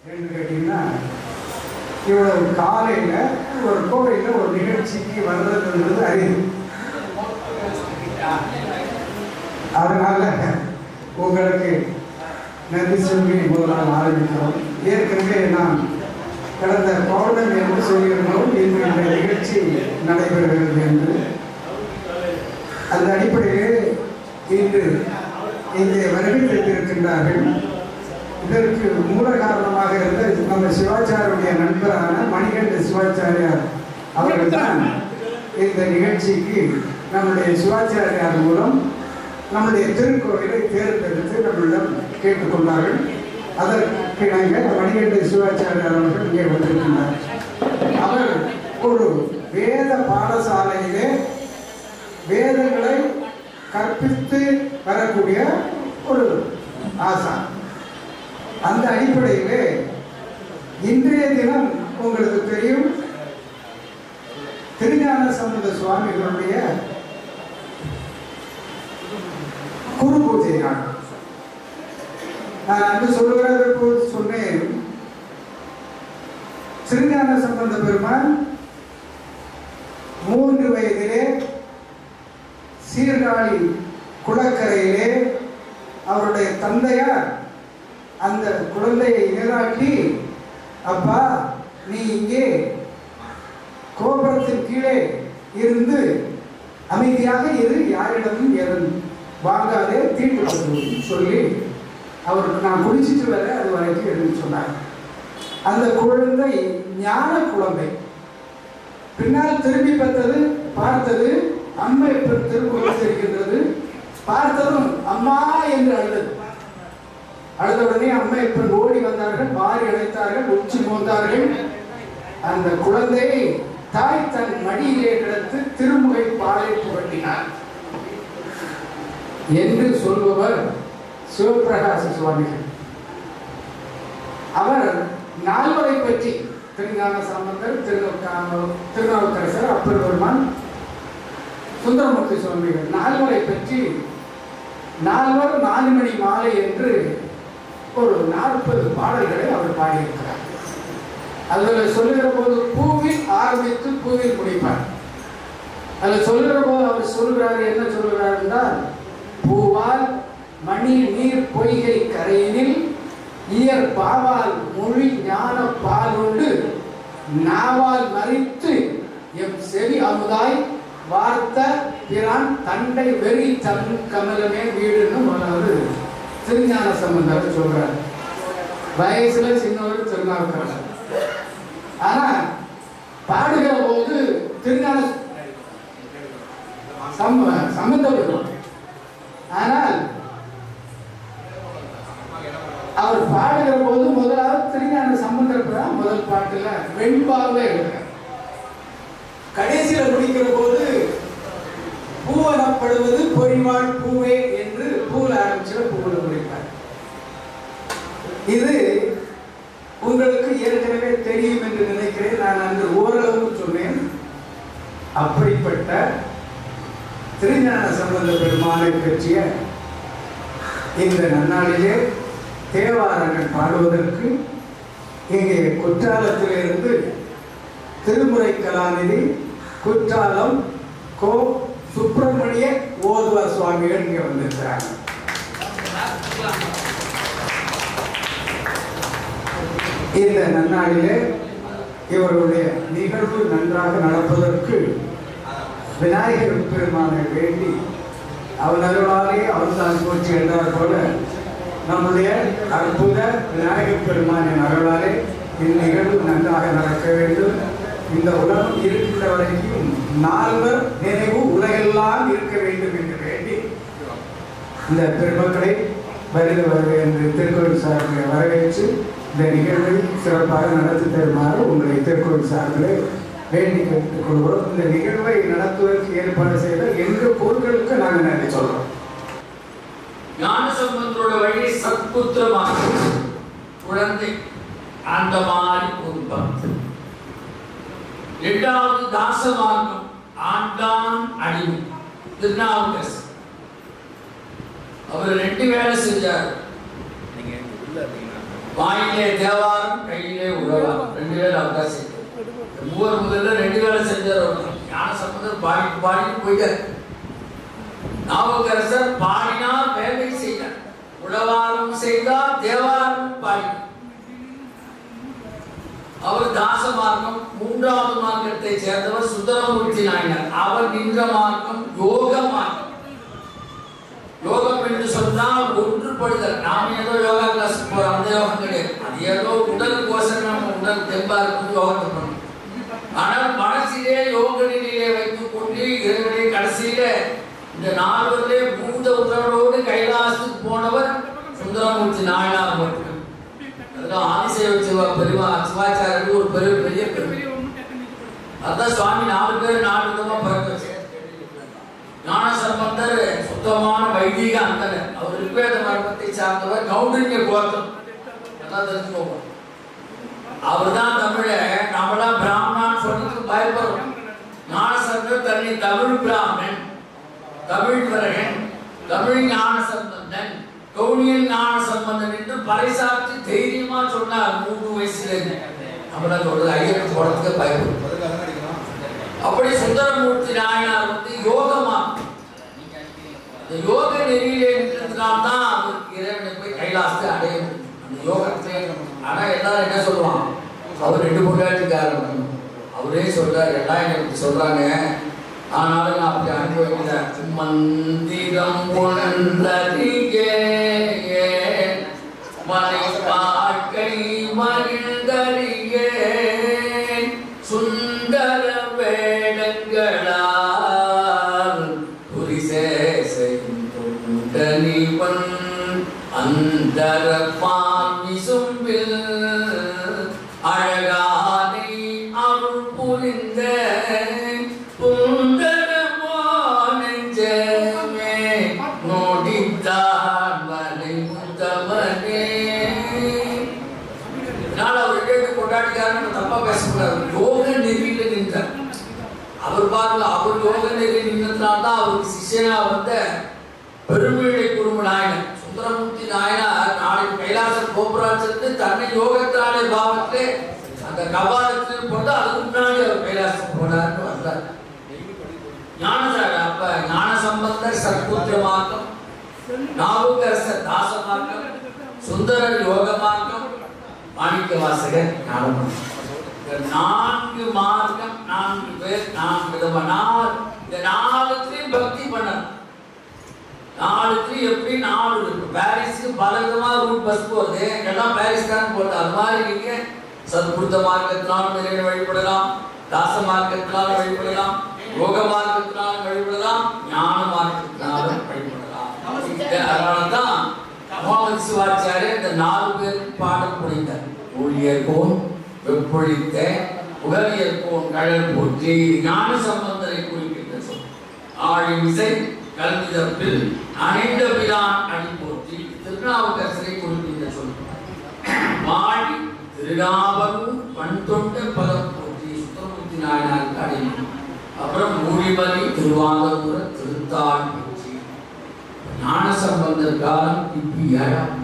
ஏன்னு கேட்டீங்கன்னா இவ்வளவு காலையில் ஒரு கோவிலில் ஒரு நிகழ்ச்சிக்கு வர்றதுன்றது அறிவு அதனால உங்களுக்கு நன்றி சொல்லி முதலாக ஆரம்பிக்கிறோம் ஏற்கனவே நான் கடந்த பௌர்ணமி என்று சொல்லியிருந்தோம் இன்று இந்த நிகழ்ச்சி நடைபெறுகிறது என்று அந்த அடிப்படையிலே இன்று இங்கே வருகை தந்திருக்கின்றார்கள் இதற்கு மூல காரணமாக இருந்த நம்ம சிவாச்சாரியுடைய நண்பரான மணிகண்ட சிவாச்சாரியார் அவர்கள் தான் இந்த நிகழ்ச்சிக்கு நம்முடைய சிவாச்சாரியார் மூலம் நம்முடைய திருக்கோவிலை தேர்ந்தெடுத்து நம்மளிடம் கேட்டுக்கொண்டார்கள் அதற்கு நாங்கள் மணிகண்ட சிவாச்சாரியார் அவர்கள் இங்கே வந்திருக்கின்றார் அவர் ஒரு வேத பாடசாலையிலே வேதங்களை கற்பித்து வரக்கூடிய ஒரு ஆசான் அந்த அடிப்படையிலே இன்றைய தினம் உங்களுக்கு தெரியும் திருஞான சம்பந்த சுவாமிகளுடைய குரு பூஜை நாள் நான் அன்று சொல்லுகிறது போது சொன்னேன் திருஞான சம்பந்த பெருமான் மூன்று வயதிலே சீர்காழி குளக்கரையிலே அவருடைய தந்தையார் அந்த குழந்தையை நிராட்டி அப்பா நீ இங்கே கோபுரத்தின் கீழே இருந்து அமைதியாக இரு யாரிடமும் எதன் வாங்காதே தீட்டுப்படுத்தும் சொல்லி அவருக்கு நான் குளிச்சுட்டு வர அது வரைக்கும் எழுதி சொன்னார் அந்த குழந்தை ஞான குழந்தை பின்னால் திரும்பி பார்த்தது பார்த்தது அம்மை திரும்ப இருக்கின்றது பார்த்ததும் அம்மா என்று அழுதது அழுத உடனே அம்மை எப்பன் ஓடி வந்தார்கள் வாரி அழைத்தார்கள் உச்சி மோந்தார்கள் அந்த குழந்தையை தாய் தன் மடியிலே கிடந்து திருமுகை பாலை புகட்டினார் என்று சொல்பவர் சிவபிரகாச சுவாமிகள் அவர் நால்வரை பற்றி திருஞான சம்பந்தர் திருநாவுக்கரசர் அப்பர் பெருமான் சுந்தரமூர்த்தி சுவாமிகள் நால்வரை பற்றி நால்வர் நாலு மணி மாலை என்று ஒரு நாற்பது பாடல்களை அவர் பாடியிருக்கிறார் அதில் சொல்லுகிற போது பூவில் ஆரம்பித்து பூவில் முடிப்பார் அதில் சொல்லுகிற போது அவர் சொல்கிறார் என்ன சொல்கிறார் என்றால் பூவால் மணி நீர் பொய்கை கரையினில் இயற் பாவால் மொழி ஞான பாலுண்டு நாவால் மறித்து எம் செவி அமுதாய் வார்த்த பிரான் தண்டை வெறி தன் கமலமே வீடுன்னு முதலாவது திருஞான சம்பந்தர் சொல்றார் வயசுல சின்னவர் திருநாவுக்கரசர் ஆனா பாடுகிற போது திருஞான சம்ப சம்பந்தம் ஆனால் அவர் பாடுகிற போது முதலாவது திருஞான சம்பந்தர் தான் முதல் பாட்டுல வெண்பாவில எழுதுறார் கடைசியில முடிக்கிற போது பூவனப்படுவது பொறிவாள் பூவே என்று பூல ஆரம்பிச்சுல பூவில் முடிப்பார் இது உங்களுக்கு ஏற்கனவே தெரியும் என்று நினைக்கிறேன் நான் அன்று ஓரளவு சொன்னேன் அப்படிப்பட்ட திருஞான சம்பந்த பெருமானை பற்றிய இந்த நன்னாளிலே தேவாரங்கள் பாடுவதற்கு இங்கே குற்றாலத்திலிருந்து திருமுறை கலாநிதி குற்றாலம் கோ சுப்பிரமணிய ஓதுவார் சுவாமிகள் இங்கே வந்திருக்கிறாங்க இந்த நன்னாளிலே இவருடைய நிகழ்வு நன்றாக நடப்பதற்கு விநாயகர் பெருமானை வேண்டி அவன் அருளாலே அவன் தான் போற்றி என்றார் போல நம்முடைய அற்புத விநாயகர் பெருமானின் அருளாலே இந்நிகழ்வு நன்றாக நடக்க வேண்டும் இந்த உலகம் இருக்கின்ற வரைக்கும் நால்வர் நினைவு உலகெல்லாம் இருக்க வேண்டும் என்று வேண்டி இந்த பெருமக்களை வருக வருக என்று திருக்கோவில் சார்பில் வரவேற்று இந்த நிகழ்வை சிறப்பாக நடத்தி தருமாறு உங்களை திருக்கோவில் சார்பில் வேண்டி கேட்டுக் கொள்கிறோம் இந்த நிகழ்வை நடத்துவதற்கு ஏற்பாடு செய்த எங்கள் பொருட்களுக்கு நாங்கள் நன்றி சொல்றோம் ஞானசம்பந்தரோட வழி சத்புத்திரமாக குழந்தை அந்த மாதிரி குடும்பம் இரண்டாவது தாசமார்க்கம் ஆண்டான் அடிமை திருநாவுக்கரசு அவர் ரெண்டு வேலை செஞ்சார் நீங்க உள்ள இருந்தீங்கன்னா வாயிலே தேவாரம் கையிலே உழவாரம் ரெண்டு பேரும் அவர்தான் செய்தார் மூவர் முதல்ல ரெண்டு வேலை செஞ்சார் அவர் ஞான சம்பந்தர் பாடி பாடி போயிட்டார் நாவுக்கரசர் பாடினார் வேலை செய்தார் உழவாரம் செய்தார் தேவாரம் பாடினார் அவர் தாச மார்க்கம் மூன்றாவது மார்க்கத்தை சேர்ந்தவர் சுந்தரமூர்த்தி நாயனார் அவர் நின்ற மார்க்கம் யோக மார்க்கம் யோகம் என்று சொன்னால் ஒன்றுபடுதல் நாம ஏதோ யோகா கிளாஸ் போறோம் அந்த யோகம் கிடையாது அது ஏதோ உடல் கோசம் நம்ம உடல் தெம்பா இருக்கும் யோகத்தை பண்ணணும் ஆனால் மனசிலே யோக நிலையை வைத்துக் கொண்டு இறைவனை கடைசியில இந்த நால்வரிலே பூத உடலோடு கைலாசத்துக்கு போனவர் சுந்தரமூர்த்தி நாயனார் மட்டும் அதுதான் ஆதிசேவ சிவா பெருமா சிவாச்சாரியருக்கு ஒரு பெரிய பெரிய பெருமை அதான் சுவாமி நாலு பேர் நாலு விதமா பிறக்க வச்சார் ஞான சம்பந்தர் சுத்தமான வைதிக அந்தனர் அவர் ரிக்வேத மர்மத்தை சார்ந்தவர் கௌண்டன்ய கோத்திரம் அதான் தெரிஞ்சுக்கோங்க அவர் தான் தமிழ நம்மளாம் பிராமணான்னு சொல்றதுக்கு பயப்படுறோம் ஞான சம்பந்தர் தன்னை தமிழ் பிராமணன் தமிழ் வரகன் தமிழ் ஞான சம்பந்தன் கௌணியன் ஞான சம்பந்தன் என்று பறைசாற்றி தைரியமா சொன்னார் மூணு வயசுல இருந்து நம்மள சொல்றது ஐயனுக்கு போறதுக்கு பயப்படும் அப்படி சுந்தரமூர்த்தி நாயனார் வந்து யோகமா இந்த யோக நெறியிலே இருக்கிறதுனால தான் அவருக்கு இறைவனை போய் கைலாசத்தை அடைய முடியும் அந்த யோகத்தை ஆனா எல்லாரும் என்ன சொல்லுவான் அவர் ரெண்டு பொண்டாட்டிக்காரன் அவரே சொல்றாரு எல்லாம் எனக்கு சொல்றாங்க ஆனாலும் நான் அப்படி அனுபவிக்கிறேன் மந்திரம் உணர்ந்தறிகே மனை வாழ்க்கை மகிழ்ந்தறிகே சுந்தர வேடங்களால் புரிசேசையும் தொண்டனிவன் அந்தர பாமிசும்பில் அழகானை அருள் புரிந்த சுந்தரமோ நெஞ்சமே நோடித்தான் வரை முதவனே இதனால அவர் கேட்டு கொண்டாடிக்காரன்னு தப்பா பேசக்கூடாது யோக நெறியில நின்றார் அவர் பாருங்க அவர் யோக நெறி நின்றதுனால தான் அவருக்கு சிஷ்யனா வந்த பெருமிழை குடும்ப நாயனர் சுந்தரமூர்த்தி நாயனார் நாளைக்கு கைலாச கோபுராட்சத்து தன்னை யோகத்தினாலே பாவத்திலே அந்த கபாலத்தில் போட்டு அதுக்கு முன்னாடி அவர் கைலாசம் போனார்னு வந்தார் ஞானசார அப்ப ஞான சம்பந்தர் சத்புத்திரமாக்கம் நாவுக்கரசர் தாசமாக்கம் சுந்தரர் யோகமாக்கம் மாணிக்க வாசகர் ஞானமாக்கம் இந்த நான்கு மார்க்கம் நான்கு பேர் நான்கு விதமான நாலு இந்த நாலுத்தையும் பக்தி பண்ணணும் நாலுக்கு எப்படி நாலு இருக்கு பாரிஸ்க்கு பல விதமா ரூட் பஸ் போகுது எல்லாம் பாரிஸ் தான் போகுது அது மாதிரி நீங்க சத்புருத்த மார்க்கத்தினாலும் நிறைய வழிபடலாம் தாச மார்க்கத்தினாலும் வழிபடலாம் யோக மார்க்கத்தினாலும் வழிபடலாம் ஞான மார்க்கத்தினாலும் வழிபடலாம் இந்த- அதனாலதான் முகமது சிவாச்சாரியர் இந்த நாலு பேர் பாடல் புரிந்தார் ஊழியர்கோன் வெப்பொழித்த உகவியர்கோன் கழல் போற்றி ஞான சம்பந்தரை குறிப்பிட்ட சொல் ஆழிமிசை கல்விதப்பில் அணைந்த பிரான் அடி போற்றி திருநாவுக்கரசரை குறிப்பிட்ட சொல் வாழி திருநாவலூர் பண் தொண்ட பதம் போற்றி சுத்தமூர்த்தி நாயனாருக்கு அடையும் அப்புறம் மூழிமலை திருவாங்கூர திருத்தாள் போற்றி ஞான சம்பந்தர் காலம் இப்படி ஏழாம்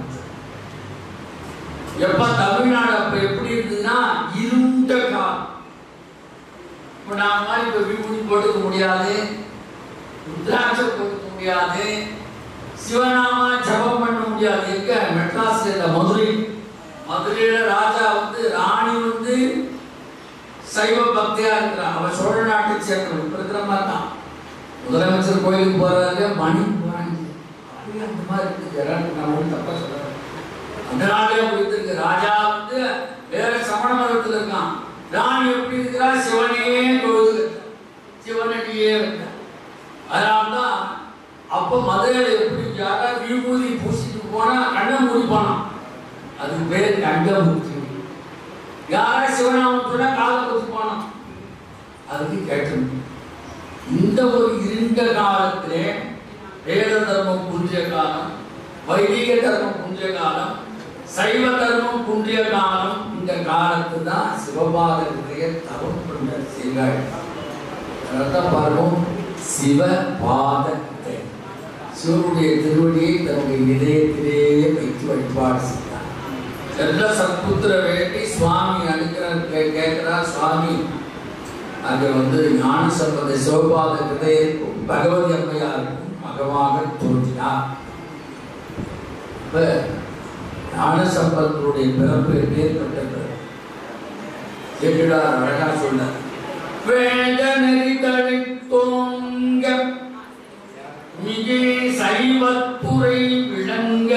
எப்ப தமிழ்நாடு அப்ப எப்படி இருந்ததுன்னா இருண்ட காலம் இப்ப நான் மாதிரி இப்ப விபூதி போட்டுக்க முடியாது ருத்ராட்சம் போட்டுக்க முடியாது சிவநாம ஜபம் பண்ண முடியாது எங்க மெட்ராஸ்ல இல்ல மதுரை மதுரையில ராஜா வந்து ராணி வந்து சைவ பக்தியா இருக்கிறான் அவன் சோழ நாட்டை சேர்ந்தவன் இப்ப இருக்கிற மாதிரி தான் முதலமைச்சர் கோயிலுக்கு போறாரு மணி வாங்கி அப்படியே அந்த மாதிரி இருக்கு ஜெரான் நான் ஒன்றும் தப்பா சொல்றேன் அந்த நாளே அப்படி இருக்கு ராஜா வந்து வேற சமண மதத்துல இருக்கான் ராணி எப்படி இருக்கிறா சிவனே தொழுது சிவனடியே இருக்க அதனால்தான் அப்ப மதுரையில எப்படி யாராவது விபூதி பூசிட்டு போனா கண்ணை மூடி போனான் அதுக்கு பேர் கண்டமூர்த்தி யாரா சிவநாமம் சொன்னா காலை குத்தி போனான் அதுக்கு கேட்டு இந்த ஒரு இருண்ட காலத்திலே வேத தர்மம் குன்றிய காலம் வைதிக தர்மம் குன்றிய காலம் சைவ தர்மம் குன்றிய காலம் இந்த காலத்து தான் சிவபாதனுடைய தவம் கொண்ட சீர்கள் அதான் பார்ப்போம் சிவ பாதத்தை சிவனுடைய திருவடியை தன்னுடைய இதயத்திலே வைத்து வழிபாடு செய்தார் எல்லாம் சத்புத்திர வேண்டி சுவாமி அனுக்கிறார் கேட்கிறார் சுவாமி அங்க வந்து ஞான சம்பந்த சிவபாத ஹிருதயருக்கும் பகவதி அம்மையாருக்கும் மகமாக தோன்றினார் இப்ப ஞான சம்பந்தருடைய பிறப்பு எப்பேற்பட்டது கேட்டுடார் அழகா சொன்னார் வேத நெறி தழைத்தோங்க மிகை சைவத்துறை விளங்க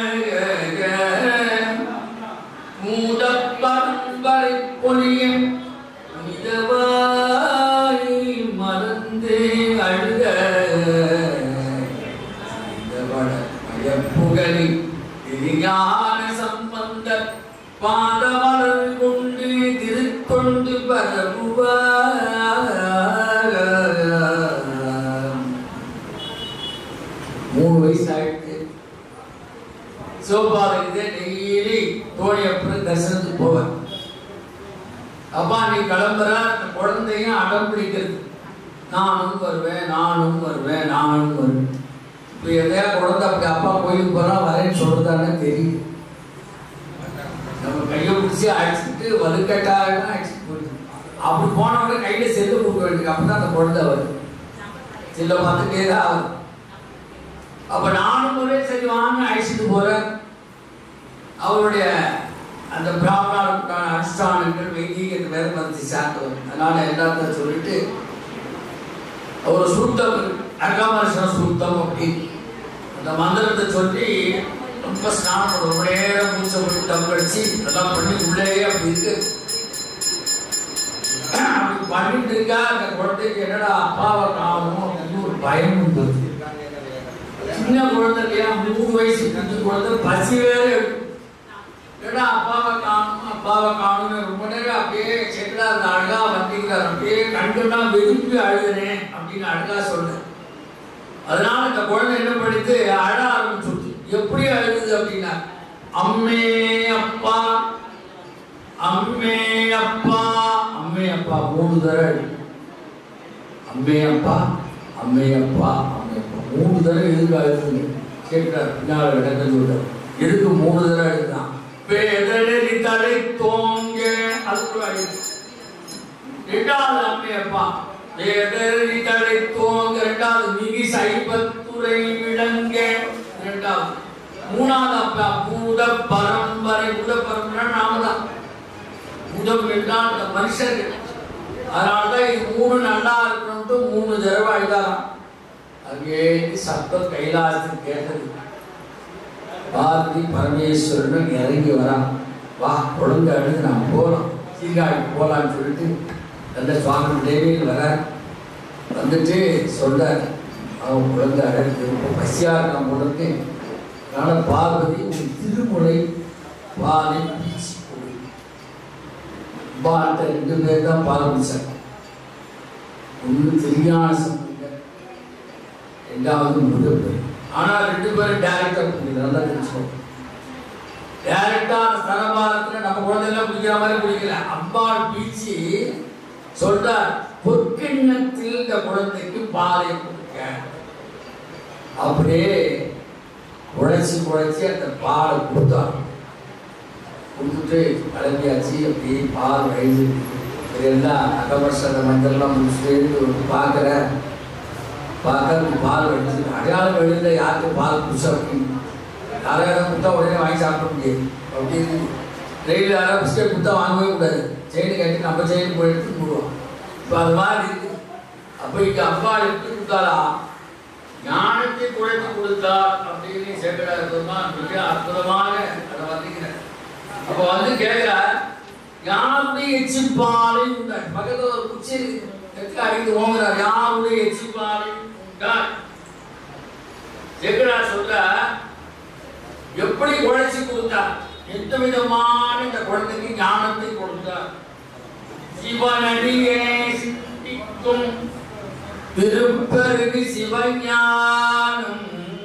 மூடப்பரம்பரை பொலியும் மிதவாய் மறந்து அழுக புகழி திரியான சம்பந்த பாதமலர் கொண்டு திருக்கொண்டு பரவுவார் மூணு வயசு ஆயிடுச்சு சிவபாலகிட்ட டெய்லி தோழி அப்புறம் தரிசனத்துக்கு போவேன் அப்பா நீ கிளம்புற அந்த குழந்தையும் அடம் பிடிக்கிறது நானும் வருவேன் நானும் வருவேன் நானும் வருவேன் இப்போ எதையா குழந்தை அப்படி அப்பா கோயிலுக்கு போறான் வரேன்னு சொல்றதானே தெரியுது நம்ம கையை பிடிச்சி அடிச்சுட்டு வலுக்கட்டாக அடிச்சுட்டு போயிடுது அப்படி போனவங்க கையில செல்லு கொடுக்க வேண்டியது அப்பதான் அந்த குழந்தை வருது செல்ல பார்த்துட்டே தான் ஆகுது அப்ப நானும் ஒரே சரி வாங்க அழைச்சிட்டு போறேன் அவருடைய அந்த பிராமணருக்கான அனுஷ்டானங்கள் வைதீகத்து வேற வந்து சாத்தவர் அதனால எல்லாத்தையும் சொல்லிட்டு ஒரு சூத்தம் அகாமர்ஷன சூத்தம் அப்படின்னு அந்த மந்திரத்தை சொல்லி ரொம்ப ஸ்நானம் பண்ண ரொம்ப நேரம் மூச்சை போட்டு தம் அடிச்சு அதெல்லாம் பண்ணி உள்ளேயே அப்படி இருக்கு அப்படி பண்ணிட்டு இருக்கா அந்த குழந்தைக்கு என்னடா அப்பாவை காணும் அப்படின்னு ஒரு பயம் இருந்தது சின்ன குழந்தை இல்லையா மூணு வயசு குஞ்சு குழந்தை பசி வேற எடுக்கும். என்னடா அப்பாவை காணும் அப்பாவை காணும்னு ரொம்ப நேரம் அப்படியே செட்டிலா அந்த அழகா வந்திக்கிறார் அப்படியே கண்டுனா விரும்பி அழுகிறேன் அப்படின்னு அழகா சொன்னேன் அதனால இந்த குழந்தை என்ன படித்து அழ ஆரம்பிச்சுட்டு எப்படி அழுகுது அப்படின்னா அம்மே அப்பா அம்மே அப்பா அம்மே அப்பா மூணு தடவை அழுது. அம்மே அப்பா அம்மே அப்பா அம்மே அப்பா மூணு தடவை எதுக்கு அழுதுங்க கேட்கிறார் பின்னால் விளக்கம் சொல்றார் எதுக்கு மூணு தடவை அழுதான் வேதனை தலை தோங்க அதுக்கு அழுது ரெண்டாவது அம்மே அப்பா வேதனை தலை தோங்க ரெண்டாவது மிகி சைபத்துறை விளங்க ரெண்டாவது மூணாவது அப்பா பூத பரம்பரை பூத பரம்பரை நாம தான் பூதம் என்றால் இந்த மனுஷர்கள் அதனாலதான் இது மூணு நல்லா இருக்கணும்ட்டு மூணு தடவை அழுதாராம் அங்கே சத்தம் கைலாசத்தில் கேட்டது பார்வதி பரமேஸ்வரன் இறங்கி வரான் வா குழந்தை அழுது நாம் போகலாம் சீர்காழிக்கு போகலான்னு சொல்லிட்டு நல்ல சுவாமி தேவியில் வர வந்துட்டு சொல்றார் அவன் குழந்தை அழுது ரொம்ப பசியா இருக்கான் பொழுது அதனால பார்வதி உன் திருமுறை பாலை பீச்சி கொடு பாட்ட ரெண்டு பேர் தான் பாரம்பிச்சாங்க ஒன்று திருஞான சம்பந்தர் ரெண்டாவது முருகப்பேர் ஆனால் ரெண்டு பேரும் டேரக்டா புரியுது நல்லா தெரிஞ்சுக்கோ டேரக்டா அந்த ஸ்தலபாரத்தில் நம்ம குழந்தைலாம் குடிக்கிற மாதிரி குடிக்கல அம்பாள் பீச்சி சொல்றார் பொற்கிண்ணத்தில் இந்த குழந்தைக்கு பாலை கொடுக்க அப்படியே குழைச்சி குழைச்சி அந்த பாலை கொடுத்தார் கொடுத்துட்டு கிளம்பியாச்சு அப்படியே பால் வயது இதெல்லாம் அகவர்ஷத மஞ்சள்லாம் முடிச்சுட்டு வந்து பார்க்குறேன் பார்த்தா பால் வடிச்சு அடையாளம் எழுத யாருக்கு பால் புதுசாக அப்படின்னு யாராவது கொடுத்தா உடனே வாங்கி சாப்பிட முடியாது அப்படின்னு ரயிலில் யாராவது பிஸ்கட் கொடுத்தா வாங்கவே கூடாது செயின் கட்டி நம்ம செயின் போய் எடுத்து போடுவோம் இப்போ அது மாதிரி இருக்கு அப்போ இங்கே அப்பா எடுத்து கொடுத்தாரா ஞானத்தை குழைத்து கொடுத்தார் அப்படின்னு சேகரா பெருமான் மிக அற்புதமாக அதை வர்ணிக்கிறார் அப்ப வந்து கேட்கிறார் யாருடைய எச்சிப்பாலை உண்டார் பக்கத்துல ஒரு குச்சி இருக்கு எதுக்கு அடித்து ஓங்குறார் யாருடைய எச்சிப்பாலை உண்டார் ஜெகராஜ் சொல்ற எப்படி குழைச்சி கொடுத்தார் எந்த விதமான இந்த குழந்தைக்கு ஞானத்தை கொடுத்தார் சிவனடியே சித்திக்கும் திருப்பருகு சிவஞானம்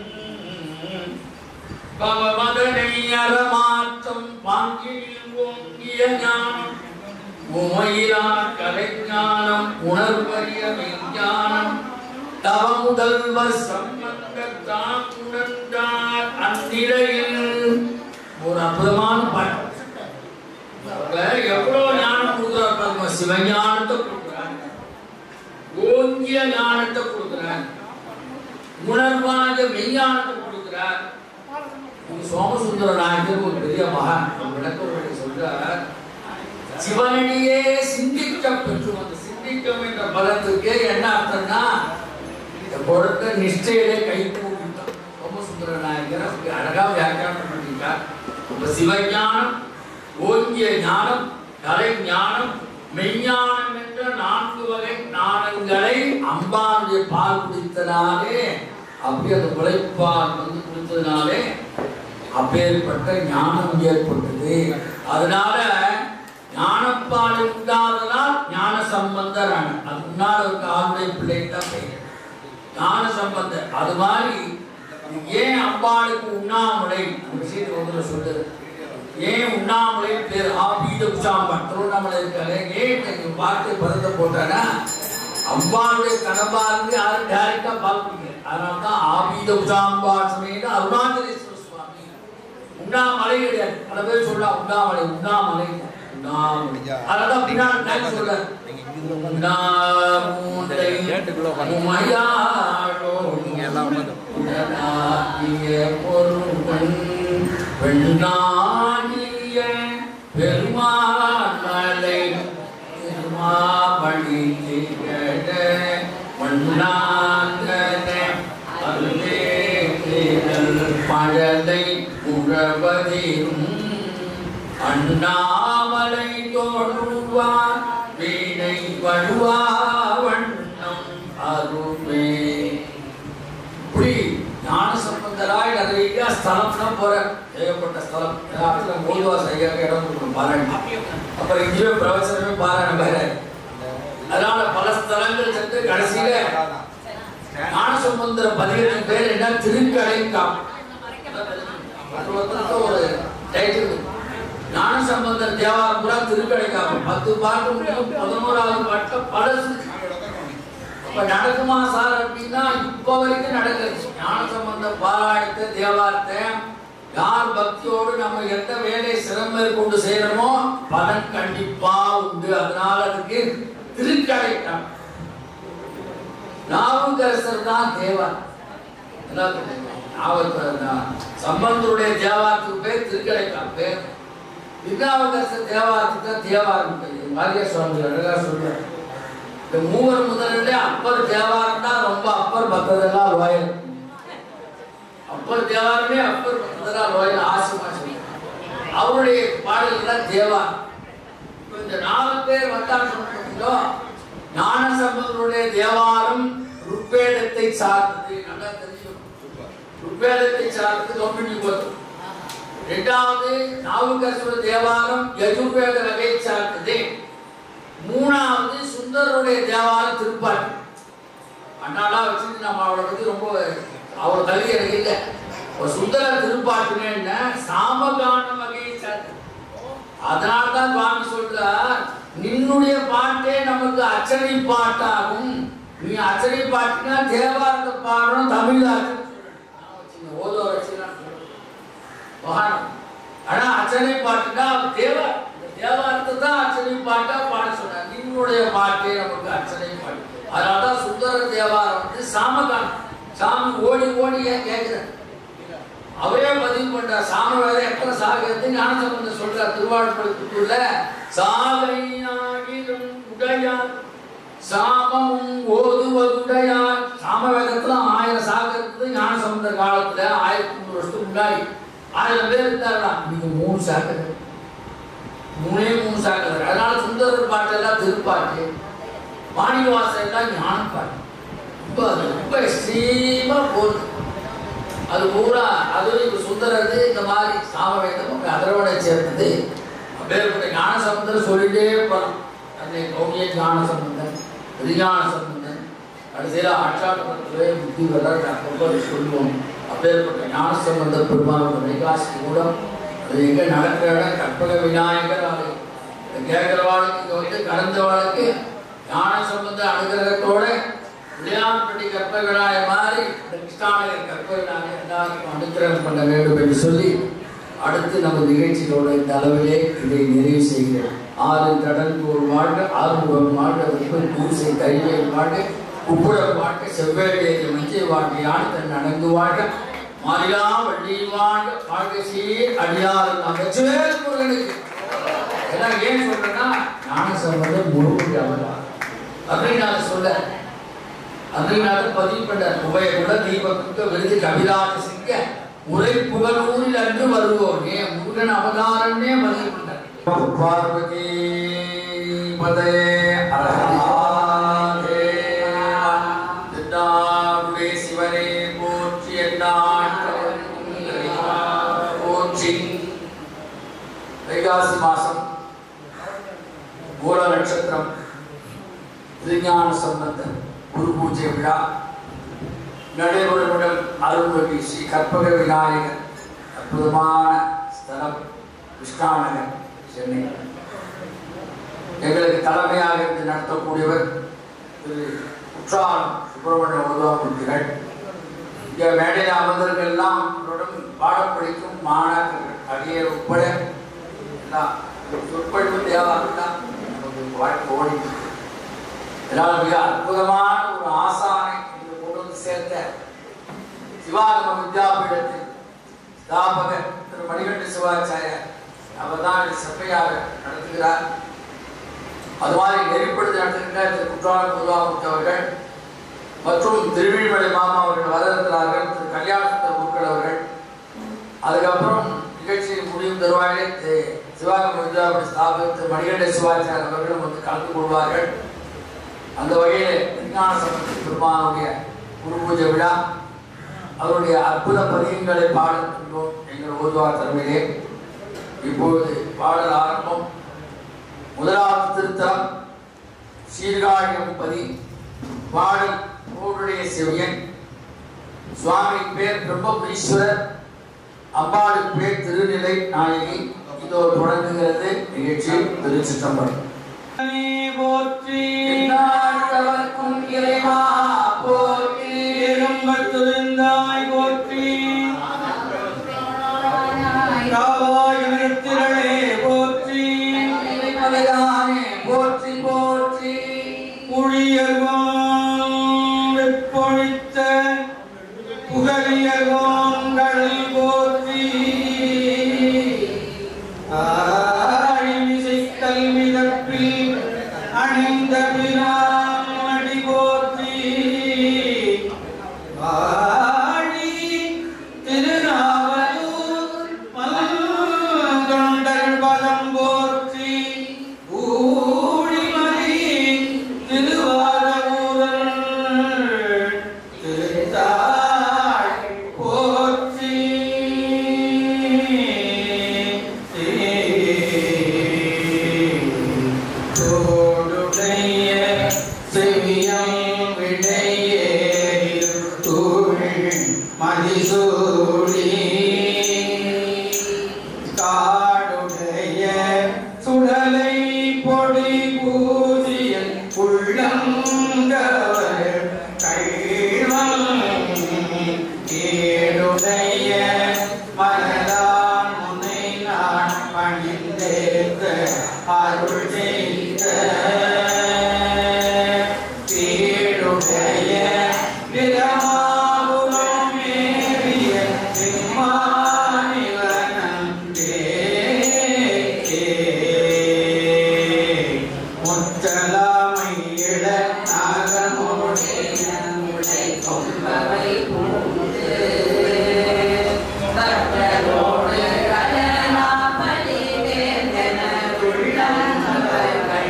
பவமதனை அறமாற்றம் பாங்கில் ஓங்கிய ஞானம் உமையிலா கலைஞானம் உணர்வறிய மெய்ஞானம் தவ முதல்வர் சம்பந்தத்தான் உணர்ந்தார் அந்நிலையில் ஒரு அற்புதமான பாட்டு அப்ப எவ்வளவு ஞானம் கொடுக்குறாரு பாருங்க சிவஞானத்தை கொடுக்குறார் ஓங்கிய ஞானத்தை கொடுக்குறார் உணர்வாக மெய்ஞானத்தை கொடுக்குறார் இது சோமசுந்தர நாயகர் ஒரு பெரிய மகான் அவர் விளக்க உரை சொல்றார் சிவனடியே சிந்திக்க பெற்று அந்த சிந்திக்கம் என்ற பலத்துக்கே என்ன அர்த்தம்னா இந்த கொடுத்த நிஷ்டையிலே கை கூப்பிட்டான் சோமசுந்தர நாயகர் அப்படி அழகா வியாக்கியானம் பண்ணிட்டார் இப்ப சிவஞானம் ஓங்கிய ஞானம் கலை ஞானம் மெய்ஞானம் என்ற நான்கு வகை ஞானங்களை அம்பாளுடைய பால் குடித்தனாலே அப்படி அந்த உழைப்பால் வந்து குடித்ததுனாலே அப்பேற்பட்ட ஞானம் ஏற்பட்டது அதனால ஞானப்பால் உண்டாததால் ஞான சம்பந்தர் ஆனார். அது முன்னால் இருக்க ஆளுடைய பிள்ளைக்கு தான் பெயர் ஞான சம்பந்தர் அது மாதிரி ஏன் அம்பாளுக்கு உண்ணாமலை அந்த விஷயத்தை வந்து சொல்லுது ஏன் உண்ணாமலை பேர் ஆபீத உச்சாம்பன் திருவண்ணாமலை இருக்காரு ஏன் இந்த வார்த்தை பதத்தை போட்டானா அம்பாளுடைய கனபா இருந்து யாரும் டைரக்டா பார்க்க முடியல அதனால தான் ஆபீத உச்சாம்பா சமயம் அருணாச்சலேஸ்வர சுவாமி உண்ணாமலை கிடையாது பல பேர் சொல்றா உண்ணாமலை உண்ணாமலை உண்ணாமலை அதனால பின்னாடி நான் சொல்றேன் உண்ணாமூலை உமையாளோ உடனாகிய பொருள் பெண்ணாகிய பெருமாளை திருமாவளி திகழ மண்ணாங்கன அருளே தேடல் மழலை உழவதிரும் அண்ணாமலை தோழுவார் வீணை வழுவா வண்ணம் அருமே இப்படி ஞான சம்பந்தராய் நிறைய ஸ்தலம்னா போற ஏகப்பட்ட ஸ்தலம் எல்லா இடத்துல மூலவாச ஐயாக்கு இடம் கொடுக்கணும் பாராயணம் அப்புறம் இங்கேயே பிரவச்சனமே பாராயணம் வேற அதனால பல ஸ்தலங்கள் சென்று கடைசியில ஞான சம்பந்தர பதிகத்தின் பேர் என்ன திருக்கடைக்காம் அது வந்து ஒரு டைட்டில் ஞான சம்பந்தர் தேவாரம் பூரா திருக்கடைக்காம் பத்து பாட்டு முடியும் பதினோராவது பாட்டு பழசு இப்ப நடக்குமா சார் அப்படின்னா இப்ப வரைக்கும் நடக்குது ஞான சம்பந்த பாராயணத்தை தேவாரத்தை யார் பக்தியோடு நம்ம எந்த வேலை சிறந்த கொண்டு செய்யறோமோ பலன் கண்டிப்பா உண்டு அதனால அதுக்கு திருக்கடைக்காம் நாவுக்கரசர் தான் தேவார் எல்லாருக்கும் தெரியும். நாவுக்கரசர் தான். சம்பந்தருடைய தேவாரத்துக்கு பேர் திருக்கடைக்காம் பேர் திருநாவுக்கரசர் தேவாரத்துக்கு தான் தேவாரம் பேர் மாரியா சுவாமி அழகா சொல்றாரு இந்த மூவர் முதலில் அப்பர் தேவாரம் தான் ரொம்ப அப்பர் பக்தரெல்லாம் லோயல் அப்பர் தேவாரமே அப்பர் பக்தரெல்லாம் லோயல் ஆசிமா சொல்லி அவருடைய பாடல்கள் தேவாரம் இப்ப இந்த நாலு பேர் வந்தான்னு சொன்னீங்களோ ஞான சம்பந்தருடைய தேவாரம் ருப்பேதத்தை சார்ந்தது நல்லா தெரியும் ருப்பேதத்தை சார்ந்தது தொண்ணூற்றி ஒன்பது இரண்டாவது நாவுக்கரசுர தேவாரம் யஜுர்வேத வகை சார்ந்தது மூணாவது சுந்தரருடைய தேவாரம் திருப்பாட்டு அண்ணாலாம் வச்சுட்டு நம்ம அவளை பத்தி ரொம்ப அவர் கல்வி எனக்கு இல்லை ஒரு சுந்தர திருப்பாட்டுன்னு என்ன சாமகான வகையை சார்ந்தது அதனால தான் சுவாமி சொல்றார் நின்னுடைய பாட்டே நமக்கு அச்சனை பாட்டாகும் நீ அச்சனை பாட்டுனா தேவாரத்தை பாடணும் தமிழ்ல ஓதோ வச்சுக்கலாம் மகானம் ஆனா அச்சனை பாட்டுனா தேவ தேவாரத்தை தான் அச்சனை பாட்டா பாட சொன்னார் நின்னுடைய பாட்டே நமக்கு அச்சனை பாட்டு அதனாலதான் சுந்தர தேவாரம் வந்து சாமகானம் சாமி ஓடி ஓடி ஏன் கேட்கிறேன் அவரே பதிவு பண்றார் சாமவேத எத்தனை சாகிறது ஞானசம்பந்தர் சொல்றார் திருவாழ்படுத்துக்குள்ள சாகையாகிலும் உடையார் சாமமும் ஓதுவதுடையார் சாமவேதத்துல ஆயிரம் சாகிறது ஞானசம்பந்தர் காலத்துல ஆயிரத்தி முந்நூறு வருஷத்துக்கு முன்னாடி ஆயிரம் பேர் இருந்தாரா நீங்க மூணு சாக்கர் மூணே மூணு சாக்கர் அதனால சுந்தரர் பாட்டு எல்லாம் திருப்பாட்டு மாணிக்கவாசல் எல்லாம் ஞான பாட்டு ரொம்ப அது ரொம்ப எக்ஸ்ட்ரீமா போகுது அது பூரா அதுவும் இப்ப சுந்தரது இந்த மாதிரி சாமவேதம் அப்புறம் அதரவனை சேர்ந்தது அப்பேற்பட்ட ஞான சம்பந்தர் சொல்லிட்டே போறோம் அன்னை கௌமிய ஞான சம்பந்தன் விஞ்ஞான சம்பந்தன் கடைசியில் ஆட்சாட்டத்திலே புத்தி வர அப்பப்போ சொல்லுவோம் அப்பேற்பட்ட ஞான சம்பந்த பெருமாள் வைகாசி மூலம் அது எங்க நடக்கிற இடம் கற்பக விநாயகர் ஆலயம் கேட்கிறவாளுக்கு இங்க வந்து கடந்தவாளுக்கு ஞான சம்பந்த அனுகிரகத்தோட விளையாட்டுப்பட்டி கற்பகனாய மாதிரி இந்த கிருஷ்ணாநகர் கற்பகனாய எல்லாருக்கும் அனுகிரகம் பண்ண வேண்டும் என்று சொல்லி அடுத்து நம்ம நிகழ்ச்சியோட இந்த அளவிலே இதை நிறைவு செய்கிறேன் ஆறு கடல் போர் வாழ்க ஆறுமுகம் வாழ்க வெப்பம் பூசை கைவேல் வாழ்க குப்புடம் வாழ்க செவ்வேலையை மஞ்சள் வாழ்க யானை தன் அடங்கு வாழ்க மாறிலா வள்ளி வாழ்க வாழ்க சீர் அடியார் வெச்சுவேல் முருகனுக்கு எல்லாம் ஏன் சொல்றேன்னா ஞான சம்பந்தம் முருகன் அவர் அப்படின்னு நான் சொல்ல அன்றைய பதிவு பண்ண உபய குல தீபத்துக்கு விருது கவிதாத சிங்க உரை புகழூரில் அன்று வருவோனே முருகன் அவதாரமே பதிவு பண்ணார் பார்வதி பதே அரே சிவனே போற்றி என்னாட்டவர்க்கும் இறைவா போற்றி வைகாசி மாசம் மூல நட்சத்திரம் திருஞான சம்பந்தன் குரு பூஜை விழா நடைமுறையுடன் அருள்மிகு ஸ்ரீ கற்பக விநாயகர் அற்புதமான ஸ்தலம் கிருஷ்ணாநகர் சென்னை எங்களுக்கு தலைமையாக இருந்து நடத்தக்கூடியவர் திரு குற்றாலம் சுப்பிரமணிய உருவாமூர்த்திகள் இங்கே மேடையில் அமர்ந்தவர்கள் எல்லாம் உங்களுடன் பாடம் படிக்கும் மாணாக்கர்கள் அடியர் உட்பட எல்லாம் சொற்பொழிவு தேவாரம் நமக்கு வாழ்க்கை ஓடிட்டு இருக்கு. இதனால் மிக அற்புதமான ஒரு ஆசானை இங்கு கொண்டு வந்து சேர்த்த சிவாகம வித்யாபீடத்தில் ஸ்தாபகர் திரு மணிகண்ட சிவாச்சாரியர் அவர் தான் இதை செம்மையாக நடத்துகிறார் அது மாதிரி நெறிப்படுத்தி நடத்துகின்ற திரு குற்றாலம் முருகாமுத்து அவர்கள் மற்றும் திருவிழிமலை மாமா அவர்கள் வர இருக்கிறார்கள் திரு கல்யாணசுந்தர குருக்கள் அவர்கள் அதுக்கப்புறம் நிகழ்ச்சியின் முடியும் தருவாயிலே தி- சிவாகம வித்யாபீட ஸ்தாபகர் திரு மணிகண்ட சிவாச்சாரியர் அவர்களும் வந்து கலந்து கொள்வார்கள் அந்த வகையில் விஞ்ஞான சம்பந்த பெருமானுடைய குரு பூஜை விழா அவருடைய அற்புத பதியங்களை பாடுகின்றோம் எங்கள் ஓதுவார் தலைமையிலே இப்பொழுது பாடல் ஆரம்பம் முதலாவது திருத்தலம் சீர்காழியம் பதி பாடல் நூலுடைய செவியன் சுவாமி பேர் பிரம்மபுரீஸ்வரர் அம்பாளுக்கு பேர் திருநிலை நாயகி இதோ தொடங்குகிறது நிகழ்ச்சி திருச்சிற்றம்பலம் போற்றி எந்நாட்டவர்க்கும் இறைவா போற்றி ஏகம்பத்துருந்தாய் போற்றி காவாய் நிறுத்திரளே போற்றி மலையானே போற்றி போற்றி புழியர்வான் வெப்பொழித்த புகழியர்வான் கடல் போற்றி ஆழிமிசை கல்விதப்பில் அணிந்த பிரான் அடி போற்றி ஆழி திருநாவலூர் மல்கொண்டர் பதம் போற்றி ஊழிமணி திருவாரூரன் திருத்தாள் போற்றி தோடுடைய செவியம் விடையே தூள் மதிசூடி காடுடைய சுடலை பொடி பூஜியல் உள்ளங்கவர் கைவம் ஏடுடைய மனதான் முனை நான் பணிந்தேத்த அருள் செய்த பேடுடைய பிரமாபுரம் மேறிய முத்தலாமை இட நாகமுடைய முளை கொம்பவை கடனாப்பலி வேந்தன உள்ளம்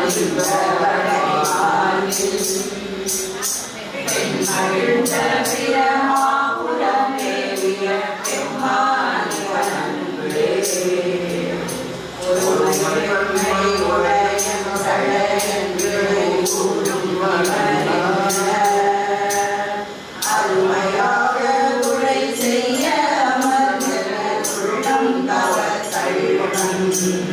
அருமையாக துணை செய்ய அமர்ந்த உள்ளம் தவ கழிவனம்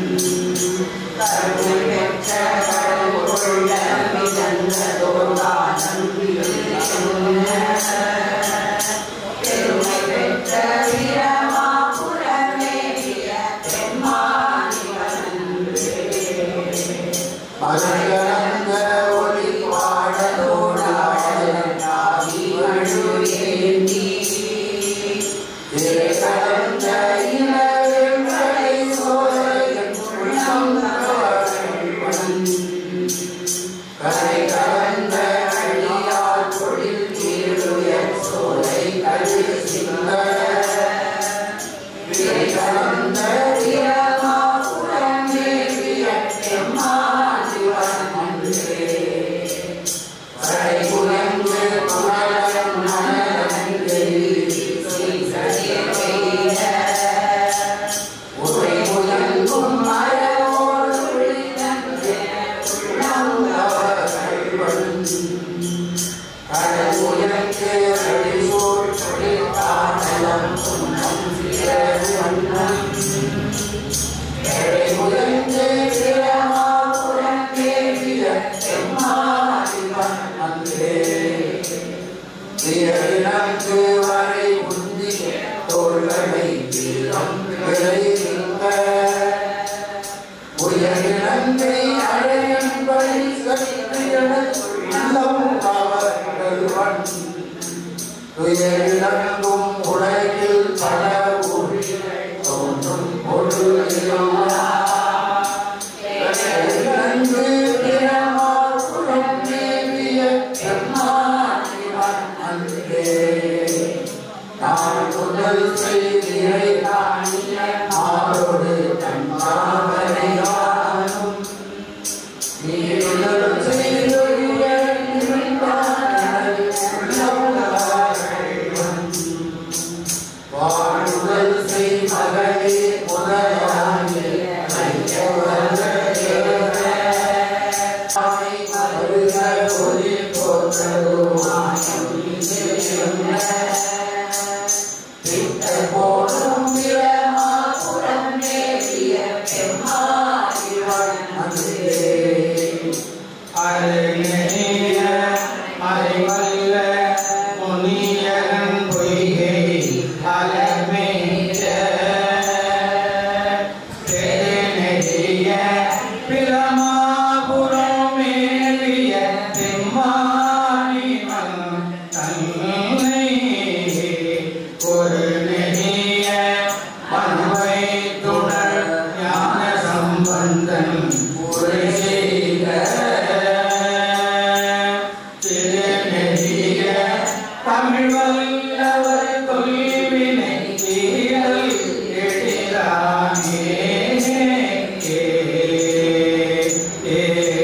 கருணை பெற்ற கடவுள் மிதந்ததோதானம் பெருமை பெற்ற வீரமாபுரமேறிய மலர்கலந்த ஒளி பாடலோடாடி வழுவேந்தி கலந்த இளவேங்கடை சோலையின் உள்ளம் கரை கலந்த அடியார் பொழில் நீருயர் சோலை கழிவு சிந்த விரை கலந்த வீரமாபுரமேறிய கரை புலந்து புகழம் மணலந்து உரை புலங்கும் மரவோடு கடவுளுக்கு அடிசோர் தொழிற்காலம் சுண்ணம் சிறவண்ணம் கடவுளுக்கு சிரமாபுரம் தேவிய செம்மாதிவன் அன்றே திரளுக்கு வரை உந்தி தோள்களை வீரம் விளைவிக்க உயரிழந்தை அழையன்படி சத்தியனத் உள்ளம் அவர்கள்வன் துயரிழங்கும் உலகில் பல ஊழி தோன்றும் பொருளிலங்கு பிரமாபுரம் தேவிய செம்மாதிவன் அன்றே நான் முதல் செய்தியை காணிய ஆரோடு தன்னாவரையானும் நீ முதல் செய்தொழிய வாழ்வுதல் செய் மகளே முதலாகி ஒளி போதும் பிரமாபுரம் மேவிய பெம்மாதிவன் அன்றே அருகிய அறிவல்ல முனியன் பொய்கை அலமேற்ற பெருநெறிய பிரமாபுரம் மேவிய பெம்மானிவன் தன்னை ஒரு நெறிய மனுவை துணர் ஞான சம்பந்தன் உரை செய்த திருநெறிய தமிழ் வல்லவர் தொல்வினை தீரல் எழிலானே ஏ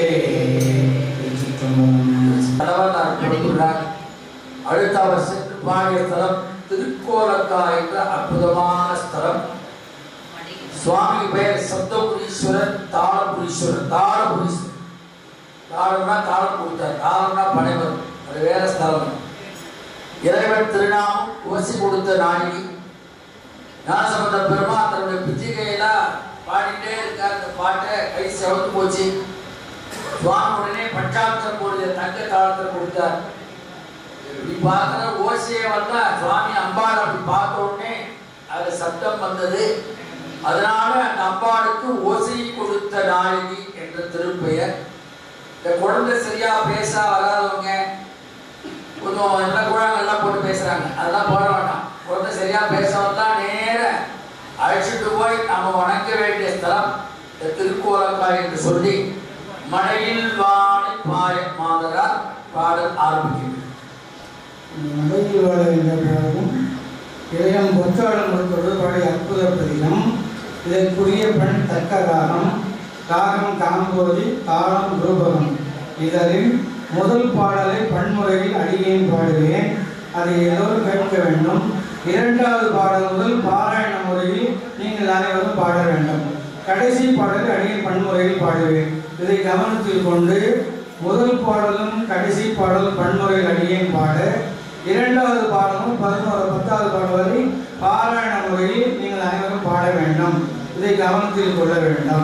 கடவுளார் கொடுத்துள்ளார் அடுத்த அவர் சென்று பாடிய ஸ்தலம் திருக்கோலக்கா என்ற அற்புதமான ஸ்தலம் சுவாமி பெயர் சப்தபுரீஸ்வரர் தாளபுரீஸ்வரர் தாளபுரீஸ்வரர் தாளம்னா தாளம் கொடுத்தார் தாளம்னா பனைவர் அது வேற ஸ்தலம் இறைவன் திருநாமம் உவசி கொடுத்த நாயகி ஞானசம்பந்த பெருமாள் தன்னுடைய பிச்சைகையெல்லாம் பாடிட்டே இருக்கார் அந்த பாட்டை கை செவந்து போச்சு சுவாமி உடனே பஞ்சாட்சம் போடுற தங்க தாளத்தில் கொடுத்தார் இப்படி பார்க்கிற ஓசையை வந்தா சுவாமி அம்பாள் அப்படி பார்த்த உடனே அது சத்தம் வந்தது அதனால அந்த அம்பாளுக்கு ஓசையை கொடுத்த நாயகி என்ற திருப்பெயர் இந்த குழந்தை சரியா பேச வராதவங்க கொஞ்சம் நல்ல குழாங்கெல்லாம் போட்டு பேசுறாங்க அதெல்லாம் போட வேண்டாம் குழந்தை சரியா பேச வந்தா நேர அழைச்சிட்டு போய் நாம வணங்க வேண்டிய ஸ்தலம் இந்த திருக்கோலக்காய் என்று சொல்லி மழையில் வாழை பாய மாதரார் பாடல் ஆரம்பிக்கின்றது மலையில் வாழ என்ற பாடலும் இளையம் பொற்றாளம் தொடர்பாடைய அற்புத பதிகம் இதற்குரிய பெண் தக்க ராகம் ராகம் காம்போதி தாளம் ரூபகம் இதழில் முதல் பாடலை பன்முறையில் அடியேன் பாடுவேன் அதை எல்லோரும் கேட்க வேண்டும் இரண்டாவது பாடல் முதல் பாராயண முறையில் நீங்கள் அனைவரும் பாட வேண்டும் கடைசி பாடலை அடியேன் பன்முறையில் பாடுவேன் இதை கவனத்தில் கொண்டு முதல் பாடலும் கடைசி பாடலும் பன்முறையில் அடியேன் பாட இரண்டாவது பாடலும் பதினோரு பத்தாவது பாடல் வரை பாராயண முறையில் நீங்கள் அனைவரும் பாட வேண்டும் இதை கவனத்தில் கொள்ள வேண்டும்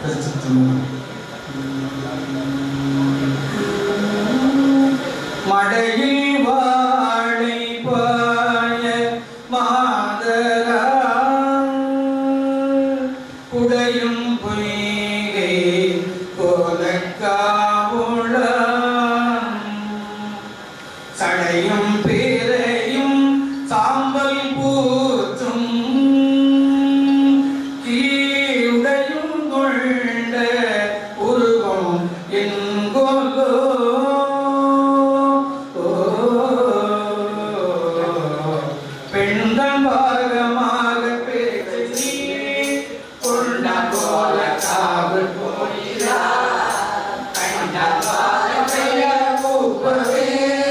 மடையில் வாழை பாய மாதரா குடையும் பொய்கை கோலக்காவுள சடையும் பிறையும் சாம்பல் பூத்தும் கீழுடையும் கொண்ட உருவம் எங்கொல்லோ பெண்கள் பாகமாக பேசி கொண்ட போல காவல் போயிரா கண்ட பாகமைய பூப்பவே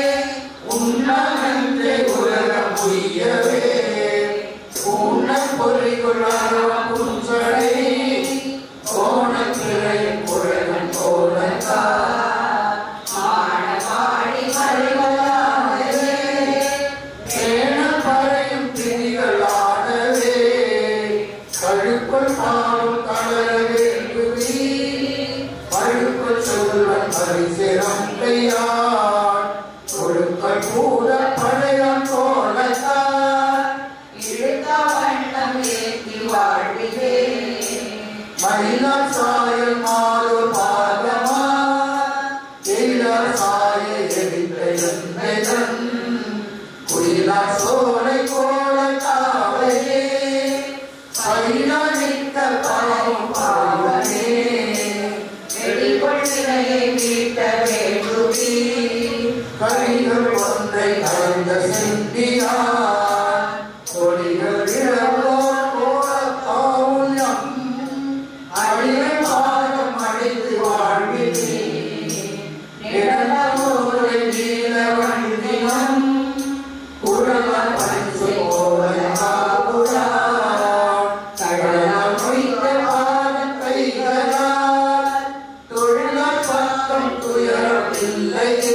உன்னதே உலகம் புரியவே உன்ன பொறிகொள்ளாரம் புஞ்சடை கோணக்கிளையின் குழகன் போலத்தா கேண பறையும் திரிகளானவே கழுக்குள் பாலும் கலர வேண்டுவி பழுக்குள் சொல்வன் பரிசிரம் கையாள் ஒழுக்கள் கூட பழையான் போலத்தான் மயிலார் சாயல் மாறோர் பாகமா எயிலார் சாய எரிந்த எந்தைதன் குயிலார் சோலை கோல காவையே பயிலானித்த பாவம் பாவனே கைகள் ஒன்றை கலந்த சிந்தியார் கொடிகள் இழவோர் கோல காவுல்யம் அடிமை பாகம் அடைத்து வாழ்வினே இடலோரை நீல வண்டினம் குழலால் பறித்து போவதாகுரா தகவல் வைத்த பாதம் கைகளால் தொழிலால் பக்கம் துயரமில்லையே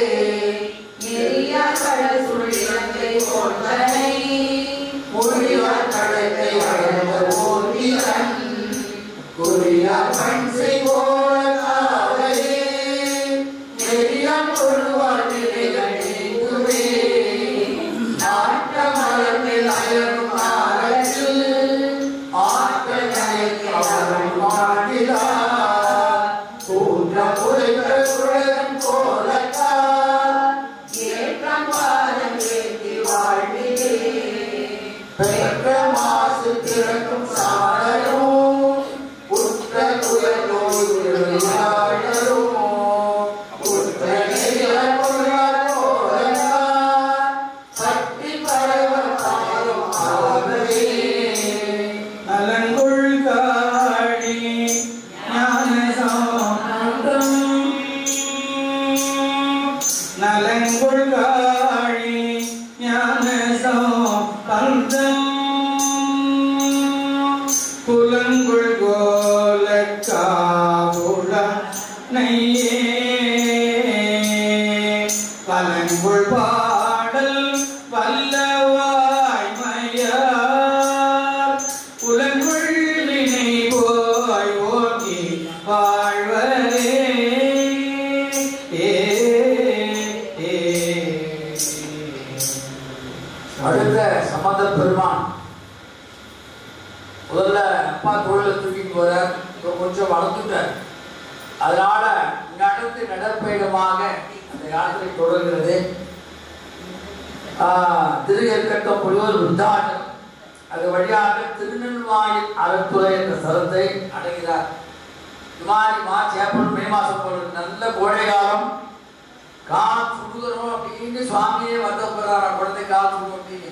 மொழியால் கடத்தை அடைந்த ஓட்டியன் குறியால் பண் செய்வோர காவையே நெறியால் கொள்வார் நிலைகள் நீங்குமே நாட்ட மலர்மில் அயரும் காலத்தில் ஆட்ட நிலைக்கு அவரும் மாட்டிலா கூற்ற புரைத்த குழகன் போலத்தான் பெற்ற மாசு பிறக்கும் சாடலும் உற்ற துயர் நோய் விளையாடலும் உற்ற நெறியால் கொள்ளார் போலத்தான் பட்டி பரவ பாரும் ஆகவே நலங்குள் காழி ஞான சமன்றம் நலங்குள் காழி ஞான சமன்றம் குலங்குள் கோல காவுள நெய்யே பலங்குள் பாடல் வல்லவாய் மையார் புலங்குள் வினை போய் ஓகி வாழ்வரே ஏ ஏ அடுத்த சம்பந்த பெருமான் முதல்ல அப்பா தொழிலை தூக்கிட்டு வர கொஞ்சம் வளர்ந்துட்டார் அதனால நடந்து நடப்பயணமாக அந்த யாத்திரை தொடர்கிறது ஆஹ், திருக்கட்டம் புலியூர் விருத்தாட்டம் அது வழியாக திருநெல்வாயில் அறத்துறை என்ற சரத்தை அடைகிறார் இது மாதிரி மார்ச் ஏப்ரல் மே மாசம் போல நல்ல கோடை காலம் கால் சுடுகிறோம் அப்படின்னு சுவாமியே வருத்தப்படுறாரா குழந்தை கால் சுடும் அப்படின்னு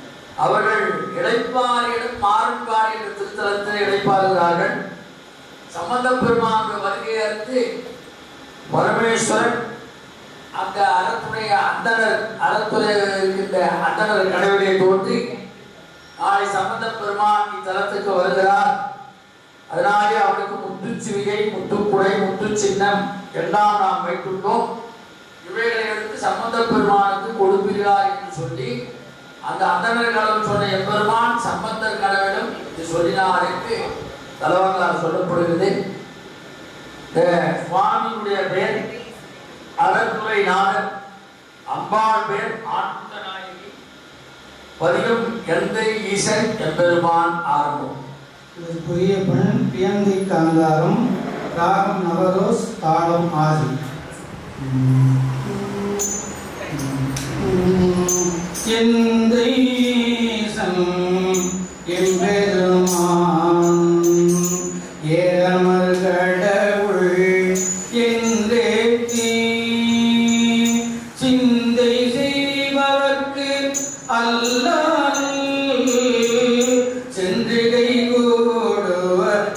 அவர்கள் இடைப்பாரியிடம் மாறுபாடி என்ற திருத்தலத்தில் இடைப்பாறுகிறார்கள் சம்பந்த பெருமானுடைய வருகையை அறிந்து பரமேஸ்வரன் அந்த அறத்துடைய அந்தனர் அறத்துறை இருக்கின்ற அந்தனர் கடவுளை தோன்றி நாளை சம்பந்த பெருமான் இத்தலத்துக்கு வருகிறார் அதனாலே அவனுக்கு முத்து சிவிகை முத்துக்குடை முத்து சின்னம் எல்லாம் நாம் வைத்துள்ளோம் இவைகளை எடுத்து சம்பந்த பெருமானுக்கு கொடுப்பீர்களார் என்று சொல்லி அந்த அந்தனர் கடவுள் சொன்ன எம்பெருமான் சம்பந்தர் கடவுளும் இது சொல்லினார் என்று தலைவர்களால் சொல்லப்படுகிறது இந்த சுவாமியுடைய பெயர் அறத்துறை நாதர் அம்பாள் பேர் ஆனந்த நாயகி பதிலும் எந்தை ஈசன் எம்பெருமான் ஆரம்பம் இதற்குரிய பண் பியந்தை காந்தாரம் ராகம் நவரோஸ் தாளம் ஆதி எந்தை ஈசன் எம்பெருமான் ஏரமர் கடவுள் என்றேத்தி சிந்தை செய்பவர்க்கு அல்லால் சென்று கை கூடுவர்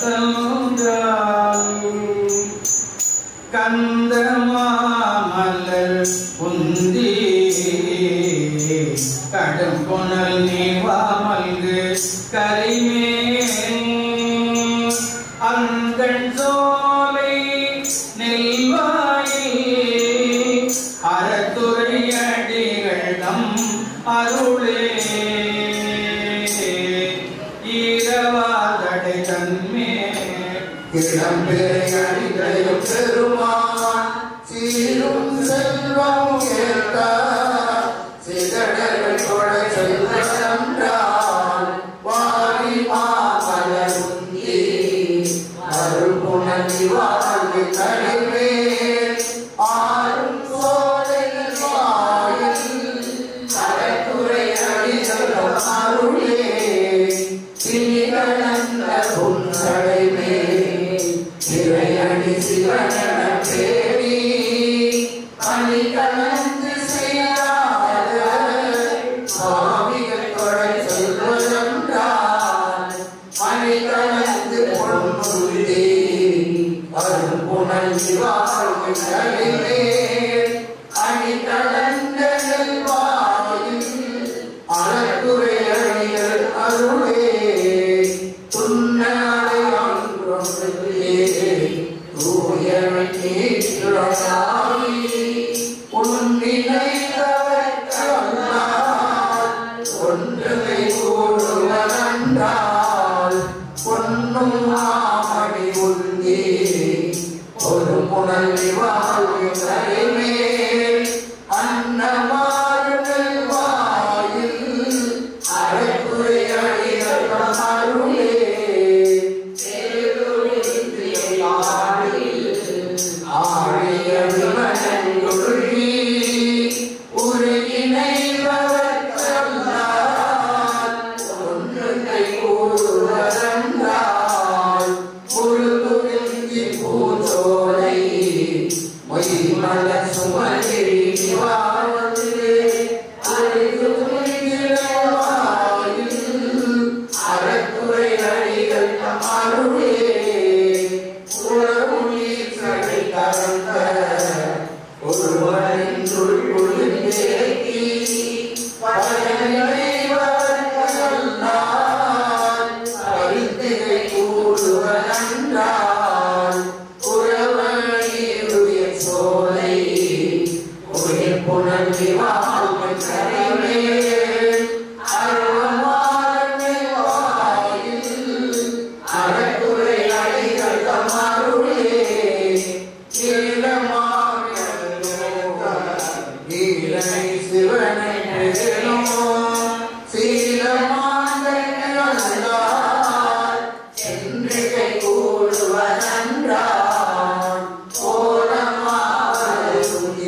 கந்தமாமலர் உந்தி கடும் புனல் நீவாமல்கு கரிமேல் அங்கண் சோலை நெல்வாயில் அறத்துறை அடிகள் தம் அருளே ஈரவாதடை தன்மே இளம்பெருமையும் பெருமான் சீரும் செல்வம் ஏற்க சிதடர்கள் கொடை செல்வென்றால் வாரி மாமலருந்தி அருள்புணர்ச்சி வாழ்வு கடிமேல் ஆறும் சோலைகள் வாயில் கலைத்துறை அடிகளும் அருளே சிறிகலந்த புன்சடைமே சிறையடி சிவனன பேரி பணி கலந்து செய்யாத சுவாமிகள் கொடை சொல்வதென்றால் பணி கலந்து பொன்முருதி அருள் புனல் வாழ்வு கலைமேல் அணி கலந்த நெல்வாயில் அறத்துறை அணிகள் அருளே துன்னாலை அன்றொன்றிலே தூயமை நீராடி உன்னினைத்தவர்க்கல்லால் ஒன்றுமை கூடுவதென்றால் பொன்னும் மாமணி உந்தி ஒரு புனல் வாழ்வு கரைமேல் அன்னமாறு வாயில் அரைக்குறை அடிகள் அருளே ஆழிய விமனங்குழி உருகினைவர்க்கல்லால் ஒன்றுத்தை கூறுவதென்றால் முழுகுறிஞ்சி பூச்சோலை மொய்மல சுமதிரி வாழ்வு அழகு வாயில் அறக்குறை அடிகள் அருளே உறவுளி கடை கறந்த ஒருவரின் துள்ளுள்ளேக்கி பயனைவர்களால் பரிந்திகை கூடுவதென்றால் உறவழியுடைய சோலை உயிர் புணர்வி வாழ்வன் கரைமேல் அருவமாறு வாயில் அறக்குறை அடிகள் தமருளே ஈரனை சிவனை பெறணும் சீலமாந்தால் என்று கை கூடுவதென்றால் கோலமாவது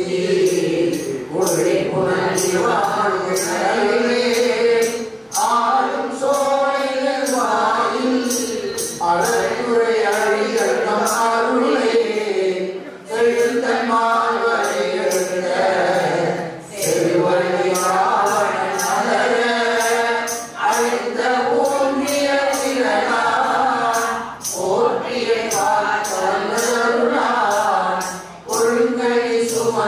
ஒளி புனர்ச்சி வாழ்வு கடலே ஆளும் சோழைகள் வாயில் அழகுரை அழிகள் நம் அருளே செழுந்த மால்வரை எழுந்த செல்வழி ராவண நகர அழிந்த ஓங்கிய திறனா போற்றிய கால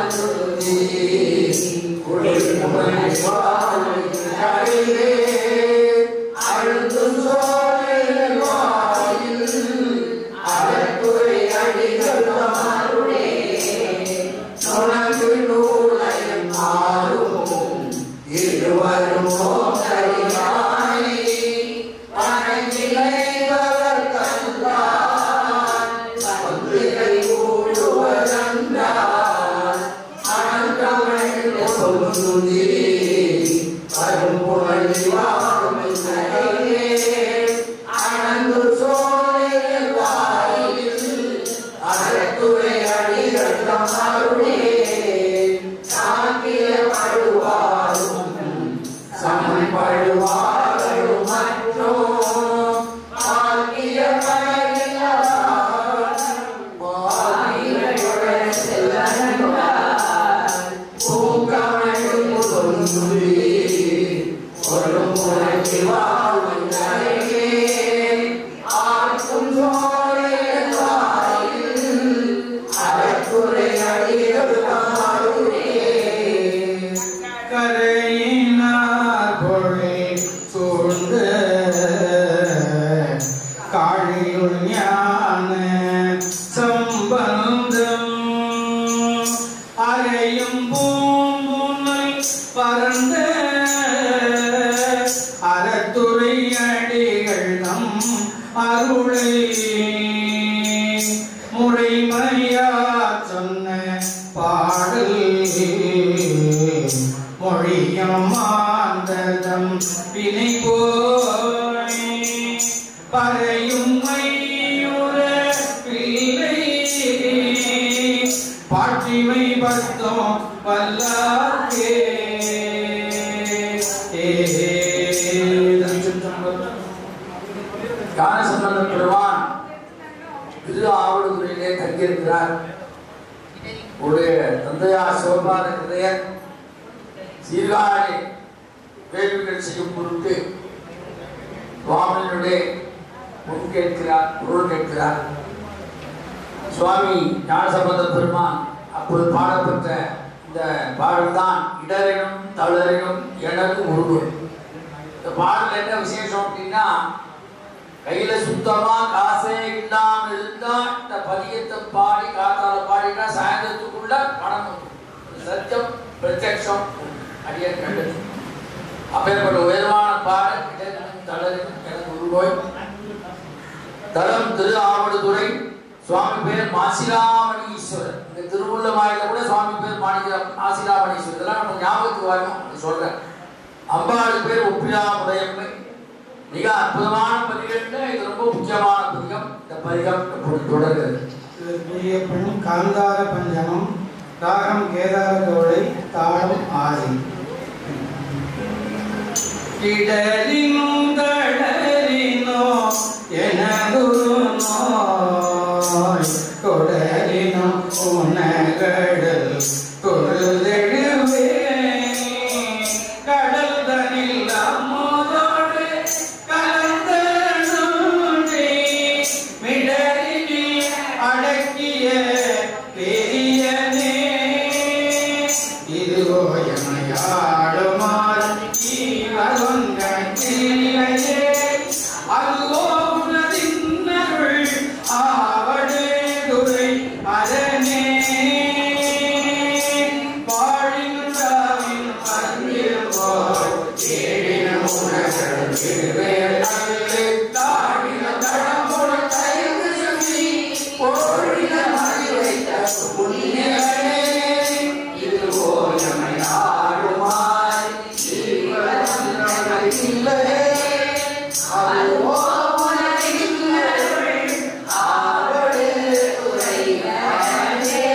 கரையினார் பொழில் சூழ்ந்த காழியுள் ஞான சம்பந்தம் அறையும் பூம்புனை பரந்த அறத்துறை அடிகள் நம் அருளை முறைமையா சொன்ன பாடல் மொழியம் மாந்ததம் வினை போய் பறையும் மையுற பிள்ளை பாட்டிமை பத்தம் வல்லார்க்கே ஏ திருச்சிற்றம்பலம். ஞானசம்பந்த பெருமான் திரு ஆவடுதுறையிலே தங்கியிருக்கிறார் உடைய தந்தையார் சிவபாத கிருதையர் சீர்காழி வேள்விகள் செய்யும் பொருட்டு சுவாமியினுடைய முன் கேட்கிறார் பொருள் கேட்கிறார் சுவாமி ஞானசம்பந்த பெருமான் அப்பொழுது பாடப்பட்ட இந்த பாடல்தான் இடரினும் தளரினும் எனது உருவு இந்த பாடல் என்ன விசேஷம் அப்படின்னா கையில சுத்தமா காசே இல்லாம இருந்தா இந்த பதியத்தை பாடி காத்தால பாடினா சாயந்தரத்துக்குள்ள பணம் வந்துரும். இது சத்தியம் பிரத்யக்ஷம் அடியன் கண்டது அப்பேற்பட்ட உயர்வான பாடல் இடரினும் தளரினும் எனது உருவோய் தலம் திரு ஆவடுதுறை சுவாமி பேர் மாசிலாமணீஸ்வரர் இந்த திருவுள்ள வாயில கூட சுவாமி பேர் மாணிக்க மாசிலாமணீஸ்வரர் இதெல்லாம் நம்ம ஞாபகத்துக்கு வரணும் அது சொல்றேன் அம்பாள் பேர் ஒப்பிலாமுடையம்மை மிக அற்புதமான பதிகம்ல இது ரொம்ப முக்கியமான பதிகம் இந்த பதிகம் இப்பொழுது தொடர்கிறது இதற்குரிய பெண் காந்தார பஞ்சமம் ராகம் கேதார தோழை தாளம் ஆதி இடரினும் தளரினோ எனதுரு நோய் தொடரினும் உனகடல் தொழுதெழுவே கடல் தனில் அம்மோதோடு கலந்த நூன்றி மிடரினி அடக்கிய பெரியனே இதுவோ எமையாடுமாறு ஈவகொண்டிலையே அதுவோ உனதின்னருள் ஆவடு துறை அரணே பாழின்றாவின் பந்திருவோ ஏழின உணர்கள் திருவேலே தாழின தடமுறை கைது சொல்லி போழின மறை வைத்த புண்ணியனே இதுவோ எமையாடுமாறு ஈவகொண்டிலையே அதுவோ உனதின்னருள் ஆவடு துறை அரணே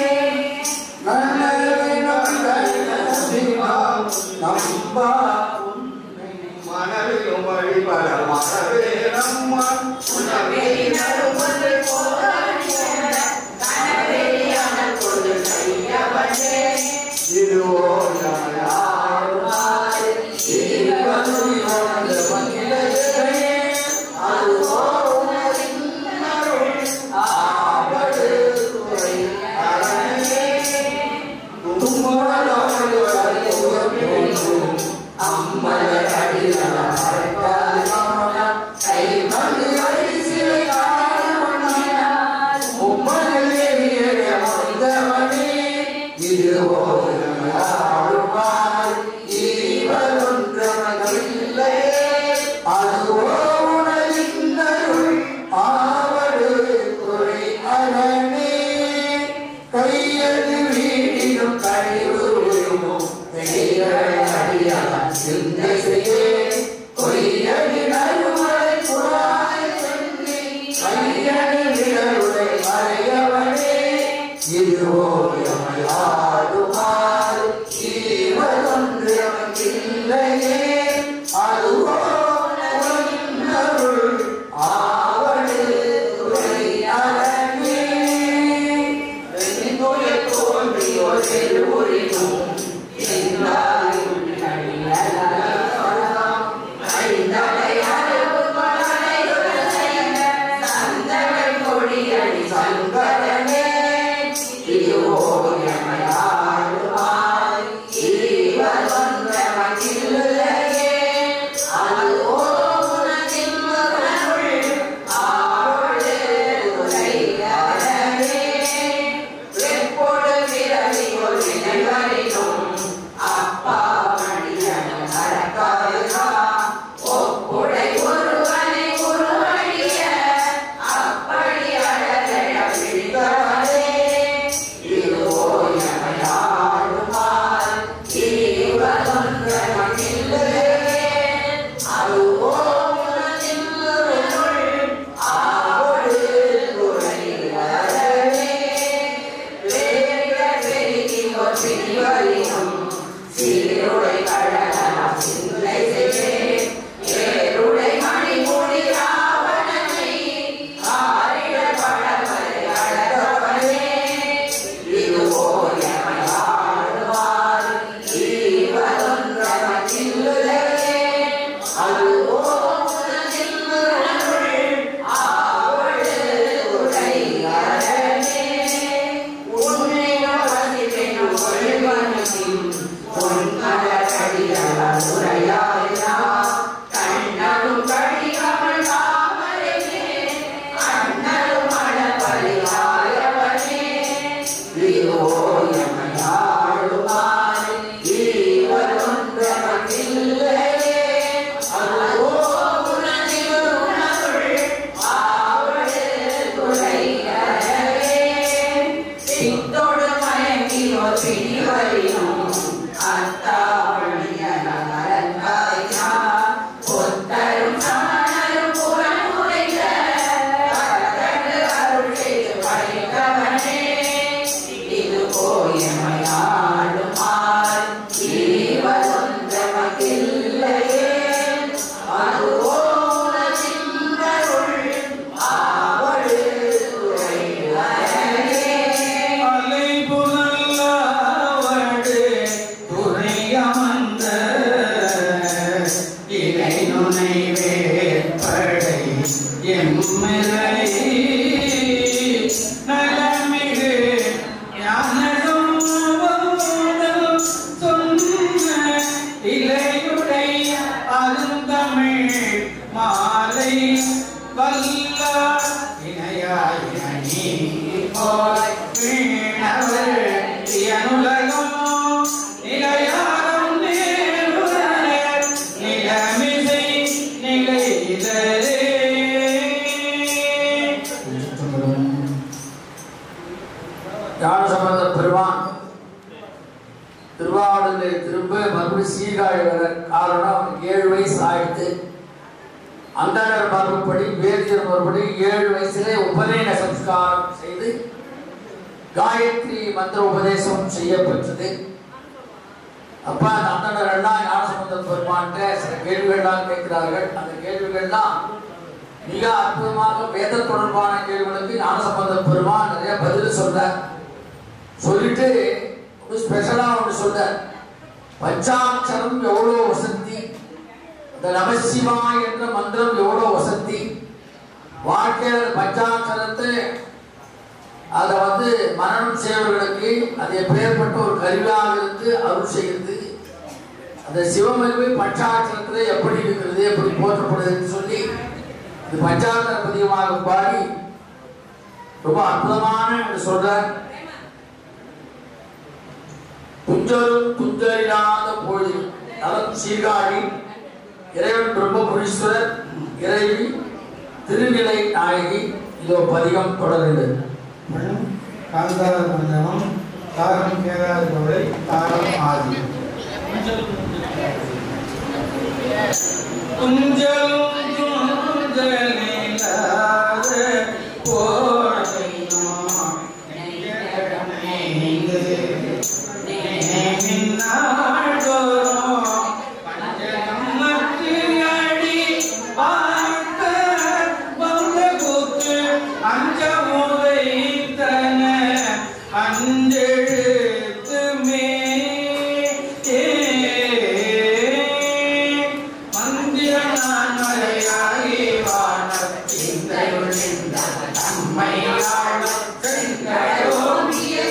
மனதிலும் வழிபட மனவே நம்மா இதுவோ கையது வீடினும் கையுறும் சிந்தை செய்ய கொய்யடி நறுமலை புறாய் சென்னி கையடி நிழலுடை மறையவனே இதுவோ எமை ஆடுமாறு ஜீவனொன்று எமக்கில்லையே அதுவோ உலகின்னருள் ஆவடு துறை அரணே வெண்ணுய தோன்றியோர் செருவுரினும் என்னாலும் சங்கரனே இதுவோ எமையாடுமாய் ஜீவன் ஒன்றமக்கில்லையே அதுவோ உனதின்மருள் ஆவடு துறை அரணே வெப்பொடு விரவி ஒரு நினைவரினும் அப்பா மணியன் அறக்காதுகா ஒப்புடை ஒருவனை உருவழிய அப்படி அழகழ பிடித்தவனே இதுவோ எமையாடுமாய் ஜீவனொன்றமக்கில்லையே அதுவோ உனதின்மருள் ஆவடு துறை அரணே சீருடை கழகனம் சிந்தை செய்வேன் ஏருடை மணிமுடி ராவணனை ஆரிட பழமலை அழகவனே இதுவோ எமையாடுவார் ஜீவனொன்றமக்கில்லையே அதுவோ உனதின்மருள் ஆவடு துறை அரணே சித்தோடு மயங்கியோர் பிடிவரினும் அத்தாவணியன மரங்காயா ஒத்தரும் சமணரும் புறமுறைக பரதடு அருள் செய்து படைத்தவனே இது போயமையாடுமாய் ஜீவனொன்றமக்கில்லையே அதுவோ உனதின்பருள் ஆவடு துறை அரணே அலை புனல்லாவடு துறை அமர்ந்த இறை நுனை வேற்படை எம்மிரை நலமிகு ஞானதும் சொன்ன இலையுடைய அருந்தமிழ் மாலை வல்லார் இணையாயினி போய் வீணவர் தியனுலகம் நிலையாரம் நேருவர் நிலமிசை நிலையிதரே ஞானசம்பந்த பெருமான் திருவாவூரிலே திரும்ப மறுபடியும் சீர்காழி வர காரணம் அவனுக்கு ஏழு வயசு ஆயிடுத்து அந்தனர் மரபுப்படி வேதியர் மறுபடி ஏழு வயசுலே உபநயன சம்ஸ்காரம் செய்து காயத்ரி மந்திர உபதேசம் செய்யப்பட்டது அப்ப அந்த அந்தனர் எல்லாம் ஞானசம்பந்த பெருமான்கிட்ட சில கேள்விகள்லாம் கேட்கிறார்கள் அந்த கேள்விகள்லாம் மிக அற்புதமாக வேத தொடர்பான கேள்விகளுக்கு ஞானசம்பந்த பெருமான் நிறைய பதில் சொல்றார் சொல்லிட்டு ஒரு ஸ்பெஷலா ஒன்று சொல்ற பஞ்சாட்சரம் எவ்வளோ வசந்தி அந்த நமசிவா என்ற மந்திரம் எவ்வளோ வசந்தி வாழ்க்கையில அந்த பஞ்சாட்சரத்தை அதை வந்து மரணம் செய்வர்களுக்கு அது எப்பேற்பட்ட ஒரு கருவியாக இருந்து அருள் செய்கிறது அந்த சிவமகிமை பஞ்சாட்சரத்துல எப்படி இருக்கிறது எப்படி போற்றப்படுதுன்னு சொல்லி இது பஞ்சாட்சர பதிகமாக பாடி ரொம்ப அற்புதமான என்று சொல்றார் துஞ்சரும் துஞ்சரில்லாத பொழுதில் நலம் சீர்காழி இறைவன் பிரம்மபுரீஸ்வரர் இறைவி திருநிலை நாயகி இதோ பதிகம் தொடர்கிறது மண் காந்தார பஞ்சமம் தாரம் கேதார கவலை தாரம் ஆதி குஞ்சலும் குஞ்சலில்லாத போதையோ நெஞ்சகமே நினைவின்னாள்தோறும் பஞ்சகம்மத்து அடி பார்த்த பௌரகுக்கு அஞ்ச முதைத்தன அஞ்செழுத்துமே மந்திரனான் மலையாகி வானத்தின் தம்மையாள செங்கடோம்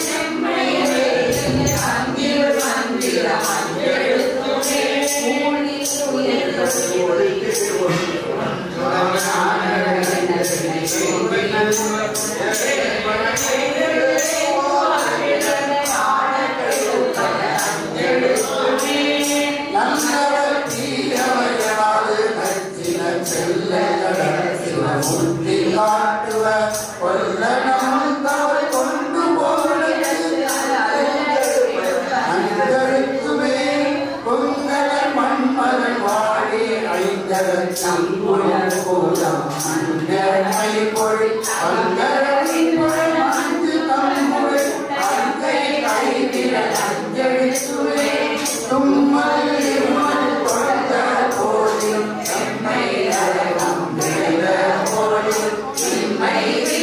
நல்லவர் தீயவர்களாது நச்சின செல்ல நடத்தின முத்தி காட்டுவ கொல்லனம் தவறு கொண்டு அந்தருக்குமே பொங்கல மண்மகன் வாடி ஐந்தகன் சங்குழல் கோலம் அங்கமை பொழி அங்கரின் பொழி மஞ்சு தம்புழி அங்கை கைவிர அஞ்செழுத்துவே தும்மல் இருமல் கொடுத்த போதிலும் எம்மை அழகம் வேத போதிலும் இம்மை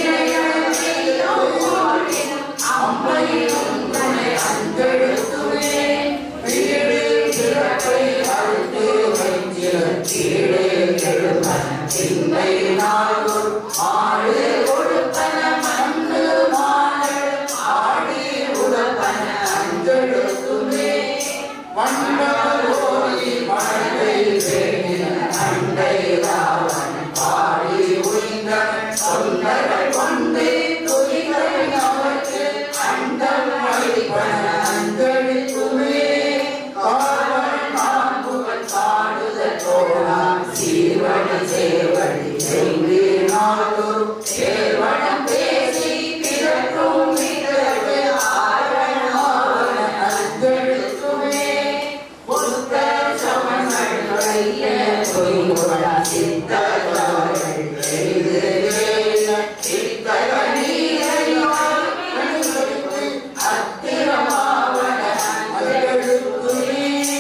அம்மையும் துணை அஞ்செழுத்துவே வீடு சிறப்பை அழுத்து வைத்திர கீழே கெடுப்பன சிந்தை நாள்கள் ஆடு கொடுப்பன மண்ணு மாடு ஆடி உதப்பன அஞ்செழுத்துமே வண்டோரி மழை பேணின அண்டை ராவன் பாடி உய்ந்தவன் சொந்தகள் கொண்டு துதிகள் அவருக்கு அண்டம் அழிப்பன அஞ்செழுத்துமே காவல் நான்குகள் பாடுதல் தோழான் சீர்வழி சேவடி செங்கி நாளொரு சேர்வடம் பேசி பிறக்கும் இதற்கு ஆரண ஆவண அஞ்செழுத்துமே புத்த சமணர்கள் கைய பொய்கொள்ள சித்தர்கள் செய்து சித்தக நீரையால் கண்களுக்கு அத்திரமாவன அஞ்செழுத்துமே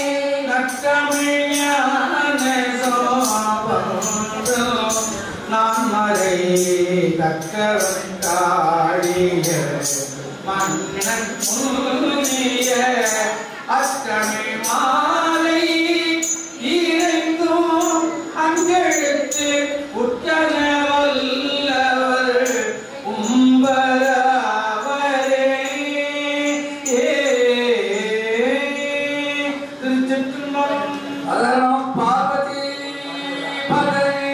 நான் மறை தக்கவன் காழிய மன்னன் முனிய அஷ்டமி மாலை இறைந்தும் அங்கெழுத்து உற்றன வல்லவர் உம்பரவரே திருச்சிற்றம்பலம் அகரம் பார்வதி பதனே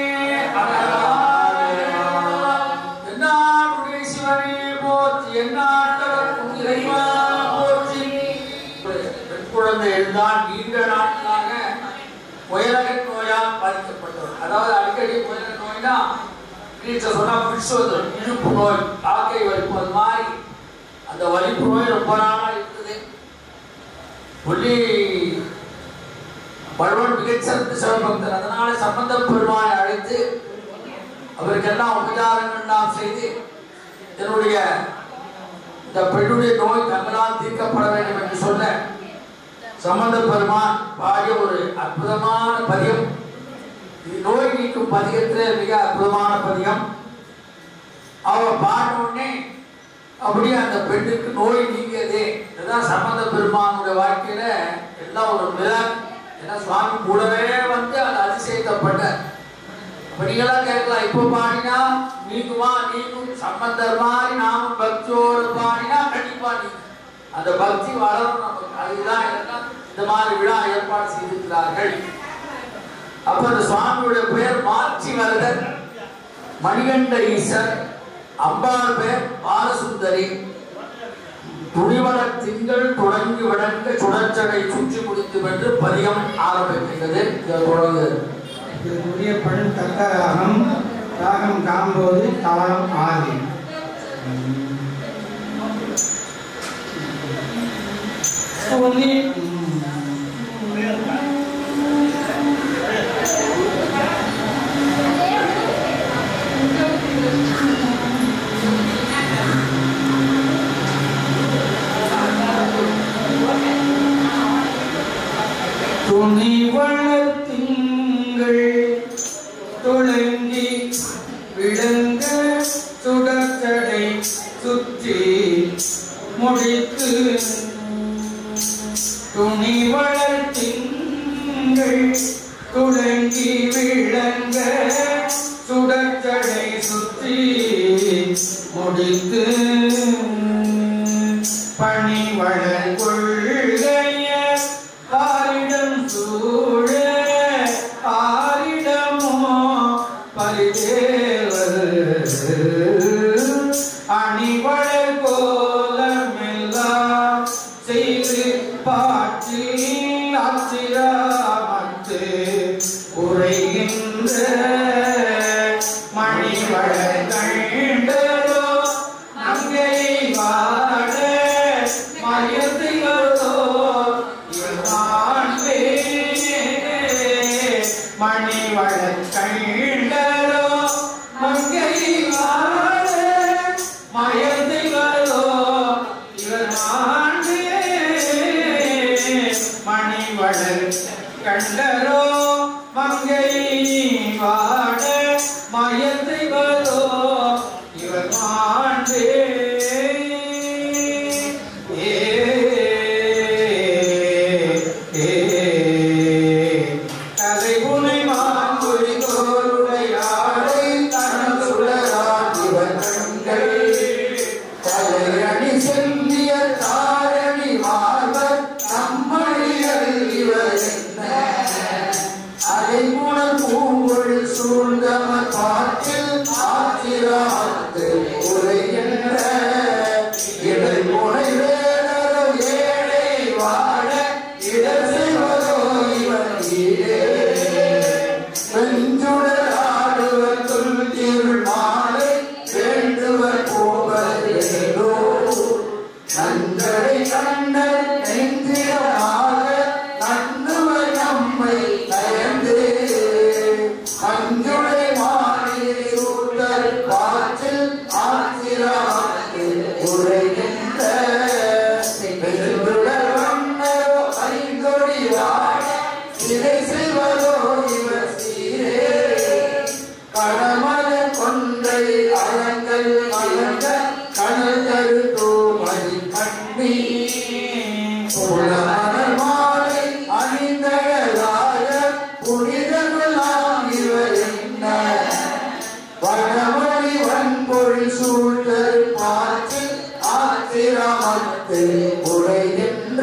என்னாடுடைய சிவனே போற்றி என்னாட்டவர்க்கும் இறைவா போற்றி பெண் குழந்தை இருந்தால் நீண்ட நாட்களாக உயரக நோயால் பாதிக்கப்பட்டவர் அதாவது அடிக்கடி உயரக நோய்னா வீட்டில் சொன்னா பிடிச்சு வந்துடும் இழுப்பு நோய் காக்கை வலிப்பு அது மாதிரி அந்த வலிப்பு நோய் ரொம்ப நாளாக இருக்குது புள்ளி பகவான் மிகச்சிறந்த சிவபக்தர் அதனால சம்பந்த பெருமானை அழைத்து அவருக்கெல்லாம் உபச்சாரங்கள்லாம் செய்து என்னுடைய இந்த பெண்ணுடைய நோய் தங்களால் தீர்க்கப்பட வேண்டும் என்று சொல்ல சம்பந்த பெருமான் பாடிய ஒரு அற்புதமான பதியம் இது நோய் நீக்கும் பதிகத்திலே மிக அற்புதமான பதியம் அவர் பாடின உடனே அப்படியே அந்த பெண்ணுக்கு நோய் நீங்கியதே இதுதான் சம்பந்த பெருமானுடைய வாழ்க்கையில எல்லாம் ஒரு மிராக் ஏன்னா சுவாமி கூடவே வந்து அது அதிசயத்தப்பட்ட அப்ப நீங்களாம் கேட்கலாம் இப்போ பாடினா நீங்குமா நீங்கும் சம்பந்தர் மாதிரி நாமும் பக்தியோடு பாடினா கண்டிப்பா நீங்க அந்த பக்தி வளரும் நமக்கு அதுதான் எல்லாம் இந்த மாதிரி விழா ஏற்பாடு செய்திருக்கிறார்கள் அப்ப இந்த சுவாமியுடைய பெயர் மாற்றி வரதர் மணிகண்ட ஈசர் அம்பாள் பெயர் பாலசுந்தரி துணிவட திங்கள் தொடங்கி விளங்க சுடச்சடை சுற்றி முடித்து வென்று பதிகம் ஆரம்பிக்கின்றது இது தொடங்குகிறது இதற்குரிய பண் தக்க ராகம் ராகம் காம்போது தாளம் ஆதி சொல்லி துணி வளர்த்திங்கள் துளங்கி விளங்க சுடச்சடை சுற்றி முடித்து துணி வளர்த்திங்கள் துளங்கி விளங்க சுடச்சடை சுற்றி முடித்து பணி வளர் கொள்கைய ஆரிடம் சூழ ஆரிடமோ பரிதேவர் அணிவளர் கோலமெல்லாம் செய்து பாட்டில் அச்சிராமத்து உரைகின்ற மணிவளர் கண்டதோ அங்கே வாட மயத்திகளோ இவாண்டே மணிவளர் கண்டதோ மங்கை வாட மயத்திகளோ இவர் மாண்டே மணிவளர் கண்டரோ மங்கை வாட மயத்திகளோ இவர் மாண்டே ஏ ஏ கதை புனை மாங்குழி தோருடையாடை தனது சுடரான் இவர் கண்கள் தலையணி செல்லிய தாரணி மார்பர் நம்மழிகள் இவர் என்ன அதை குணம் பூங்கொழி சூழ்ந்தவர் பாட்டில் ஆத்திராத்து உரைகின்ற இடை முனை வேடரும் ஏழை வாழ இடர் செய்வதோ இவர் ஈடே வெஞ்சுடர் ஆடுவர் துல்திருள் மாலை வேண்டுவர் போவர் வேண்டோ நன்கரை கண்டல் நெஞ்சிடமாக நன்னுவர் நம்மை நயந்து அஞ்சுடை மாறி சூட்டர் காற்றில் ஆத்திராத்து உரைகின்ற வெல்லுடர் வண்ணரோ ஐந்தொடி வாழ சிறை செய்வதோ இவர் சீரே கடமல கொன்றை அலங்கள் அலங்க கடல் தருதோ மதி கண்ணி புலமலர் மாலை அணிந்தழகாய புனிதர்களாம் இவர் என்ன வடமொழி வன்பொழி சூழ்தல் பார்த்து ஆத்திரமத்து உரைகின்ற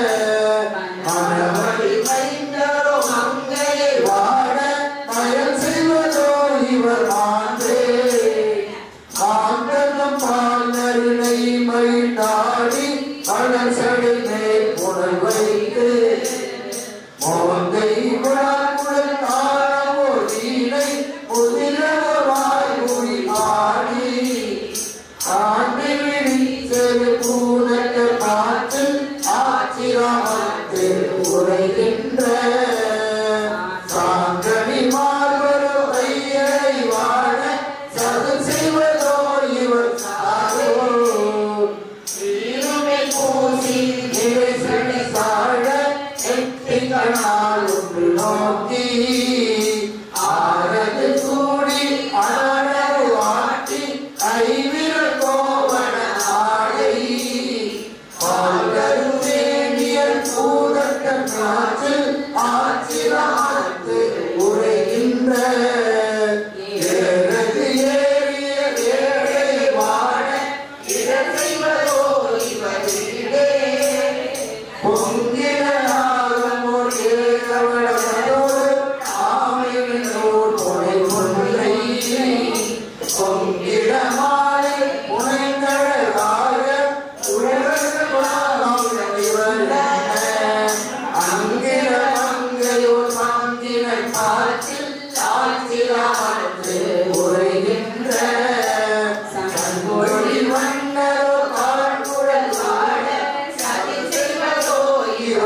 மணவழி மைந்தரோ மங்கையை வாட மயல் செய்வதோ இவர் மாந்தே காந்தனம் பாலருணை மைண்டாடி பழசடை மேல் புனல் வைத்து மோந்தை குழல் தாரமோ வீணை புதிரவாய் மொழி ஆடி ஆண்டில் செரு பூனக்க பார்த்து ஆச்சிராமத்து உரைகின்ற சாந்தனி மார்பரோ ஐயரை வாழ சது செய்வதோ இவர் சாரோ இருமை பூசி நிறை சனி சாழ எட்டிகளால் ஒன்று நோக்கி ஆரது கூடி அழகு ஆட்டி கைவிரல் கோவண ஆடை பால்கரு வேண்டியல் பூதட்ட காற்றில் ஆச்சிராத்து உரைகின்ற ஏறது ஏறிய ஏழை வாழ இடர் செய்வதோ இவர் வீடே பொங்கினார்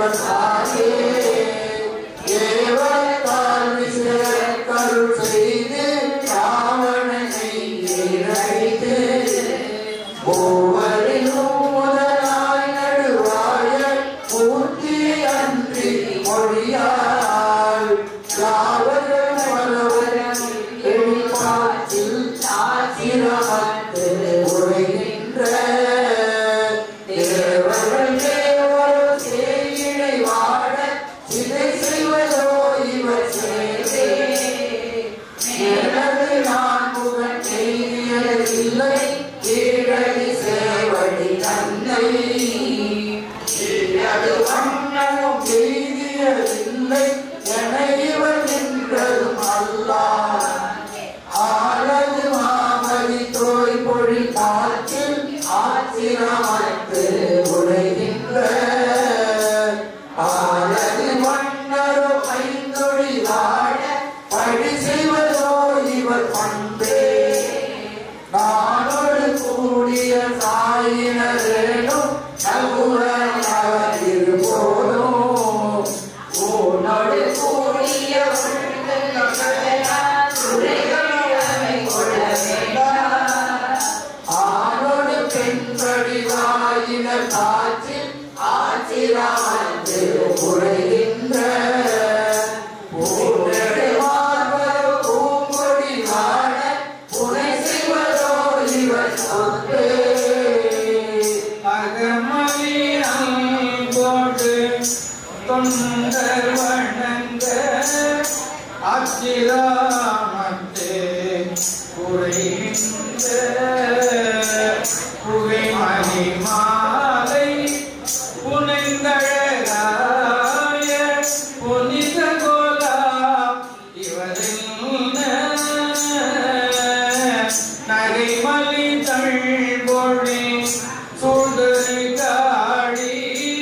தேவனாயே தேவத்தால் விசேஷக்கருள் செய்து ராவணனை இறைத்து மூவரிலும் முதலாய் நடுவாய மூர்த்தி அன்றி மொழியால் யாவரும் மனவரம் எழில்காற்றில் சாத்திரமத்து உரைகின்ற தேவர்கள் தேவரும் சேயிழை வாழ இதை செய்வதோ இவர் சேவே எனது நான் புகழ் செய்தியதில்லை கீழடி சேவடி தந்தை அது வண்ணமும் செய்தியதில்லை என இவர் நின்றதும் அல்லாஹ் ஆனது மாமதி தோய் பொழி காற்றில் ஆச்சிரமத்து உரைகின்ற ஆனது மன்னரோ ஐந்தொழி வாழ பழி செய்வதோ இவர் பண்பே நானோடு கூடிய சாயினரேனும் நகுவர் இருப்போதும் உன்னோடு கூடிய ஆணோடு பெண்படி வாயினர் காற்றில் ஆச்சிராமத்து உரைகின்ற பூரடி மார்பரு பூங்கொடி வாழ புனை செய்வதோ இவர் சொத்து அகமலியம் போட்டு தொண்டர் வணங்க அச்சிராமத்து குறைகின்ற புகைமணி மாலை புனைந்தழகாய புனித கோலா இவரில் நகைமலி தழ்பொழி சூழ்தலை காடி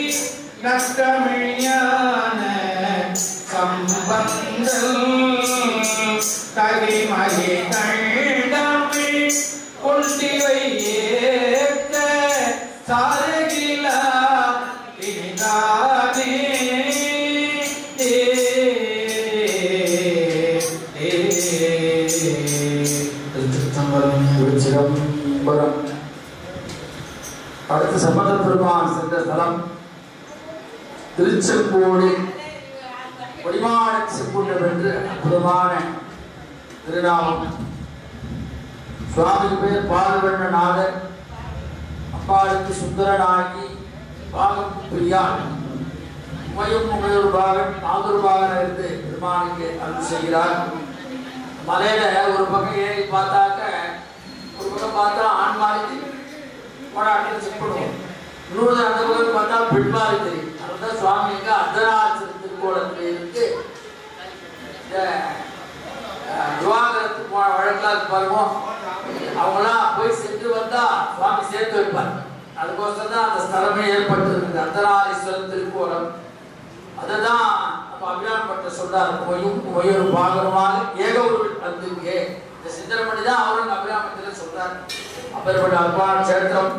நற்றமிழியான சம்பந்தல் தகைமலி தழ்தமிழ் கொண்டிவை ஏத்த சாரகிலா இனிதானே திருச்சிதம்பரம் அடுத்து சம்பந்த பெருமான் சென்ற தலம் திருச்செங்கோடு வடிவான செங்குன்றம் என்று அற்புதமான திருநாமம் சுவாமி பேர் பாலவண்ணநாதர் அம்பாளுக்கு சுந்தரனாகி பாகம் பிரியான் உமையும் உமையொரு பாகன் நாதொரு பாகன் இருந்து பெருமானுக்கு அருள் செய்கிறார் மலையில ஒரு பக்கம் ஏறி பார்த்தாக்க ஒரு பக்கம் பார்த்தா ஆண் மாதிரி தெரியும் போராட்டம் செக் பண்ணுவோம் இன்னொரு அந்த பக்கம் பார்த்தா பெண் மாதிரி தெரியும் அதுதான் சுவாமி எங்க அர்த்தராட்சி திருக்கோலத்தில் இருந்து இந்த அஹ், விவாகரத்து போன வழக்கெல்லாம் பாருங்க அவங்களாம் போய் சென்று வந்தா சுவாமி சேர்த்து வைப்பார் அதுக்கோசரம் தான் அந்த ஸ்தலமே ஏற்பட்டிருக்கு அர்த்தநாரீஸ்வரர் திருக்கோலம் அதுதான் நம்ம அபிராம் பட்ட சொல்றாரு மொயும் மொயொரு பாகரமாக ஏக ஒரு வந்துங்கே இந்த சிந்தனமணி தான் அவரும் அபிராமத்தில் சொல்றார் அப்பேற்பட்ட அற்புதமான சேத்திரம்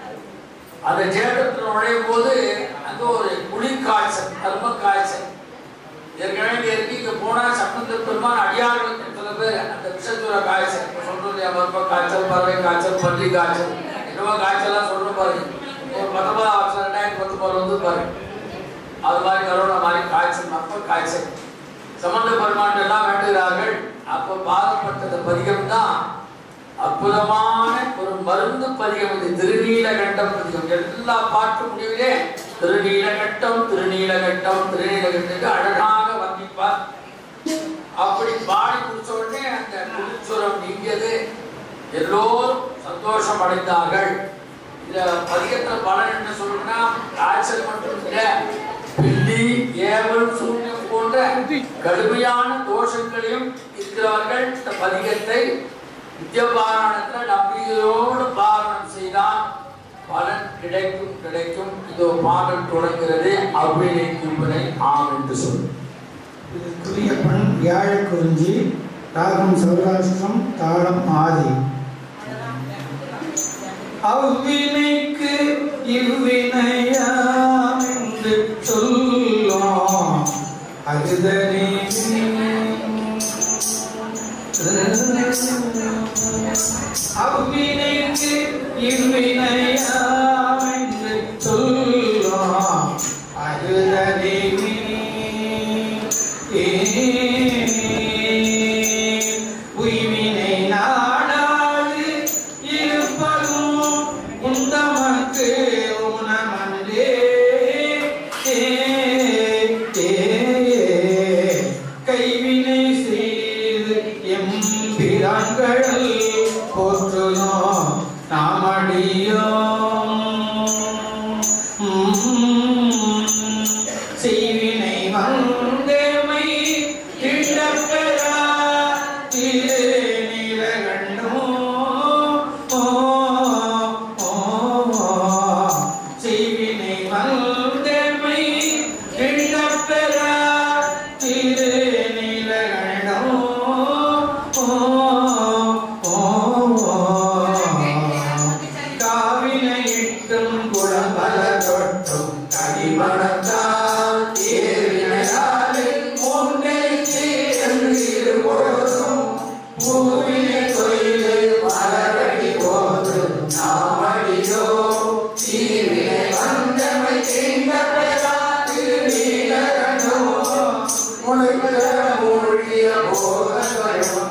அந்த சேத்திரத்தில் நுழையும் போது அங்க ஒரு குளிர் காய்ச்சல் கர்ம காய்ச்சல் ஏற்கனவே இங்க இருக்கு இங்க போனா சம்பந்த பெருமான் அடியார்கள் சில பேர் அந்த விஷத்துற காய்ச்சல் இப்ப சொல்றோம் இல்லையா மர்ம காய்ச்சல் பறவை காய்ச்சல் பன்றி காய்ச்சல் என்னவோ காய்ச்சலாம் சொல்றோம் பாருங்க ஒரு பத்தொன்பதாம் வருஷம் ரெண்டாயிரத்தி பத்தொன்பது வந்து பாருங்க அது மாதிரி கரோனா மாதிரி காய்ச்சல் மர்ம காய்ச்சல் சம்பந்த பெருமான் எல்லாம் வேண்டுகிறார்கள் அப்ப பாதப்பட்டது பதிகம் தான் அற்புதமான ஒரு மருந்து பதிகம் இது திருநீலகண்டம் பதிகம் எல்லா பாட்டு முடிவிலே திருநீலகட்டம் திருநீலகட்டம் திருநீலகட்டுக்கு அழகாக வர்ணிப்பார் அப்படி பாடி முடிச்ச உடனே அந்த குளிர்ச்சுரம் நீங்கியது எல்லோரும் சந்தோஷம் அடைந்தார்கள் இந்த பதிகத்துல பலன் என்ன சொல்றேன்னா காய்ச்சல் மட்டும் இல்ல பில்லி ஏவல் சூன்யம் போன்ற கடுமையான தோஷங்களையும் இருக்கிறவர்கள் இந்த பதிகத்தை நித்தியபாராயணத்துல நம்பிக்கையோடு பாராயணம் செய்தால் பலன் கிடைக்கும் கிடைக்கும் இதோ பாடல் தொடங்குகிறது அவ்வினை குறிப்பனை ஆம் என்று சொல்லு இதற்குரிய பண் வியாழ குறிஞ்சி ராகம் சௌராஷ்டிரம் தாளம் ஆதி அவ்வினைக்கு இவ்வினையாம் என்று சொல் செய்வினை வந்தமை கிழப்பெறா திரு நீலகண்டோ செய்வினை வந்தமை கிழப்பெறா திரு நீலகண்டோ காவினையிட்டும் குளம்பல தொட்டும் கடிமணத்தால் ஏறினாலில் முன்னே சேர்ந்து போதும் பூவினை தொழிலே மலரடி போது நாமடியோ தீவினை வந்தமை தீண்ட பெறா திருநீலகண்டோ முளைக்கிற மூழ்கிய போதம்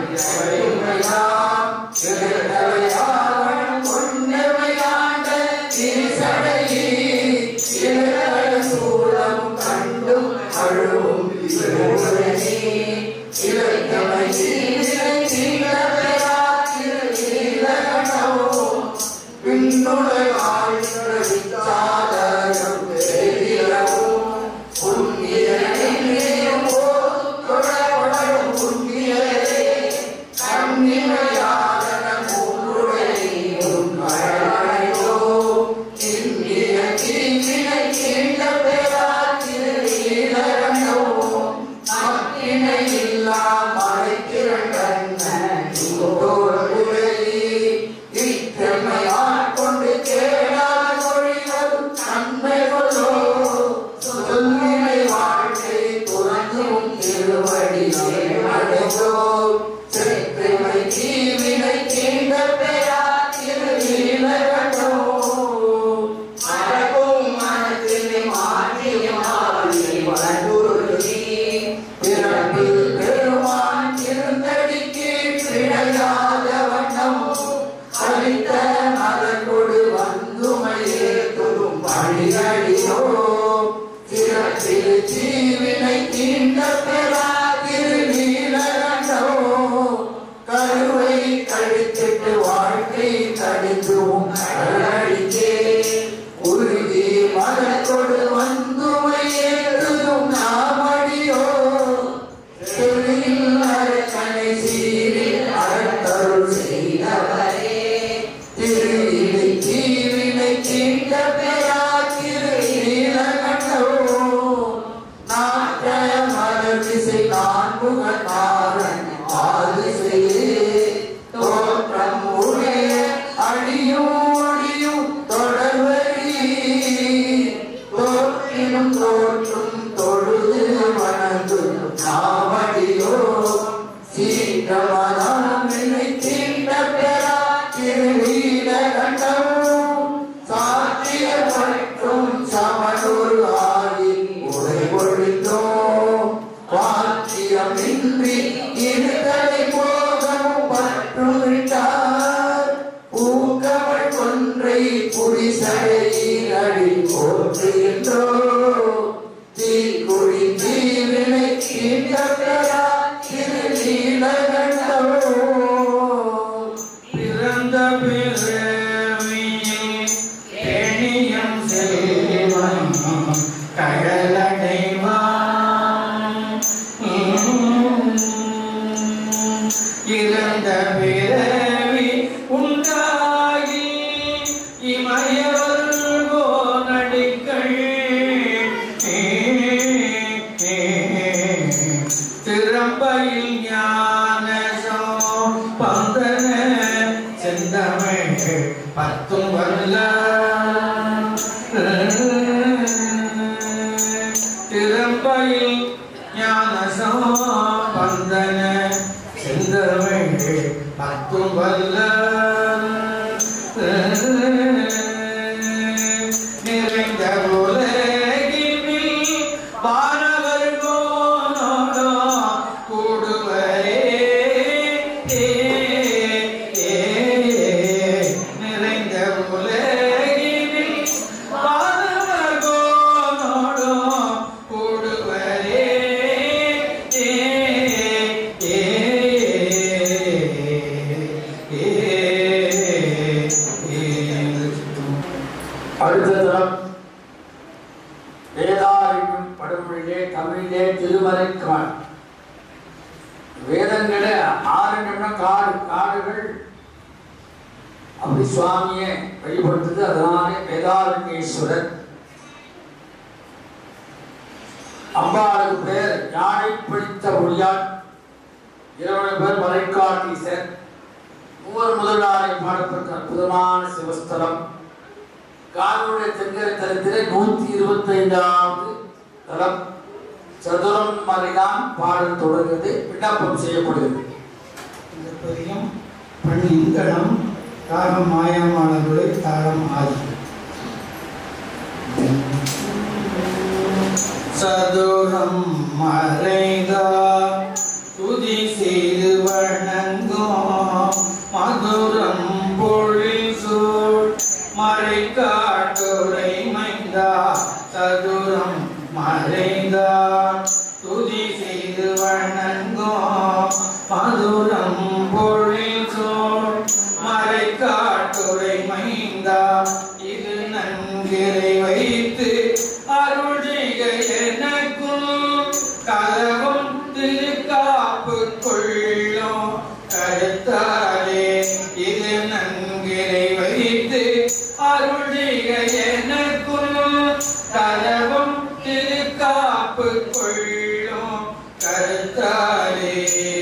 கொண்டு கேடால் மொழிகள் நன்மை கொள்ளோ சொல்லினை வாழ்க்கை துறந்தும் திருவடி அடைந்தோ செற்றிமை தீவினை தீண்ட பெறா திருநீலகண்டோ மறக்கும் மனத்தினை மாற்றிய மாறி வளர்ந்துருகி பிறப்பில் பெருமான் திருந்தடிக்கு பிழையாத வண்ணம் அளித்த மலர்கொடு வந்துமையே துரும் பணிகளியோ சிறப்பில் ஜீவினை தீண்ட பெறா திருநீலகண்டோ கருவை கழித்திட்டு வாழ்க்கை தடிந்தும் கடலடிக்கே உருகி மலர்கொடு வந்துமையே துரும் நாமடியோ திருவில் அரக்கனை சீரில் அறத்தருள் செய்தவரே திருவினை தீவினை தீண்ட பெறா திருநீலகண்டோ நாட்ட மலர் திசை நான்முகத்தாரன் ஆதிசையே தோற்றம் உடைய அடியும் ஒடியும் தொடர்வரி தோற்றினும் தோற்றும் தொழுது வணங்கு நாமடியோ சீற்றமதாம் என்னை தீண்ட பெறா திருநீலகண்டம் சாத்திய மற்றும் சமனூர் ஆகி உரை பொழித்தோம் வாக்கியமின்றி இருதலை போகவும் பற்றுவிட்டார் ஊக்கவள் கொன்றை புரிசடையில் அடி போற்றுகின்றோ தீக்குழி தீவினை கீண்டப்பெறா திருநீலகண்டோ பிறந்த பிறவியில் எணியம் செல்வம் கழலடைவான் இறந்த பிறவி உண்டாகி இமயவர்கோ நடிகள் திறம்பையில் ஞான பந்தன செந்தமிழ் பத்தும் வல்ல திறம்பையில் ஞான பந்தன செந்தமிழ் பத்தும் வல்ல நிறைந்த உலகினில் வானவர் கோனோடோ கூடுவரே ஏ, ஏ, நிறைந்த உலகினில் வானவர் கோனோடோ கூடுவரே ஏ, ஏ, ஏ, காடுகளிலே திருமறைக்காடு வேதங்களே ஆறு நிமிடம் காடு காடுகள் அப்படி சுவாமியை வழிபடுத்துது அதனாலே வேதாரண்யேஸ்வரர் அம்பாளுக்கு பேர் யானை பிடித்த ஒளியான் இருபது பேர் மலைக்காட்டீசர் மூவர் முதலாளை பாடப்பட்ட அற்புதமான சிவஸ்தலம் காவிரியுடைய தென்கரை தலத்திலே நூத்தி இருபத்தி ஐந்தாவது தலம் சதுரம் மலைதான் பாடல் தொடர்கிறது விண்ணப்பம் செய்யப்படுகிறது இந்த பதியம் பண் இங்கனம் ராகம் மாயமானவருடைய தாளம் ஆதி சதுரம் மறைதா துதி செய்து வணங்கும் மதுரம் பொழில் சூழ் மறை காட்டுரை மைந்தா சதுரம் மறைந்தா துதி செய்து வணங்கும் மதுரம் பொழில் சூழ் மறை காட்டுரை மைந்தா இது நன்கிறை வைத்து அருள் செய்க எனக்கும் கலவும் திருக்காப்பு கொள்ளும் கருத்தாலே இது நன்கிறை வைத்து அருள் செய்க எனக்கும் கலவும் திருக்காப்பு கொள்ளும் கருத்தாலே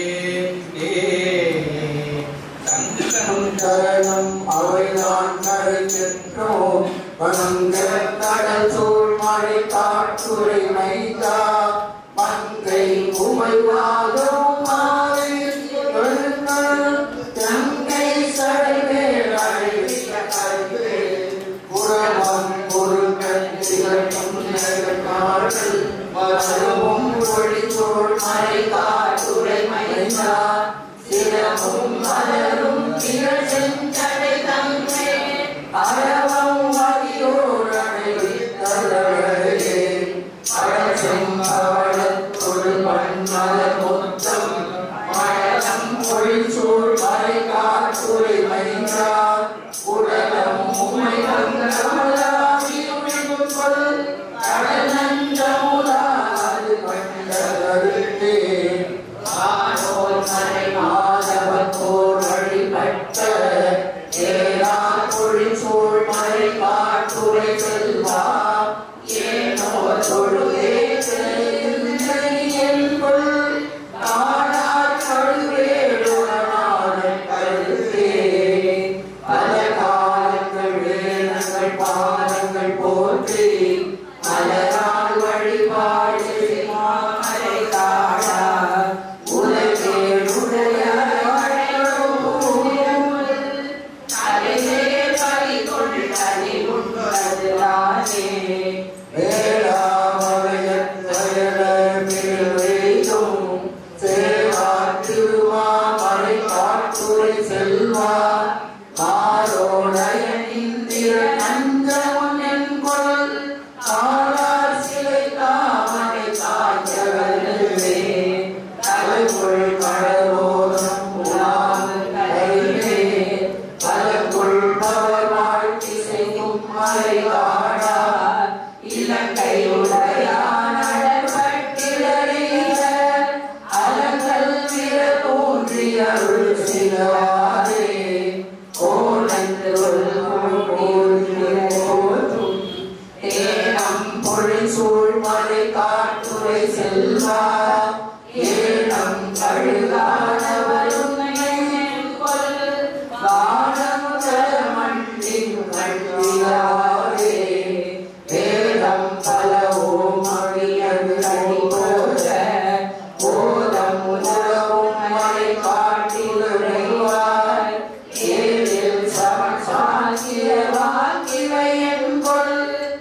சங்கரம் சரணம் அவைதான் கரைக்கின்றோம் வணங்கர கடல் சூழ் மழை காற்றுரை மைதா மங்கை உமைவாகவும் மாறி தங்கை சடைவேல் அழைவிய கல்வே புறமம் பொருட்கள் திகழ்த்தும் நெருக்கார்கள் வரவும் ஒளிச்சோள் மழை காற்றுரை மைதா சிரமும் மலரும் திகழ் செஞ்சடை தன்மே அறவம் மதியோர் அடைவித்தரவழகே பழச்செம் பவளத்தொடு பன்மலர் மொத்தம் மழலம் பொழிச்சூழ் மறை காற்றுரை மைந்தா உடலம் உமை கமலாவியுடன் கொள் கடல் நஞ்சமுதாது கண்டதே ஆனோர் மறை மாதவத்தோர் வழிபட்ட ஏறார் பொழிச்சூழ் மறை காற்றுரை செல்வா ஏனோ தொழுதே என்பொள் காணார் கழுவேடுவனான கருத்தே பல காலங்கள் வேதங்கள் பாதங்கள் போற்றி மலரால் வழிபாடு மாமலை தாழா உலகேடுடைய தலையே பறி கொண்டு தனி உண்பதுதானே செல்வா மாரோடைய இந்திர நஞ்சமுன் என்பொருள் ஆளார் சிலை தாமரை காய்ச்சவர்களே தலைக்குள் கடலோரம் உலாவு கையிலே பலக்குள் பவர் வாழ்த்தி செய்யும் மலை காடார் இலக்கை உடையான் அடற்பட்டிலறிய அலங்கல் விர தோன்றி அருள் சிலவாரே கோலந்தொரு போற்றும் ஏனம் பொழில் சூழ்மலை காட்டுரை செல்வா ஏனம் கழுகானவரும் கொல் வானமுதல் மண்ணின் கண்டியாரே வேதம் பலவோ மொழியது அடி போல போதம் உதவும் மலை காட்டிலுடைவார் ஏழில் சமன் சாக்கிய வாக்கிவை என்பொல்